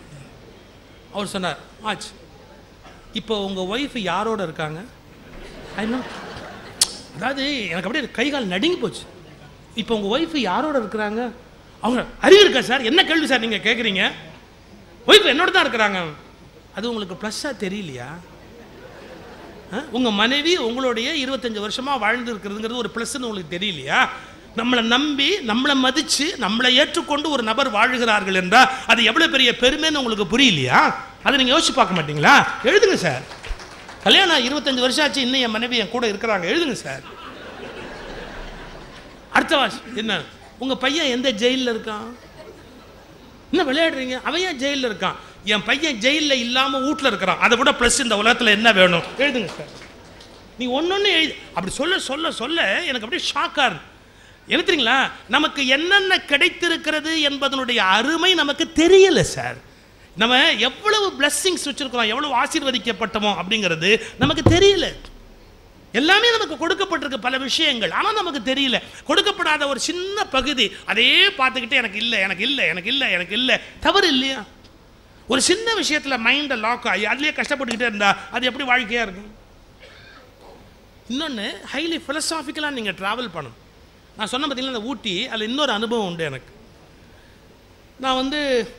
அவர் சொன்னார் ஆச்சு இப்போ உங்கள் ஒய்ஃப் யாரோட இருக்காங்க ஐ நோ அதாவது எனக்கு அப்படியே கை கால் நடுங்கி போச்சு இப்போ உங்கள் ஒய்ஃபு யாரோட இருக்கிறாங்க அவங்க அறிவு இருக்கா சார் என்ன கேள்வி சார் நீங்கள் கேட்குறீங்க ஒய்ஃப் என்னோட தான் இருக்கிறாங்க அது உங்களுக்கு ப்ளஸ்ஸாக தெரியலையா உங்கள் மனைவி உங்களுடைய இருபத்தஞ்சு வருஷமாக வாழ்ந்து இருக்கிறதுங்கிறது ஒரு ப்ளஸ்ன்னு உங்களுக்கு தெரியலையா நம்மளை நம்பி நம்மளை மதித்து நம்மளை ஏற்றுக்கொண்டு ஒரு நபர் வாழுகிறார்கள் என்றால் அது எவ்வளோ பெரிய பெருமைன்னு உங்களுக்கு புரியலையா அதை நீங்கள் யோசிச்சு பார்க்க மாட்டீங்களா எழுதுங்க சார் கல்யாணம் இருபத்தஞ்சு வருஷம் ஆச்சு இன்னும் என் மனைவி என் கூட இருக்கிறாங்க எழுதுங்க சார் அடுத்த வாசி என்ன உங்கள் பையன் எந்த ஜெயிலில் இருக்கான் என்ன விளையாடுறீங்க அவன் ஏன் ஜெயிலில் இருக்கான் என் பையன் ஜெயிலில் இல்லாமல் வீட்டில் இருக்கிறான் அதை விட ப்ளஸ் இந்த உலகத்தில் என்ன வேணும் எழுதுங்க சார் நீ ஒன்று எழுது அப்படி சொல்ல சொல்ல சொல்ல எனக்கு அப்படியே ஷாக்காக இருக்கு என்ன தெரியுங்களா நமக்கு என்னென்ன கிடைத்திருக்கிறது என்பதனுடைய அருமை நமக்கு தெரியல சார் நம்ம எவ்வளவு பிளஸ்ஸிங்ஸ் வச்சிருக்கிறோம் எவ்வளவு ஆசீர்வதிக்கப்பட்டோமோ அப்படிங்கிறது நமக்கு தெரியல எல்லாமே நமக்கு கொடுக்கப்பட்டிருக்கு பல விஷயங்கள் ஆனால் நமக்கு தெரியல கொடுக்கப்படாத ஒரு சின்ன பகுதி அதே பார்த்துக்கிட்டு எனக்கு இல்லை எனக்கு இல்லை எனக்கு இல்லை எனக்கு இல்லை தவறு இல்லையா ஒரு சின்ன விஷயத்தில் மைண்டை லாக் ஆகி அதுலேயே கஷ்டப்பட்டுக்கிட்டே இருந்தா அது எப்படி வாழ்க்கையாக இருக்கும் இன்னொன்று ஹைலி ஃபிலசாஃபிக்கலாக நீங்கள் ட்ராவல் பண்ணணும் நான் சொன்ன பார்த்தீங்கன்னா இந்த ஊட்டி அதில் இன்னொரு அனுபவம் உண்டு எனக்கு நான் வந்து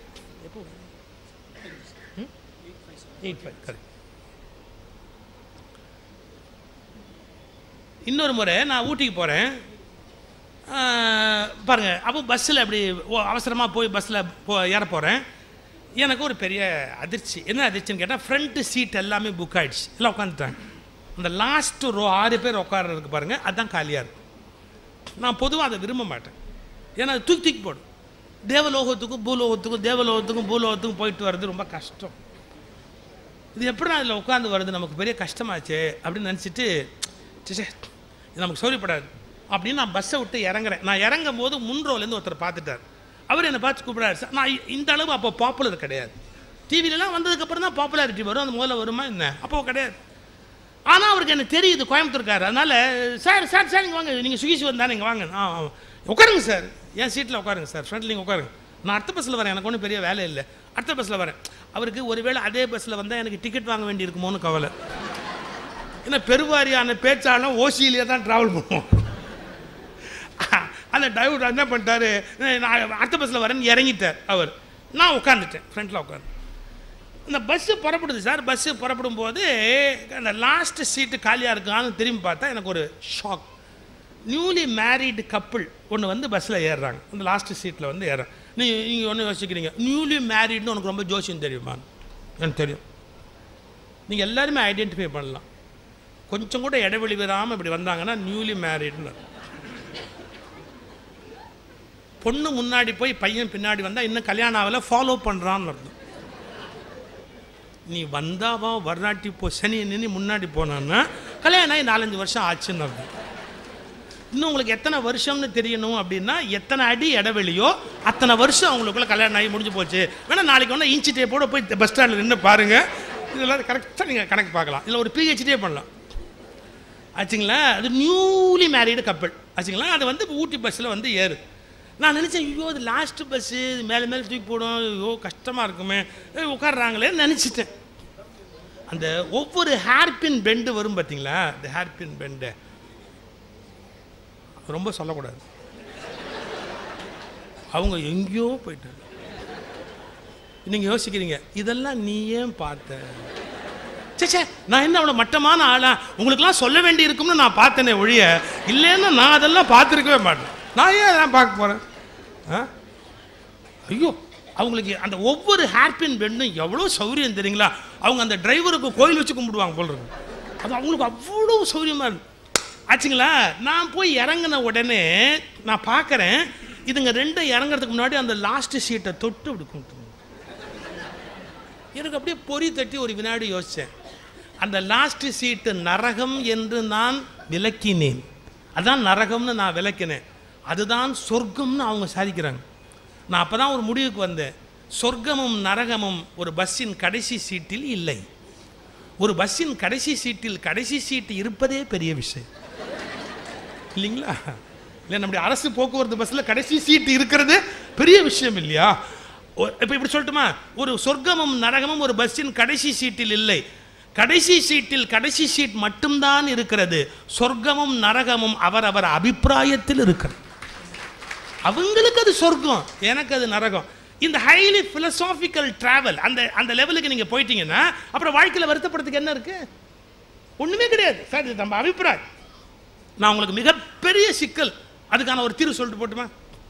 எயிட் ஃபைவ் கரெக்ட் இன்னொரு முறை நான் ஊட்டிக்கு போகிறேன் பாருங்கள் அப்போ பஸ்ஸில் அப்படி அவசரமாக போய் பஸ்ஸில் போ ஏற போகிறேன் எனக்கு ஒரு பெரிய அதிர்ச்சி என்ன அதிர்ச்சின்னு கேட்டால் ஃப்ரண்ட்டு சீட் எல்லாமே புக் ஆகிடுச்சு எல்லாம் உட்காந்துட்டாங்க அந்த லாஸ்ட்டு ரோ ஆறு பேர் உட்கார்றதுக்கு பாருங்கள் அதுதான் காலியாக இருக்கும் நான் பொதுவாக அதை விரும்ப மாட்டேன் ஏன்னா அது தூக்கி தூக்கி போடும் தேவலோகத்துக்கும் பூலோகத்துக்கும் தேவலோகத்துக்கும் பூலோகத்துக்கும் போயிட்டு வர்றது ரொம்ப கஷ்டம் இது எப்படி நான் அதில் உட்காந்து வருது நமக்கு பெரிய கஷ்டமாச்சே அப்படின்னு நினச்சிட்டு சே இது நமக்கு சௌரியப்படாது அப்படின்னு நான் பஸ்ஸை விட்டு இறங்குறேன் நான் இறங்கும் போது முன்ரோலேருந்து ஒருத்தர் பார்த்துட்டார் அவர் என்னை பார்த்து கூப்பிடாரு சார் நான் இந்த அளவு அப்போ பாப்புலர் கிடையாது டிவிலலாம் வந்ததுக்கப்புறம் தான் பாப்புலாரிட்டி வரும் அந்த முதல்ல வருமா என்ன அப்போ கிடையாது ஆனால் அவருக்கு எனக்கு தெரியுது கோயம்புத்தூர்கார் அதனால் சார் சார் சார் நீங்கள் வாங்க நீங்கள் சுகிசி வந்தா நீங்கள் வாங்க ஆ ஆ. உட்காருங்க சார் என் சீட்டில் உட்காருங்க சார் ஃப்ரண்ட்ல நீங்கள் உட்காருங்க நான் அடுத்த பஸ்ஸில் வரேன் எனக்கு ஒன்றும் பெரிய வேலை இல்லை அடுத்த பஸ்ஸில் வரேன் அவருக்கு ஒருவேளை அதே பஸ்ஸில் வந்தால் எனக்கு டிக்கெட் வாங்க வேண்டியிருக்குமோன்னு கவலை ஏன்னா பெருவாரியான பேச்சாளம் ஓசியிலே தான் ட்ராவல் பண்ணுவோம் அந்த டிரைவர் என்ன பண்ணிட்டாரு நான் அடுத்த பஸ்ஸில் வரேன்னு இறங்கிட்டார் அவர் நான் உட்காந்துட்டேன் ஃப்ரண்ட்டில் உட்காந்து இந்த பஸ்ஸு புறப்படுது சார் பஸ்ஸு புறப்படும் போது அந்த லாஸ்ட் சீட்டு காலியாக இருக்கான்னு திரும்பி பார்த்தா எனக்கு ஒரு ஷாக் நியூலி மேரீடு கப்புள் ஒன்று வந்து பஸ்ஸில் ஏறுறாங்க அந்த லாஸ்ட் சீட்டில் வந்து ஏறுறாங்க நீ நீங்கள் ஒன்று யோசிக்கிறீங்க நியூலி மேரீட்னு உனக்கு ரொம்ப ஜோசியம் தெரியுமா எனக்கு தெரியும் நீங்கள் எல்லாருமே ஐடென்டிஃபை பண்ணலாம் கொஞ்சம் கூட இடைவெளி விடாமல் இப்படி வந்தாங்கன்னா நியூலி மேரீட்னு பொண்ணு முன்னாடி போய் பையன் பின்னாடி வந்தால் இன்னும் கல்யாணம் ஆகலை ஃபாலோ பண்ணுறான்னு அர்த்தம் நீ வந்தாவா வர்றாட்டி போ சனி நின்று முன்னாடி போனான்னா கல்யாணம் ஆகி நாலஞ்சு வருஷம் ஆச்சுன்னு அர்த்தம் இன்னும் உங்களுக்கு எத்தனை வருஷம்னு தெரியணும் அப்படின்னா எத்தனை அடி இடைவெளியோ அத்தனை வருஷம் அவங்களுக்குள்ள கல்யாணம் ஆகி முடிஞ்சு போச்சு வேணா நாளைக்கு ஒன்று இன்ச்சு டேப்போட போய் பஸ் ஸ்டாண்டில் நின்று பாருங்கள் இதெல்லாம் கரெக்டாக நீங்கள் கணக்கு பார்க்கலாம் இல்லை ஒரு பிஹெச்டியே பண்ணலாம் ஆச்சுங்களா அது நியூலி மேரீடு கப்பல் ஆச்சுங்களா அது வந்து இப்போ ஊட்டி பஸ்ஸில் வந்து ஏறு நான் நினச்சேன் ஐயோ அது லாஸ்ட் பஸ்ஸு மேலே மேலே தூக்கி போடும் ஐயோ கஷ்டமாக இருக்குமே ஏய், உட்கார்றாங்களேன்னு நினச்சிட்டேன் அந்த ஒவ்வொரு ஹேர்பின் பெண்டு வரும் பார்த்தீங்களா இந்த ஹேர்பின் பெண்டு ரொம்ப சொல்லக்கூடாது அவங்க எங்கேயோ போயிட்டாங்க நீங்கள் யோசிக்கிறீங்க இதெல்லாம் நீ ஏன் பார்த்த சே சே நான் என்ன அவ்வளோ மட்டமான ஆளா உங்களுக்கெல்லாம் சொல்ல வேண்டி இருக்கும்னு நான் பார்த்தேனே ஒழிய இல்லைன்னா நான் அதெல்லாம் பார்த்துருக்கவே மாட்டேன் நான் ஏன் அதெல்லாம் பார்க்க போகிறேன் ஆ ஐயோ அவங்களுக்கு அந்த ஒவ்வொரு ஹேர்பின் பெண்டும் எவ்வளோ சௌரியம் தெரியுங்களா அவங்க அந்த டிரைவருக்கு கோயில் வச்சு கும்பிடுவாங்க போல இருக்கு அது அவங்களுக்கு அவ்வளோ சௌரியமாக இருக்கு ஆச்சுங்களா நான் போய் இறங்கின உடனே நான் பார்க்குறேன் இதுங்க ரெண்டும் இறங்குறதுக்கு முன்னாடி அந்த லாஸ்ட் சீட்டை தொட்டு அப்படி கும்பிட்டு எனக்கு அப்படியே பொறி தட்டி ஒரு வினாடி யோசித்தேன் அந்த லாஸ்ட் சீட்டு நரகம் என்று நான் விளக்கினேன் அதான் நரகம்னு நான் விளக்கினேன் அதுதான் சொர்க்கம்னு அவங்க சாதிக்கிறாங்க நான் அப்போ தான் ஒரு முடிவுக்கு வந்தேன் சொர்க்கமும் நரகமும் ஒரு பஸ்ஸின் கடைசி சீட்டில் இல்லை ஒரு பஸ்ஸின் கடைசி சீட்டில் கடைசி சீட்டு இருப்பதே பெரிய விஷயம் இல்லைங்களா இல்லை நம்முடைய அரசு போக்குவரத்து பஸ்ஸில் கடைசி சீட்டு இருக்கிறது பெரிய விஷயம் இல்லையா இப்போ இப்படி சொல்லட்டுமா ஒரு சொர்க்கமும் நரகமும் ஒரு பஸ்ஸின் கடைசி சீட்டில் இல்லை கடைசி சீட்டில் கடைசி சீட் மட்டும்தான் இருக்கிறது சொர்க்கமும் நரகமும் அவரவர் அபிப்பிராயத்தில் இருக்கிறது அவங்களுக்கு அது சொர்க்கம் எனக்கு அது நரகம் இந்த ஹைலி philosophical travel அந்த அந்த லெவலுக்கு நீங்கள் போயிட்டீங்கன்னா அப்புறம் வாழ்க்கையில் வருத்தப்படுறதுக்கு என்ன இருக்கு ஒன்றுமே கிடையாது சார் இது நம்ம அபிப்பிராயம் நான் உங்களுக்கு மிகப்பெரிய சிக்கல் அதுக்கான ஒரு தீர்வு சொல்லிட்டு போட்டுமா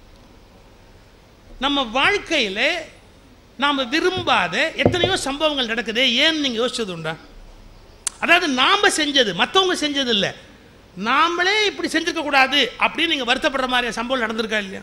நம்ம வாழ்க்கையில் நாம் விரும்பாத எத்தனையோ சம்பவங்கள் நடக்குது ஏன்னு நீங்கள் யோசிச்சது உண்டா அதாவது நாம் செஞ்சது மற்றவங்க செஞ்சது இல்லை நாமளே இப்படி செஞ்சிருக்க கூடாது அப்படின்னு நீங்கள் வருத்தப்படுற மாதிரி சம்பவம் நடந்திருக்கா இல்லையா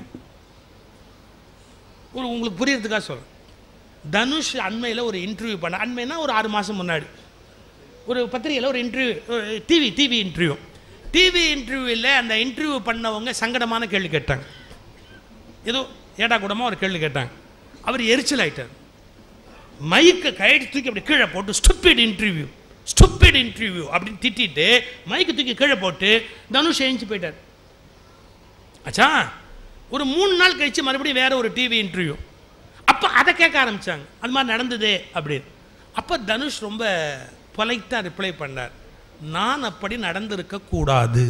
ஒரு உங்களுக்கு புரியறதுக்காக சொல்கிறேன் தனுஷ் அண்மையில் ஒரு இன்டர்வியூ பண்ண அண்மைனா ஒரு ஆறு மாதம் முன்னாடி ஒரு பத்திரிகையில் ஒரு interview TV TV interview TV இன்டர்வியூவில் அந்த இன்டர்வியூ பண்ணவங்க சங்கடமான கேள்வி கேட்டாங்க ஏதோ ஏடா கூடமாக ஒரு கேள்வி கேட்டாங்க அவர் எரிச்சல் ஆயிட்டார் மைக்கை கையெழுத்து தூக்கி அப்படி கீழே போட்டு ஸ்டூப்பிட் இன்டர்வியூ ஸ்டூப்பிட் இன்டர்வியூ அப்படின்னு திட்டிட்டு மைக்கை தூக்கி கீழே போட்டு தனுஷ் எழுந்து போயிட்டார் ஆச்சா ஒரு மூணு நாள் கழிச்சு மறுபடியும் வேற ஒரு டிவி இன்டர்வியூ அப்போ அதை கேட்க ஆரம்பிச்சாங்க அது மாதிரி நடந்ததே அப்படின்னு அப்போ தனுஷ் ரொம்ப பொலைட்டாக ரிப்ளை பண்ணார் நான் அப்படி நடந்திருக்க கூடாது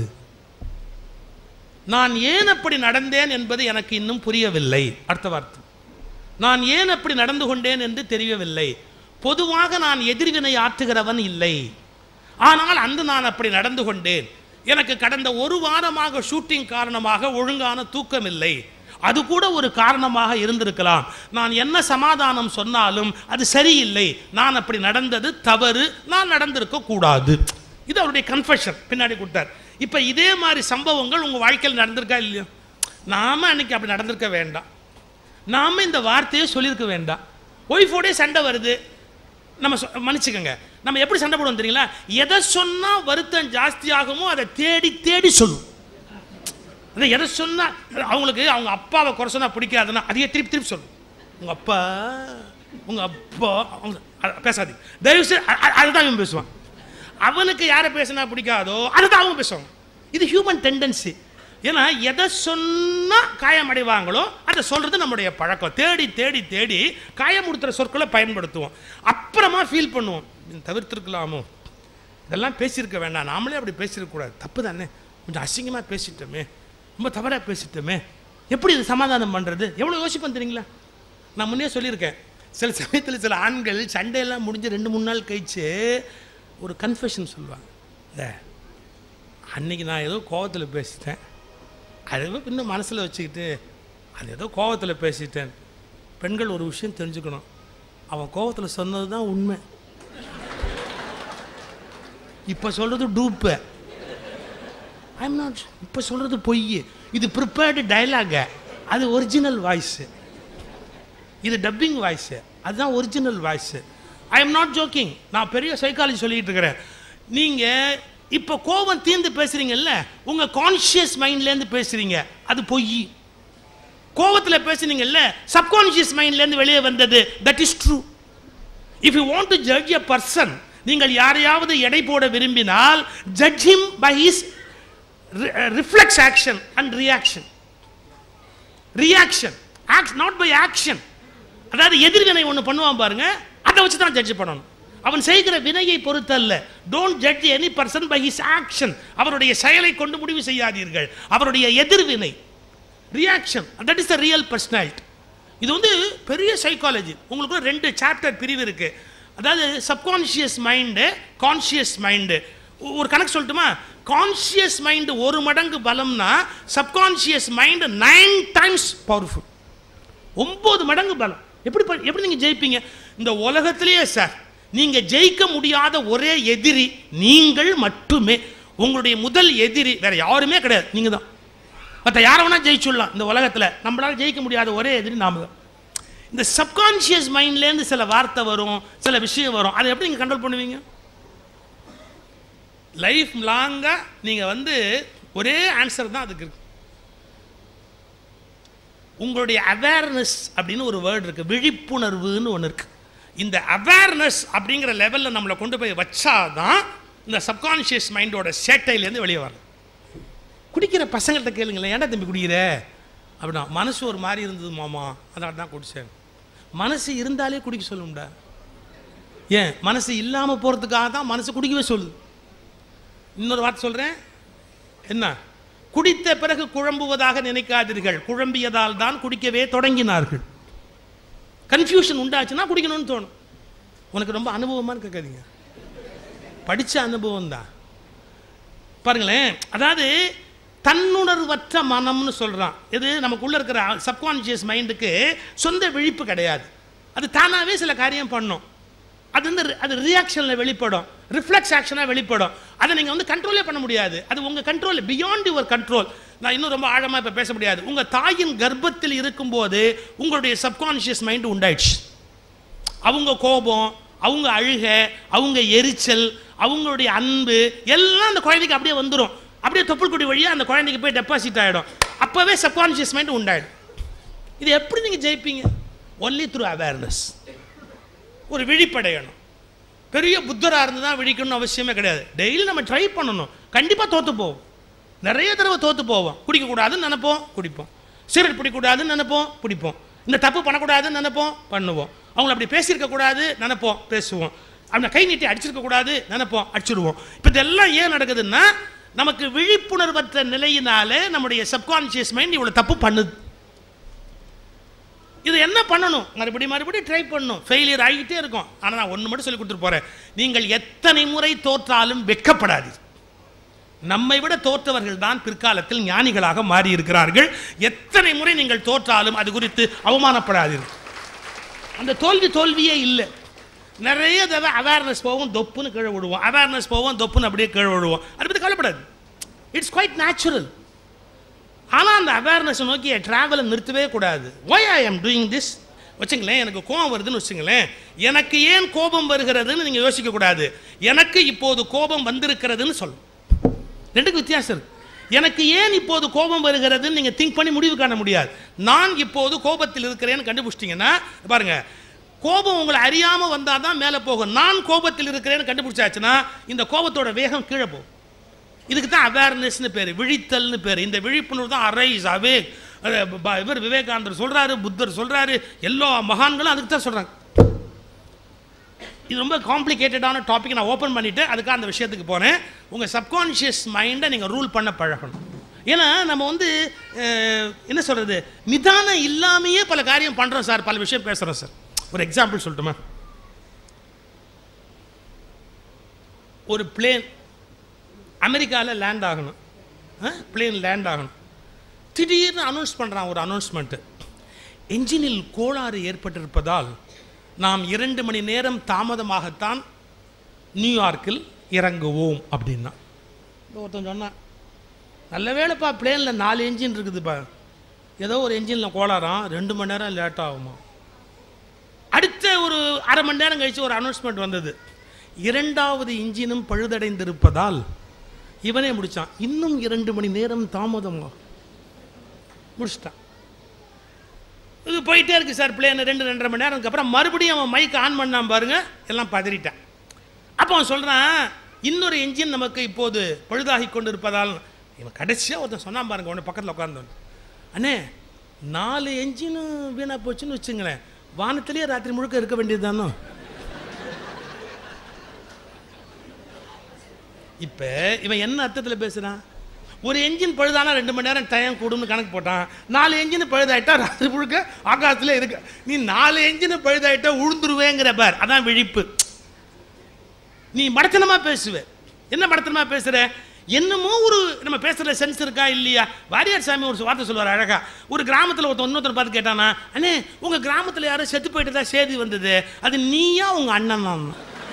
நான் ஏன் அப்படி நடந்தேன் என்பது எனக்கு இன்னும் புரியவில்லை அடுத்த வார்த்தை நான் ஏன் அப்படி நடந்து கொண்டேன் என்று தெரியவில்லை பொதுவாக நான் எதிர்வினை ஆற்றுகிறவன் இல்லை ஆனால் அன்று நான் அப்படி நடந்து கொண்டேன் எனக்கு கடந்த ஒரு வாரமாக ஷூட்டிங் காரணமாக ஒழுங்கான தூக்கம் இல்லை அது கூட ஒரு காரணமாக இருந்திருக்கலாம் நான் என்ன சமாதானம் சொன்னாலும் அது சரியில்லை நான் அப்படி நடந்தது தவறு நான் நடந்திருக்க கூடாது இது அவருடைய கன்ஃபெஷன் பின்னாடி கொடுத்தார் இப்போ இதே மாதிரி சம்பவங்கள் உங்கள் வாழ்க்கையில் நடந்திருக்கா இல்லையோ நாம அன்னைக்கு அப்படி நடந்திருக்க வேண்டாம் நாம இந்த வார்த்தையை சொல்லியிருக்க வேண்டாம் ஒய்ஃபோடே சண்டை வருது நம்ம சொ- மன்னிச்சுக்கோங்க நம்ம எப்படி சண்டை போடுவோம் தெரியுங்களா எதை சொன்னால் வருத்தம் ஜாஸ்தியாகுமோ அதை தேடி தேடி சொல்லுவோம் அதை எதை சொன்னா அவங்களுக்கு அவங்க அப்பாவை குறை சொன்னா பிடிக்காதுன்னா அதையே திருப்பி திருப்பி சொல்லும் உங்க அப்பா உங்க அப்பா அவங்க அ- பேசாதீங்க தயவு செய்து அ- அ- அதுதான் இவன் பேசுவான் அவனுக்கு யாரை பேசினா பிடிக்காதோ அதுதான் அவங்க பேசுவாங்க இது ஹியூமன் டெண்டன்சி ஏன்னா எதை சொன்னா காயமடைவாங்களோ அதை சொல்றது நம்முடைய பழக்கம் தேடி தேடி தேடி காயமுடுத்துற சொற்களை பயன்படுத்துவோம் அப்புறமா ஃபீல் பண்ணுவோம் இது தவிர்த்திருக்கலாமோ இதெல்லாம் பேசியிருக்க வேண்டாம் நாமளே அப்படி பேசியிருக்கக்கூடாது தப்பு தானே கொஞ்சம் அசிங்கமாக பேசிட்டோமே ரொம்ப தவறாக பேசிட்டோமே எப்படி இது சமாதானம் பண்ணுறது எவ்வளோ யோசிப்பேன் தெரியுங்களா நான் முன்னே சொல்லியிருக்கேன் சில சமயத்தில் சில ஆண்கள் சண்டையெல்லாம் முடிஞ்சு ரெண்டு மூணு நாள் கழிச்சு ஒரு கன்ஃபெஷன் சொல்லுவாங்க இந்த அன்னைக்கு நான் ஏதோ கோவத்தில் பேசிட்டேன் அதை இன்னும் மனசில் வச்சுக்கிட்டு அது ஏதோ கோவத்தில் பேசிட்டேன் பெண்கள் ஒரு விஷயம் தெரிஞ்சுக்கணும் அவன் கோவத்தில் சொன்னது தான் உண்மை இப்போ சொல்கிறது டூப்பு ஐம் நாட் இப்போ சொல்கிறது பொய் இது ப்ரிப்பேர்டு டயலாக அது ஒரிஜினல் வாய்ஸு இது டப்பிங் வாய்ஸு அதுதான் original voice I am not joking நான் பெரிய சைக்காலஜி சொல்லிட்டு இருக்கிறேன் நீங்கள் இப்போ கோபம் தீர்ந்து பேசுகிறீங்கல்ல உங்கள் கான்ஷியஸ் மைண்ட்லேருந்து பேசுகிறீங்க அது பொய் கோபத்தில் பேசுனீங்கல்ல சப்கான்ஷியஸ் மைண்ட்லேருந்து வெளியே வந்தது that is true if you want to judge a person நீங்கள் யாரையாவது எடை போட விரும்பினால் judge him by his reflex action and reaction reaction act not by action அதாவது எதிர்வினை ஒன்று பண்ணுவான் பாருங்க அதை வச்சு தான் ஜட்ஜ் பண்ணணும் அவன் செய்கிற வினையை பொறுத்தல்ல don't judge any person by his action அவருடைய செயலை கொண்டு முடிவு செய்யாதீர்கள் அவருடைய எதிர்வினை reaction that is the real personality இது வந்து பெரிய சைக்காலஜி உங்களுக்கு ரெண்டு சாப்டர் பிரிவு இருக்கு அதாவது சப்கான்ஷியஸ் மைண்டு கான்ஷியஸ் மைண்டு ஒரு கணக்கு சொல்லட்டுமா கான்ஷியஸ் மைண்டு ஒரு மடங்கு பலம்னா subconscious mind nine times powerful ஒம்பது மடங்கு பலம் எப்படி ப- எப்படி நீங்கள் ஜெயிப்பீங்க இந்த உலகத்திலேயே சார் நீங்கள் ஜெயிக்க முடியாத ஒரே எதிரி நீங்கள் மட்டுமே உங்களுடைய முதல் எதிரி வேற யாருமே கிடையாது நீங்கள் தான் மற்ற யாரை வேணா ஜெயிச்சுடலாம் இந்த உலகத்தில் நம்மளால ஜெயிக்க முடியாத ஒரே எதிரி நாம தான் இந்த சப்கான்ஷியஸ் மைண்ட்லேருந்து சில வார்த்தை வரும் சில விஷயம் வரும் அதை எப்படி நீங்கள் கண்ட்ரோல் பண்ணுவீங்க லைஃப் லாங்காக நீங்கள் வந்து ஒரே ஆன்சர் தான் அதுக்கு இருக்கு உங்களுடைய அவேர்னஸ் அப்படின்னு ஒரு வேர்டு இருக்குது விழிப்புணர்வுன்னு ஒன்று இருக்குது இந்த அவேர்னஸ் அப்படிங்கிற லெவலில் நம்மளை கொண்டு போய் வச்சாதான் இந்த சப்கான்ஷியஸ் மைண்டோட சேட்டையிலேருந்து வெளியே வரணும் குடிக்கிற பசங்கள்கிட்ட கேளுங்களேன் ஏன்டா தம்பி குடிக்கிற அப்படின்னா மனசு ஒரு மாதிரி இருந்தது மாமா அதனால தான் குடித்தேன் மனசு இருந்தாலே குடிக்க சொல்லும்டா ஏன் மனசு இல்லாமல் போகிறதுக்காக தான் மனசு குடிக்கவே சொல்லுது இன்னொரு வார்த்தை சொல்கிறேன் என்ன குடித்த பிறகு குழம்புவதாக நினைக்காதீர்கள் குழம்பியதால் தான் குடிக்கவே தொடங்கினார்கள் கன்ஃபியூஷன் உண்டாச்சுன்னா குடிக்கணும்னு தோணும் உனக்கு ரொம்ப அனுபவமான்னு கேட்காதீங்க படித்த அனுபவம் தான் பாருங்களேன் அதாவது தன்னுணர்வற்ற மனம்னு சொல்கிறான் இது நமக்குள்ளே இருக்கிற சப்கான்ஷியஸ் மைண்டுக்கு சொந்த விழிப்பு கிடையாது அது தானாகவே சில காரியம் பண்ணும் அது வந்து ரி- அது ரியாக்ஷனில் வெளிப்படும் ரிஃப்ளெக்ஸ் ஆக்ஷனாக வெளிப்படும் அதை நீங்கள் வந்து கண்ட்ரோலே பண்ண முடியாது அது உங்கள் கண்ட்ரோல் பியாண்ட் யுவர் கண்ட்ரோல் நான் இன்னும் ரொம்ப ஆழமாக இப்போ பேச முடியாது உங்கள் தாயின் கர்ப்பத்தில் இருக்கும்போது உங்களுடைய சப்கான்ஷியஸ் மைண்டு உண்டாயிடுச்சு அவங்க கோபம் அவங்க அழுக அவங்க எரிச்சல் அவங்களுடைய அன்பு எல்லாம் அந்த குழந்தைக்கு அப்படியே வந்துடும் அப்படியே தொப்புள்குடி வழியாக அந்த குழந்தைக்கு போய் டெபாசிட் ஆகிடும் அப்போவே சப்கான்ஷியஸ் மைண்ட் உண்டாயிடும் இது எப்படி நீங்கள் ஜெயிப்பீங்க ஒன்லி த்ரூ அவேர்னஸ் ஒரு விழிப்படையணும் பெரிய புத்தராக இருந்து தான் விழிக்கணும்னு அவசியமே கிடையாது டெய்லி நம்ம ட்ரை பண்ணணும் கண்டிப்பாக தோற்று போவோம் நிறைய தடவை தோற்று போவோம் குடிக்கக்கூடாதுன்னு நினைப்போம் குடிப்போம் சிகரெட் பிடிக்கக்கூடாதுன்னு நினைப்போம் பிடிப்போம் இந்த தப்பு பண்ணக்கூடாதுன்னு நினைப்போம் பண்ணுவோம் அவங்கள அப்படி பேசியிருக்க கூடாது நினைப்போம் பேசுவோம் அவனை கை நீட்டி அடிச்சிருக்க கூடாது நினைப்போம் அடிச்சிருவோம் இப்போ இதெல்லாம் ஏன் நடக்குதுன்னா நமக்கு விழிப்புணர்வற்ற நிலையினாலே நம்முடைய சப்கான்ஷியஸ் மைண்ட் இவ்வளோ தப்பு பண்ணுது இது என்ன பண்ணணும் மறுபடியும் மறுபடியும் ட்ரை பண்ணணும் ஃபெயிலியர் ஆகிட்டே இருக்கும் ஆனால் நான் ஒன்று மட்டும் சொல்லி கொடுத்துட்டு போகிறேன் நீங்கள் எத்தனை முறை தோற்றாலும் வெட்கப்படாது நம்மை விட தோற்றவர்கள் தான் பிற்காலத்தில் ஞானிகளாக மாறி இருக்கிறார்கள் எத்தனை முறை நீங்கள் தோற்றாலும் அது குறித்து அவமானப்படாதீர்கள் அந்த தோல்வி தோல்வியே இல்லை நிறைய தடவை அவேர்னஸ் போவோம் தொப்புன்னு கீழே விடுவோம் அவேர்னஸ் போவோம் தொப்புன்னு அப்படியே கீழே விடுவோம் அதை பற்றி கவலைப்படாது இட்ஸ் குவைட் நேச்சுரல் ஆனால் அந்த அவேர்னஸை நோக்கி ட்ராவலை நிறுத்தவே கூடாது why I am doing this வச்சுங்களேன் எனக்கு கோபம் வருதுன்னு வச்சுங்களேன் எனக்கு ஏன் கோபம் வருகிறதுன்னு நீங்கள் யோசிக்கக்கூடாது எனக்கு இப்போது கோபம் வந்திருக்கிறதுன்னு சொல்லும் ரெண்டுக்கு வித்தியாசம் இருக்கு எனக்கு ஏன் இப்போது கோபம் வருகிறதுன்னு நீங்கள் திங்க் பண்ணி முடிவு காண முடியாது நான் இப்போது கோபத்தில் இருக்கிறேன்னு கண்டுபிடிச்சிட்டிங்கன்னா பாருங்க கோபம் உங்களை அறியாமல் வந்தால் தான் மேலே போகும் நான் கோபத்தில் இருக்கிறேன்னு கண்டுபிடிச்சாச்சுன்னா இந்த கோபத்தோட வேகம் கீழே போகும் இதுக்கு தான் அவேர்னஸ்னு பேர் விழித்தல்னு பேர் இந்த விழிப்புணர்வு தான் அரைஸ் அவே இவர் விவேகானந்தர் சொல்றாரு புத்தர் சொல்றாரு எல்லா மகான்களும் அதுக்கு தான் சொல்றாங்க இது ரொம்ப காம்ப்ளிகேட்டடான டாபிக் நான் ஓப்பன் பண்ணிட்டு அதுக்காக அந்த விஷயத்துக்கு போனேன் உங்கள் சப்கான்ஷியஸ் மைண்டை நீங்கள் ரூல் பண்ண பழகணும் ஏன்னா நம்ம வந்து அஹ், என்ன சொல்கிறது நிதானம் இல்லாமையே பல காரியம் பண்ணுறோம் சார் பல விஷயம் பேசுகிறோம் சார் ஒரு எக்ஸாம்பிள் சொல்லட்டுமா ஒரு பிளேன் அமெரிக்காவில் லேண்ட் ஆகணும் பிளேன் லேண்ட் ஆகணும் திடீர்னு அனௌன்ஸ் பண்ணுறான் ஒரு அனௌன்ஸ்மெண்ட்டு என்ஜினில் கோளாறு ஏற்பட்டிருப்பதால் நாம் இரண்டு மணி நேரம் தாமதமாகத்தான் நியூயார்க்கில் இறங்குவோம் அப்படின்னா இந்த ஒருத்தன் சொன்னான் நல்ல வேளைப்பா பிளேனில் நாலு என்ஜின் இருக்குதுப்பா ஏதோ ஒரு என்ஜினில் கோளாறாம் ரெண்டு மணி நேரம் லேட் ஆகுமா அடுத்த ஒரு அரை மணி நேரம் கழித்து ஒரு அனௌன்ஸ்மெண்ட் வந்தது இரண்டாவது இன்ஜினும் பழுதடைந்திருப்பதால் இவனே முடிச்சான் இன்னும் இரண்டு மணி நேரம் தாமதமா முடிச்சிட்டான் இது போயிட்டே இருக்கு சார் பிளேன் ரெண்டு ரெண்டரை மணி நேரம்க்கு அப்புறம் மறுபடியும் அவன் மைக் ஆன் பண்ணான் பாருங்க எல்லாம் பதறிட்டான் அப்போ அவன் சொல்கிறான் இன்னொரு என்ஜின் நமக்கு இப்போது பழுதாகி கொண்டு இருப்பதால் இவன் கடைசியாக ஒருத்தன் சொன்னான் பாருங்க உடனே பக்கத்தில் உட்கார்ந்தவன் அண்ணே நாலு என்ஜினும் வீணாக போச்சுன்னு வச்சுங்களேன் வானத்திலேயே ராத்திரி முழுக்க இருக்க வேண்டியது தானோ இப்போ இவன் என்ன அர்த்தத்தில் பேசுகிறான் ஒரு என்ஜின் பழுதானா ரெண்டு மணி நேரம் டைம் கூடும்னு கணக்கு போட்டான் நாலு என்ஜின் பழுதாயிட்டா ராத்திரி முழுக்க ஆகாசத்தில் இருக்கு நீ நாலு என்ஜின் பழுதாயிட்டா உழுந்துருவேங்கிற பார் அதான் விழிப்பு நீ மடத்தனமா பேசுவ என்ன மடத்தனமா பேசுற என்னமோ ஒரு நம்ம பேசுற சென்ஸ் இருக்கா இல்லையா வாரியார் சாமி ஒரு வார்த்தை சொல்லுவார் அழகா ஒரு கிராமத்தில் ஒருத்தன் இன்னொருத்தர் பார்த்து கேட்டானா அண்ணே உங்க கிராமத்தில் யாரும் செத்து போயிட்டு தான் செய்தி வந்தது அது நீயா உங்க அண்ணன் தான்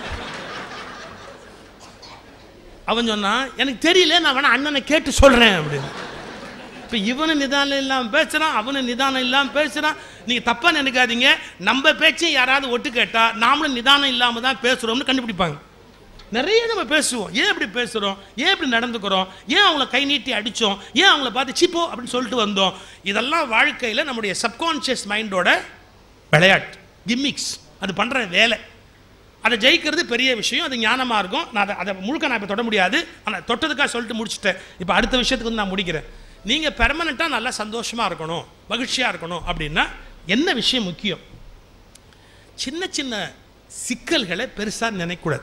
அவன் சொன்னான் எனக்கு தெரியல நான் வேணா அண்ணனை கேட்டு சொல்றேன் அப்படின்னு இப்போ இவனு நிதானம் இல்லாமல் பேசுகிறான் அவனு நிதானம் இல்லாமல் பேசுகிறான் நீங்கள் தப்பாக நினைக்காதீங்க நம்ம பேச்சையும் யாராவது ஒட்டு கேட்டால் நாமளும் நிதானம் இல்லாமல் தான் பேசுகிறோம்னு கண்டுபிடிப்பாங்க நிறைய நம்ம பேசுவோம் ஏன் இப்படி பேசுகிறோம் ஏன் இப்படி நடந்துக்கிறோம் ஏன் அவங்கள கை நீட்டி அடித்தோம் ஏன் அவங்கள பார்த்து சிப்போ அப்படின்னு சொல்லிட்டு வந்தோம் இதெல்லாம் வாழ்க்கையில் நம்முடைய சப்கான்ஷியஸ் மைண்டோட விளையாட்டு கிம்மிக்ஸ் அது பண்ணுற வேலை அதை ஜெயிக்கிறது பெரிய விஷயம் அது ஞானமாக இருக்கும் நான் அதை அதை முழுக்க நான் இப்போ தொட முடியாது ஆனால் தொட்டதுக்காக சொல்லிட்டு முடிச்சுட்டேன் இப்போ அடுத்த விஷயத்துக்கு வந்து நான் முடிக்கிறேன் நீங்கள் பெர்மனெண்ட்டாக நல்லா சந்தோஷமாக இருக்கணும் மகிழ்ச்சியாக இருக்கணும் அப்படின்னா என்ன விஷயம் முக்கியம் சின்ன சின்ன சிக்கல்களை பெருசாக நினைக்கக்கூடாது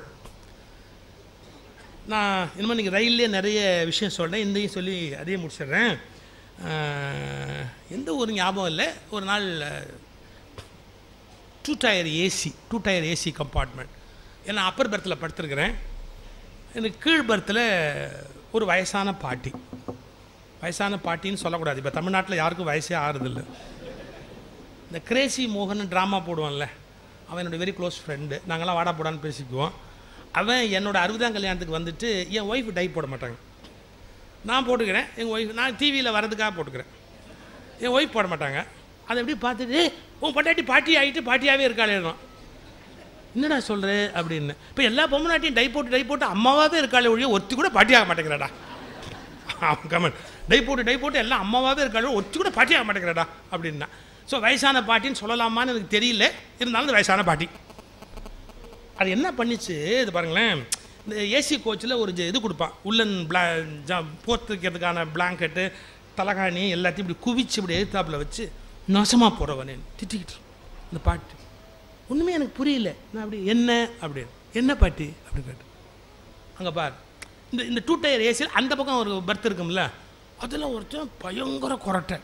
நான் இனிமேல் நீங்கள் ரயில்லே நிறைய விஷயம் சொல்கிறேன் இந்தையும் சொல்லி அதையும் முடிச்சிடுறேன் அஹ், எந்த ஒரு ஞாபகம் இல்லை ஒரு நாள் two tier AC two tier AC compartment ஏன்னா அப்பர் பர்த்தில் படுத்திருக்கிறேன் எனக்கு கீழ் பர்த்தில் ஒரு வயசான பாட்டி வயசான பாட்டின்னு சொல்லக்கூடாது இப்போ தமிழ்நாட்டில் யாருக்கும் வயசே ஆறுதில்லை இந்த கிரேசி மோகன் ட்ராமா போடுவான்ல அவன் என்னோட வெரி க்ளோஸ் ஃப்ரெண்டு நாங்களாம் வாடா போடான்னு பேசிக்குவோம் அவன் என்னோட அறுபதாம் கல்யாணத்துக்கு வந்துட்டு என் ஒய்ஃப் டை போட மாட்டாங்க நான் போட்டுக்கிறேன் எங்கள் ஒய்ஃப் நான் டிவியில் வரதுக்காக போட்டுக்கிறேன் என் ஒய்ஃப் போட மாட்டாங்க அதை எப்படி பார்த்துட்டு உன் பொண்டாட்டி பாட்டி ஆகிட்டு பாட்டியாகவே இருக்காளேன்னு என்னடா சொல்கிற அப்படின்னு இப்போ எல்லா பொம்மநாட்டியும் டை போட்டு டை போட்டு அம்மாவாகவே இருக்காளே ஒழிய ஒருத்தி கூட பாட்டியாக மாட்டேங்கிறாடா அவன் கமெண்ட் டை போட்டு டை போட்டு எல்லாம் அம்மாவாகவே இருக்காளே ஒருத்தி கூட பாட்டியாக மாட்டேங்கிறாடா அப்படின்னா ஸோ வயசான பாட்டின்னு சொல்லலாமான்னு எனக்கு தெரியல இருந்தாலும் இது வயசான பாட்டி அது என்ன பண்ணிச்சு இது பாருங்களேன் இந்த ஏசி கோச்சில் ஒரு ஜ- இது கொடுப்பான் உள்ளன் பிளா ஜா போர்த்து வைக்கிறதுக்கான பிளாங்கெட்டு தலகாணி எல்லாத்தையும் இப்படி குவிச்சு இப்படி எழுத்தாப்பில் வச்சு நாசமாக போகிறவனே திட்டிக்கிட்டு இருக்கு இந்த பாட்டு ஒன்றுமே எனக்கு புரியல நான் அப்படி என்ன அப்படின்னு என்ன பாட்டி அப்படின்னு கேட்டு அங்கே பார் இந்த இந்த டூ டயர் ஏசியில் அந்த பக்கம் ஒரு பர்த் இருக்கும்ல அதில் ஒருத்தன் பயங்கர குரட்டை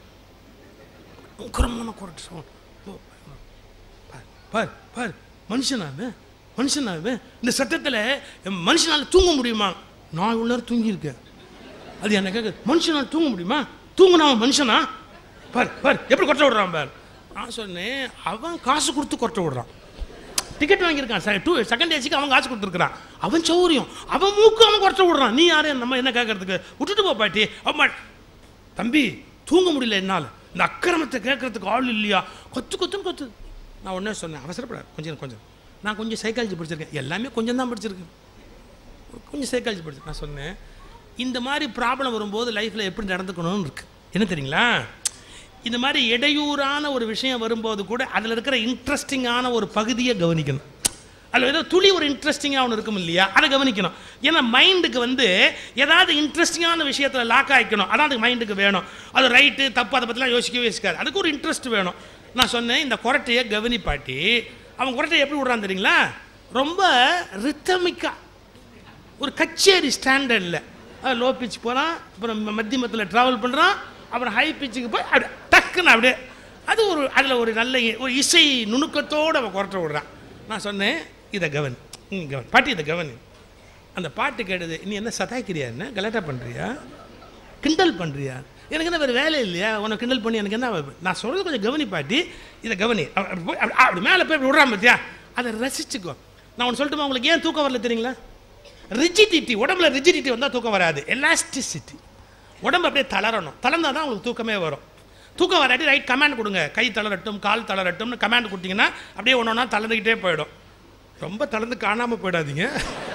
பயங்கரமான குரட்டை sound. ஓ, பார் பார் பார் மனுஷனாவே மனுஷனாவே இந்த சத்தத்தில் மனுஷனால் தூங்க முடியுமா நான் இவ்வளோ நேரம் தூங்கியிருக்கேன் அது என்ன கேட்குது மனுஷனால் தூங்க முடியுமா தூங்குனா அவன் மனுஷனா பார் பார் எப்படி கொட்ட விடுறான் பார் நான் சொன்னேன் அவன் காசு கொடுத்து கொட்ட விடுறான் டிக்கெட் வாங்கியிருக்கான் டூ செகண்ட் ஏசிக்கு அவன் காசு கொடுத்துருக்கான் அவன் சௌரியம் அவன் மூக்கு அவன் குறைச்ச விடுறான் நீ யாரு நம்ம என்ன கேட்கறதுக்கு விட்டுட்டு போ பாட்டி அம்மா தம்பி தூங்க முடியல என்னால் இந்த அக்கிரமத்தை கேட்கறதுக்கு ஆள் இல்லையா கொத்து கொத்துன்னு கொத்து நான் உடனே சொன்னேன் அவசரப்படாது கொஞ்சம் கொஞ்சம் நான் கொஞ்சம் சைக்காலஜி படிச்சிருக்கேன் எல்லாமே கொஞ்சம் தான் படிச்சிருக்கேன் கொஞ்சம் சைக்காலஜி படிச்சு நான் சொன்னேன் இந்த மாதிரி ப்ராப்ளம் வரும்போது லைஃப்பில் எப்படி நடந்துக்கணும்னு இருக்கு என்ன தெரியுங்களா இந்த மாதிரி இடையூறான ஒரு விஷயம் வரும்போது கூட அதில் இருக்கிற இன்ட்ரெஸ்டிங்கான ஒரு பகுதியை கவனிக்கணும் அதில் ஏதோ துளி ஒரு இன்ட்ரெஸ்டிங்காக ஒன்று இருக்கும் இல்லையா அதை கவனிக்கணும் ஏன்னா மைண்டுக்கு வந்து ஏதாவது இன்ட்ரெஸ்டிங்கான விஷயத்தில் லாக் ஆகிக்கணும் அதான் அதுக்கு மைண்டுக்கு வேணும் அது ரைட்டு தப்பு அதை பற்றிலாம் யோசிக்கவே யோசிக்காது அதுக்கு ஒரு இன்ட்ரெஸ்ட் வேணும் நான் சொன்னேன் இந்த குரட்டையை கவனி பாட்டி அவன் குரட்டையை எப்படி விடுறான் தெரியுங்களா ரொம்ப ரித்தமிக்காக ஒரு கச்சேரி ஸ்டாண்டர்டில் லோ பிச் போகிறான் அப்புறம் ம- மத்தியமத்தில் ட்ராவல் பண்ணுறான் அப்புறம் ஹை பிச்சுக்கு போய் அப்படியே டக்குன்னு அப்படியே அது ஒரு அதில் ஒரு நல்ல இ- ஒரு இசை நுணுக்கத்தோடு அவன் குரட்ட விடுறான் நான் சொன்னேன் இதை கவன் ம் கவன் பாட்டி இதை கவனி அந்த பாட்டு கேட்டது நீ என்ன சதாய்க்கிறியா என்ன கலாட்டா பண்ணுறியா கிண்டல் பண்ணுறியா எனக்கு என்ன வேறு வேலை இல்லையா உன்னை கிண்டல் பண்ணி எனக்கு என்ன வ- நான் சொல்கிறது கொஞ்சம் கவனி பாட்டி இதை கவனி அப்ப- அப்படி போய் அப்படி அப்படி மேலே போய் இப்படி விடுறான் பார்த்தியா அதை ரசிச்சுக்கோ நான் ஒன்று சொல்லட்டுமா உங்களுக்கு ஏன் தூக்கம் வரல தெரியுங்களா ரிஜிடிட்டி உடம்புல ரிஜிடிட்டி வந்தால் தூக்கம் வராது எலாஸ்டிசிட்டி உடம்பு அப்படியே தளரணும் தளர்ந்தால் தான் உங்களுக்கு தூக்கமே வரும் தூக்கம் வராட்டி ரைட் கமாண்ட் கொடுங்க கை தளரட்டும் கால் தளரட்டும்னு கமாண்ட் கொடுத்தீங்கன்னா அப்படியே ஒன்று ஒன்றா தளர்ந்துக்கிட்டே போயிடும் ரொம்ப தளர்ந்து காணாமல் போயிடாதீங்க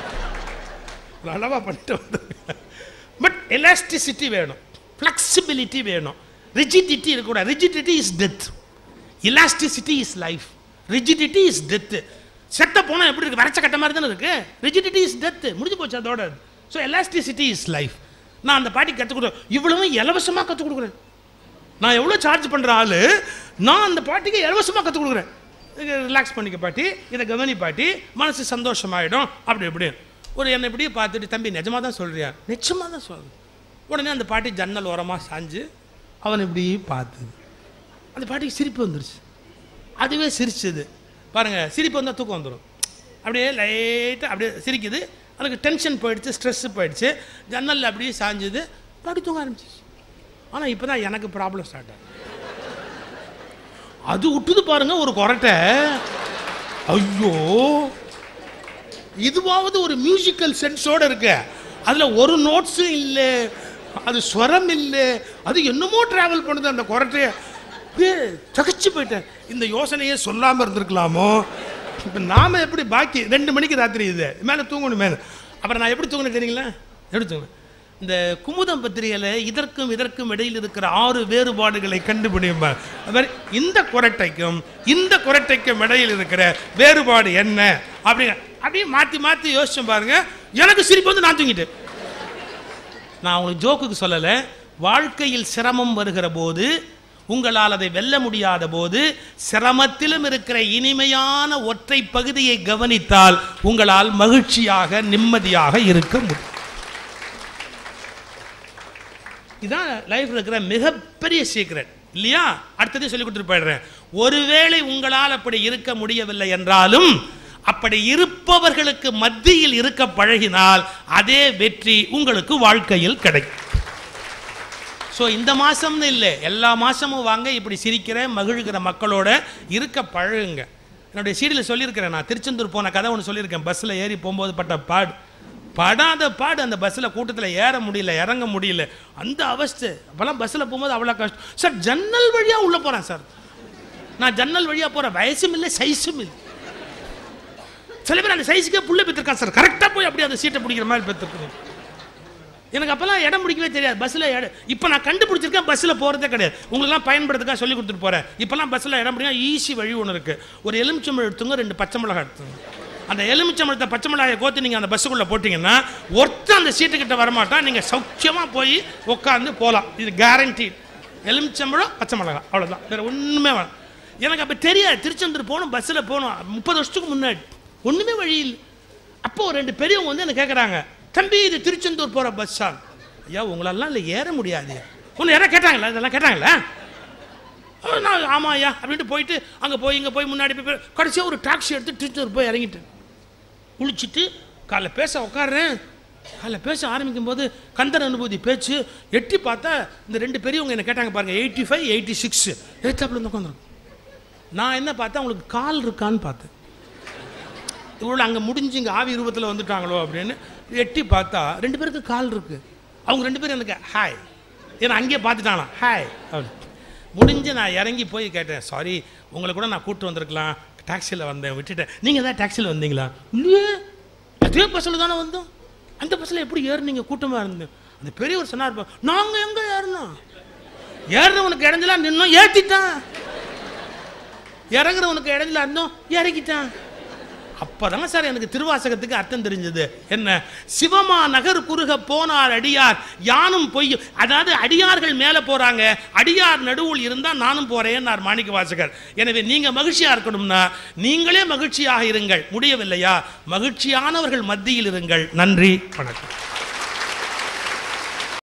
அளவாக பண்ணிட்டு வந்து பட் எலாஸ்டிசிட்டி வேணும் ஃப்ளெக்சிபிலிட்டி வேணும் ரிஜிடிட்டி இருக்கக்கூடாது rigidity is death elasticity is life rigidity is death செத்த போனால் எப்படி இருக்கு வரைச்ச கட்ட மாதிரி தானே இருக்கு ரிஜிடிட்டி இஸ் டெத்து முடிஞ்சு போச்சு அதோட ஸோ எலாஸ்டிசிட்டி இஸ் லைஃப் நான் அந்த பாட்டி கற்றுக் கொடுக்குறேன் இவ்வளவும் இலவசமாக கற்றுக் கொடுக்குறேன் நான் எவ்வளோ சார்ஜ் பண்ணுற ஆள் நான் அந்த பாட்டிக்கு இலவசமாக கற்றுக் கொடுக்குறேன் ரிலாக்ஸ் பண்ணிக்க பாட்டி இதை கவனி பாட்டி மனசு சந்தோஷமாயிடும் அப்படி இப்படி ஒரு என்னை இப்படியே பார்த்துட்டு தம்பி நிஜமாக தான் சொல்கிறியா நிஜமாக தான் சொல்கிறேன் உடனே அந்த பாட்டி ஜன்னல் ஓரமாக சாஞ்சு அவன் இப்படி பார்த்துது அந்த பாட்டிக்கு சிரிப்பு வந்துருச்சு அதுவே சிரிச்சது பாருங்கள் சிரிப்பு வந்தால் தூக்கம் வந்துடும் அப்படியே லைட்டாக அப்படியே சிரிக்குது அதுக்கு டென்ஷன் போயிடுச்சு ஸ்ட்ரெஸ்ஸு போயிடுச்சு ஜன்னலில் அப்படியே சாஞ்சுது பாட்டி தூங்க ஆரம்பிச்சிச்சு ஆனால் இப்போ தான் எனக்கு ப்ராப்ளம் ஸ்டார்ட் ஆகுது அது விட்டுது பாருங்க ஒரு கொரட்டை ஐயோ இதுவாவது ஒரு மியூசிக்கல் சென்ஸோட இருக்கு அதில் ஒரு நோட்ஸும் இல்லை அது ஸ்வரம் இல்லை அது என்னமோ ட்ராவல் பண்ணுது அந்த கொரட்டையை அப்படியே தகச்சு போயிட்டேன் இந்த யோசனையே சொல்லாமல் இருந்திருக்கலாமோ இப்போ நாம எப்படி பாக்கி ரெண்டு மணிக்கு ராத்திரி இது மேலே தூங்கணும் மேலே அப்புறம் நான் எப்படி தூங்கினேன் தெரியுங்களா எப்படி தூங்கினேன் இந்த குமுதம் பத்திரிகையில் இதற்கும் இதற்கும் இடையில் இருக்கிற ஆறு வேறுபாடுகளை கண்டுபிடியும் பார். அது மாதிரி இந்த குரட்டைக்கும் இந்த குரட்டைக்கும் இடையில் இருக்கிற வேறுபாடு என்ன அப்படிங்க அப்படியே மாற்றி மாற்றி யோசிச்சோம் பாருங்க எனக்கு சிரிப்பு வந்து நான் தூங்கிட்டேன் நான் உங்களுக்கு ஜோக்குக்கு சொல்லலை வாழ்க்கையில் சிரமம் வருகிற போது உங்களால் அதை வெல்ல முடியாத போது சிரமத்திலும் இருக்கிற இனிமையான ஒற்றை பகுதியை கவனித்தால் உங்களால் மகிழ்ச்சியாக நிம்மதியாக இருக்க முடியும் இதான் லைஃப்ல இருக்கிற மிகப்பெரிய சீக்ரெட் இல்லையா அடுத்தது சொல்லி கொடுத்துட்டு போயிடுறேன் ஒருவேளை உங்களால் அப்படி இருக்க முடியவில்லை என்றாலும் அப்படி இருப்பவர்களுக்கு மத்தியில் இருக்க பழகினால் அதே வெற்றி உங்களுக்கு வாழ்க்கையில் கிடைக்கும் ஸோ இந்த மாதம்னு இல்லை எல்லா மாதமும் வாங்க இப்படி சிரிக்கிற மகிழ்கிற மக்களோட இருக்க பழகுங்க என்னுடைய சீடியில் சொல்லியிருக்கிறேன் நான் திருச்செந்தூர் போன கதை ஒன்று சொல்லியிருக்கேன் பஸ்ஸில் ஏறி போகும்போது பட்ட பாடு படாத பாடு அந்த பஸ்ஸில் கூட்டத்தில் ஏற முடியல இறங்க முடியல அந்த அவஸ்தை அப்போல்லாம் பஸ்ஸில் போகும்போது அவ்வளோ கஷ்டம் சார் ஜன்னல் வழியாக உள்ளே போகிறேன் சார் நான் ஜன்னல் வழியாக போகிறேன் வயசும் இல்லை சைஸும் இல்லை சில பேர் அந்த சைஸுக்கே புள்ள பெற்றிருக்கான் சார் கரெக்டாக போய் அப்படியே அந்த சீட்டை பிடிக்கிற மாதிரி பெற்றிருக்கணும் எனக்கு அப்போல்லாம் இடம் பிடிக்கவே தெரியாது பஸ்ஸில் இடம் இப்போ நான் கண்டுபிடிச்சிருக்கேன் பஸ்ஸில் போகிறதே கிடையாது உங்களுக்குலாம் பயன்படுறதுக்காக சொல்லி கொடுத்துட்டு போகிறேன் இப்போல்லாம் பஸ்ஸில் இடம் பிடிக்க ஈஸி வழி ஒன்று இருக்குது ஒரு எலுமிச்சம்பழம் எடுத்துங்க ரெண்டு பச்சை மிளகாய் எடுத்துங்க அந்த எலுமிச்சம்பழத்தை பச்சை மிளகாயை கோத்து நீங்கள் அந்த பஸ்ஸுக்குள்ளே போட்டிங்கன்னா ஒருத்தன் அந்த சீட்டுக்கிட்ட வரமாட்டான் நீங்கள் சௌக்கியமாக போய் உட்காந்து போகலாம் இது கேரண்டி எலுமிச்சம்பழம் பச்சை மிளகாய் அவ்வளோதான் வேறு ஒன்றுமே வேணாம் எனக்கு அப்போ தெரியாது திருச்செந்தூர் போகணும் பஸ்ஸில் போகணும் முப்பது வருஷத்துக்கு முன்னாடி ஒன்றுமே வழி இல்லை அப்போ ஒரு ரெண்டு பெரியவங்க வந்து என்ன கேட்குறாங்க தம்பி இது திருச்செந்தூர் போகிற பஸ்ஸா ஐயா உங்களெல்லாம் இல்லை ஏற முடியாது ஒன்று யாராவது கேட்டாங்களா இதெல்லாம் கேட்டாங்களா அஹ் நான் ஆமாம் ஐயா அப்படின்ட்டு போயிட்டு அங்கே போய் இங்கே போய் முன்னாடி போய் கடைசியாக ஒரு டாக்ஸி எடுத்து திருச்செந்தூர் போய் இறங்கிட்டு குளிச்சுட்டு காலைல பேச உட்காடுறேன் காலைல பேச ஆரம்பிக்கும் போது கந்தன் அனுபூதி பேச்சு எட்டி பார்த்தா இந்த ரெண்டு பெரியவங்க என்ன கேட்டாங்க பாருங்க எயிட்டி ஃபைவ் எயிட்டி சிக்ஸ் எழுத்தாப்புல வந்து உட்காந்துருக்கும் நான் என்ன பார்த்தேன் அவங்களுக்கு கால் இருக்கான்னு பார்த்தேன் இவ்வளோ அங்கே முடிஞ்சு இங்கே ஆவி ரூபத்தில் வந்துட்டாங்களோ அப்படின்னு எட்டி பார்த்தா ரெண்டு பேருக்கு கால் இருக்கு அவங்க ரெண்டு பேரும் எனக்கு ஹாய் ஏன்னா அங்கேயே பார்த்துட்டாங்களாம் ஹாய் அப்படி முடிஞ்சு நான் இறங்கி போய் கேட்டேன் சாரி உங்களை கூட நான் கூப்பிட்டு வந்திருக்கலாம் டாக்ஸியில் வந்தேன் விட்டுட்டேன் நீங்கள் தான் டாக்ஸியில் வந்தீங்களா இல்லையே அதே பஸ்ஸில் தானே வந்தோம் அந்த பஸ்ஸில் எப்படி ஏறுனீங்க கூட்டமாக இருந்தேன் அந்த பெரியவர் சொன்னார் நாங்கள் எங்கே ஏறினோம் ஏறுறவனுக்கு இடைஞ்சலாம் நின்னோம் ஏற்றிட்டான் இறங்குறவனுக்கு இடைஞ்சல இருந்தோம் இறக்கிட்டான் அப்பதான் சார் எனக்கு திருவாசகத்துக்கு அர்த்தம் தெரிஞ்சது என்ன சிவமா நகர் குறுக போனார் அடியார் யானும் பொய் அதாவது அடியார்கள் மேலே போறாங்க அடியார் நடுவுள் இருந்தா நானும் போறேன்னார் மாணிக்க வாசகர் எனவே நீங்க மகிழ்ச்சியா இருக்கணும்னா நீங்களே மகிழ்ச்சியாக இருங்கள் முடியவில்லையா மகிழ்ச்சியானவர்கள் மத்தியில் இருங்கள் நன்றி வணக்கம்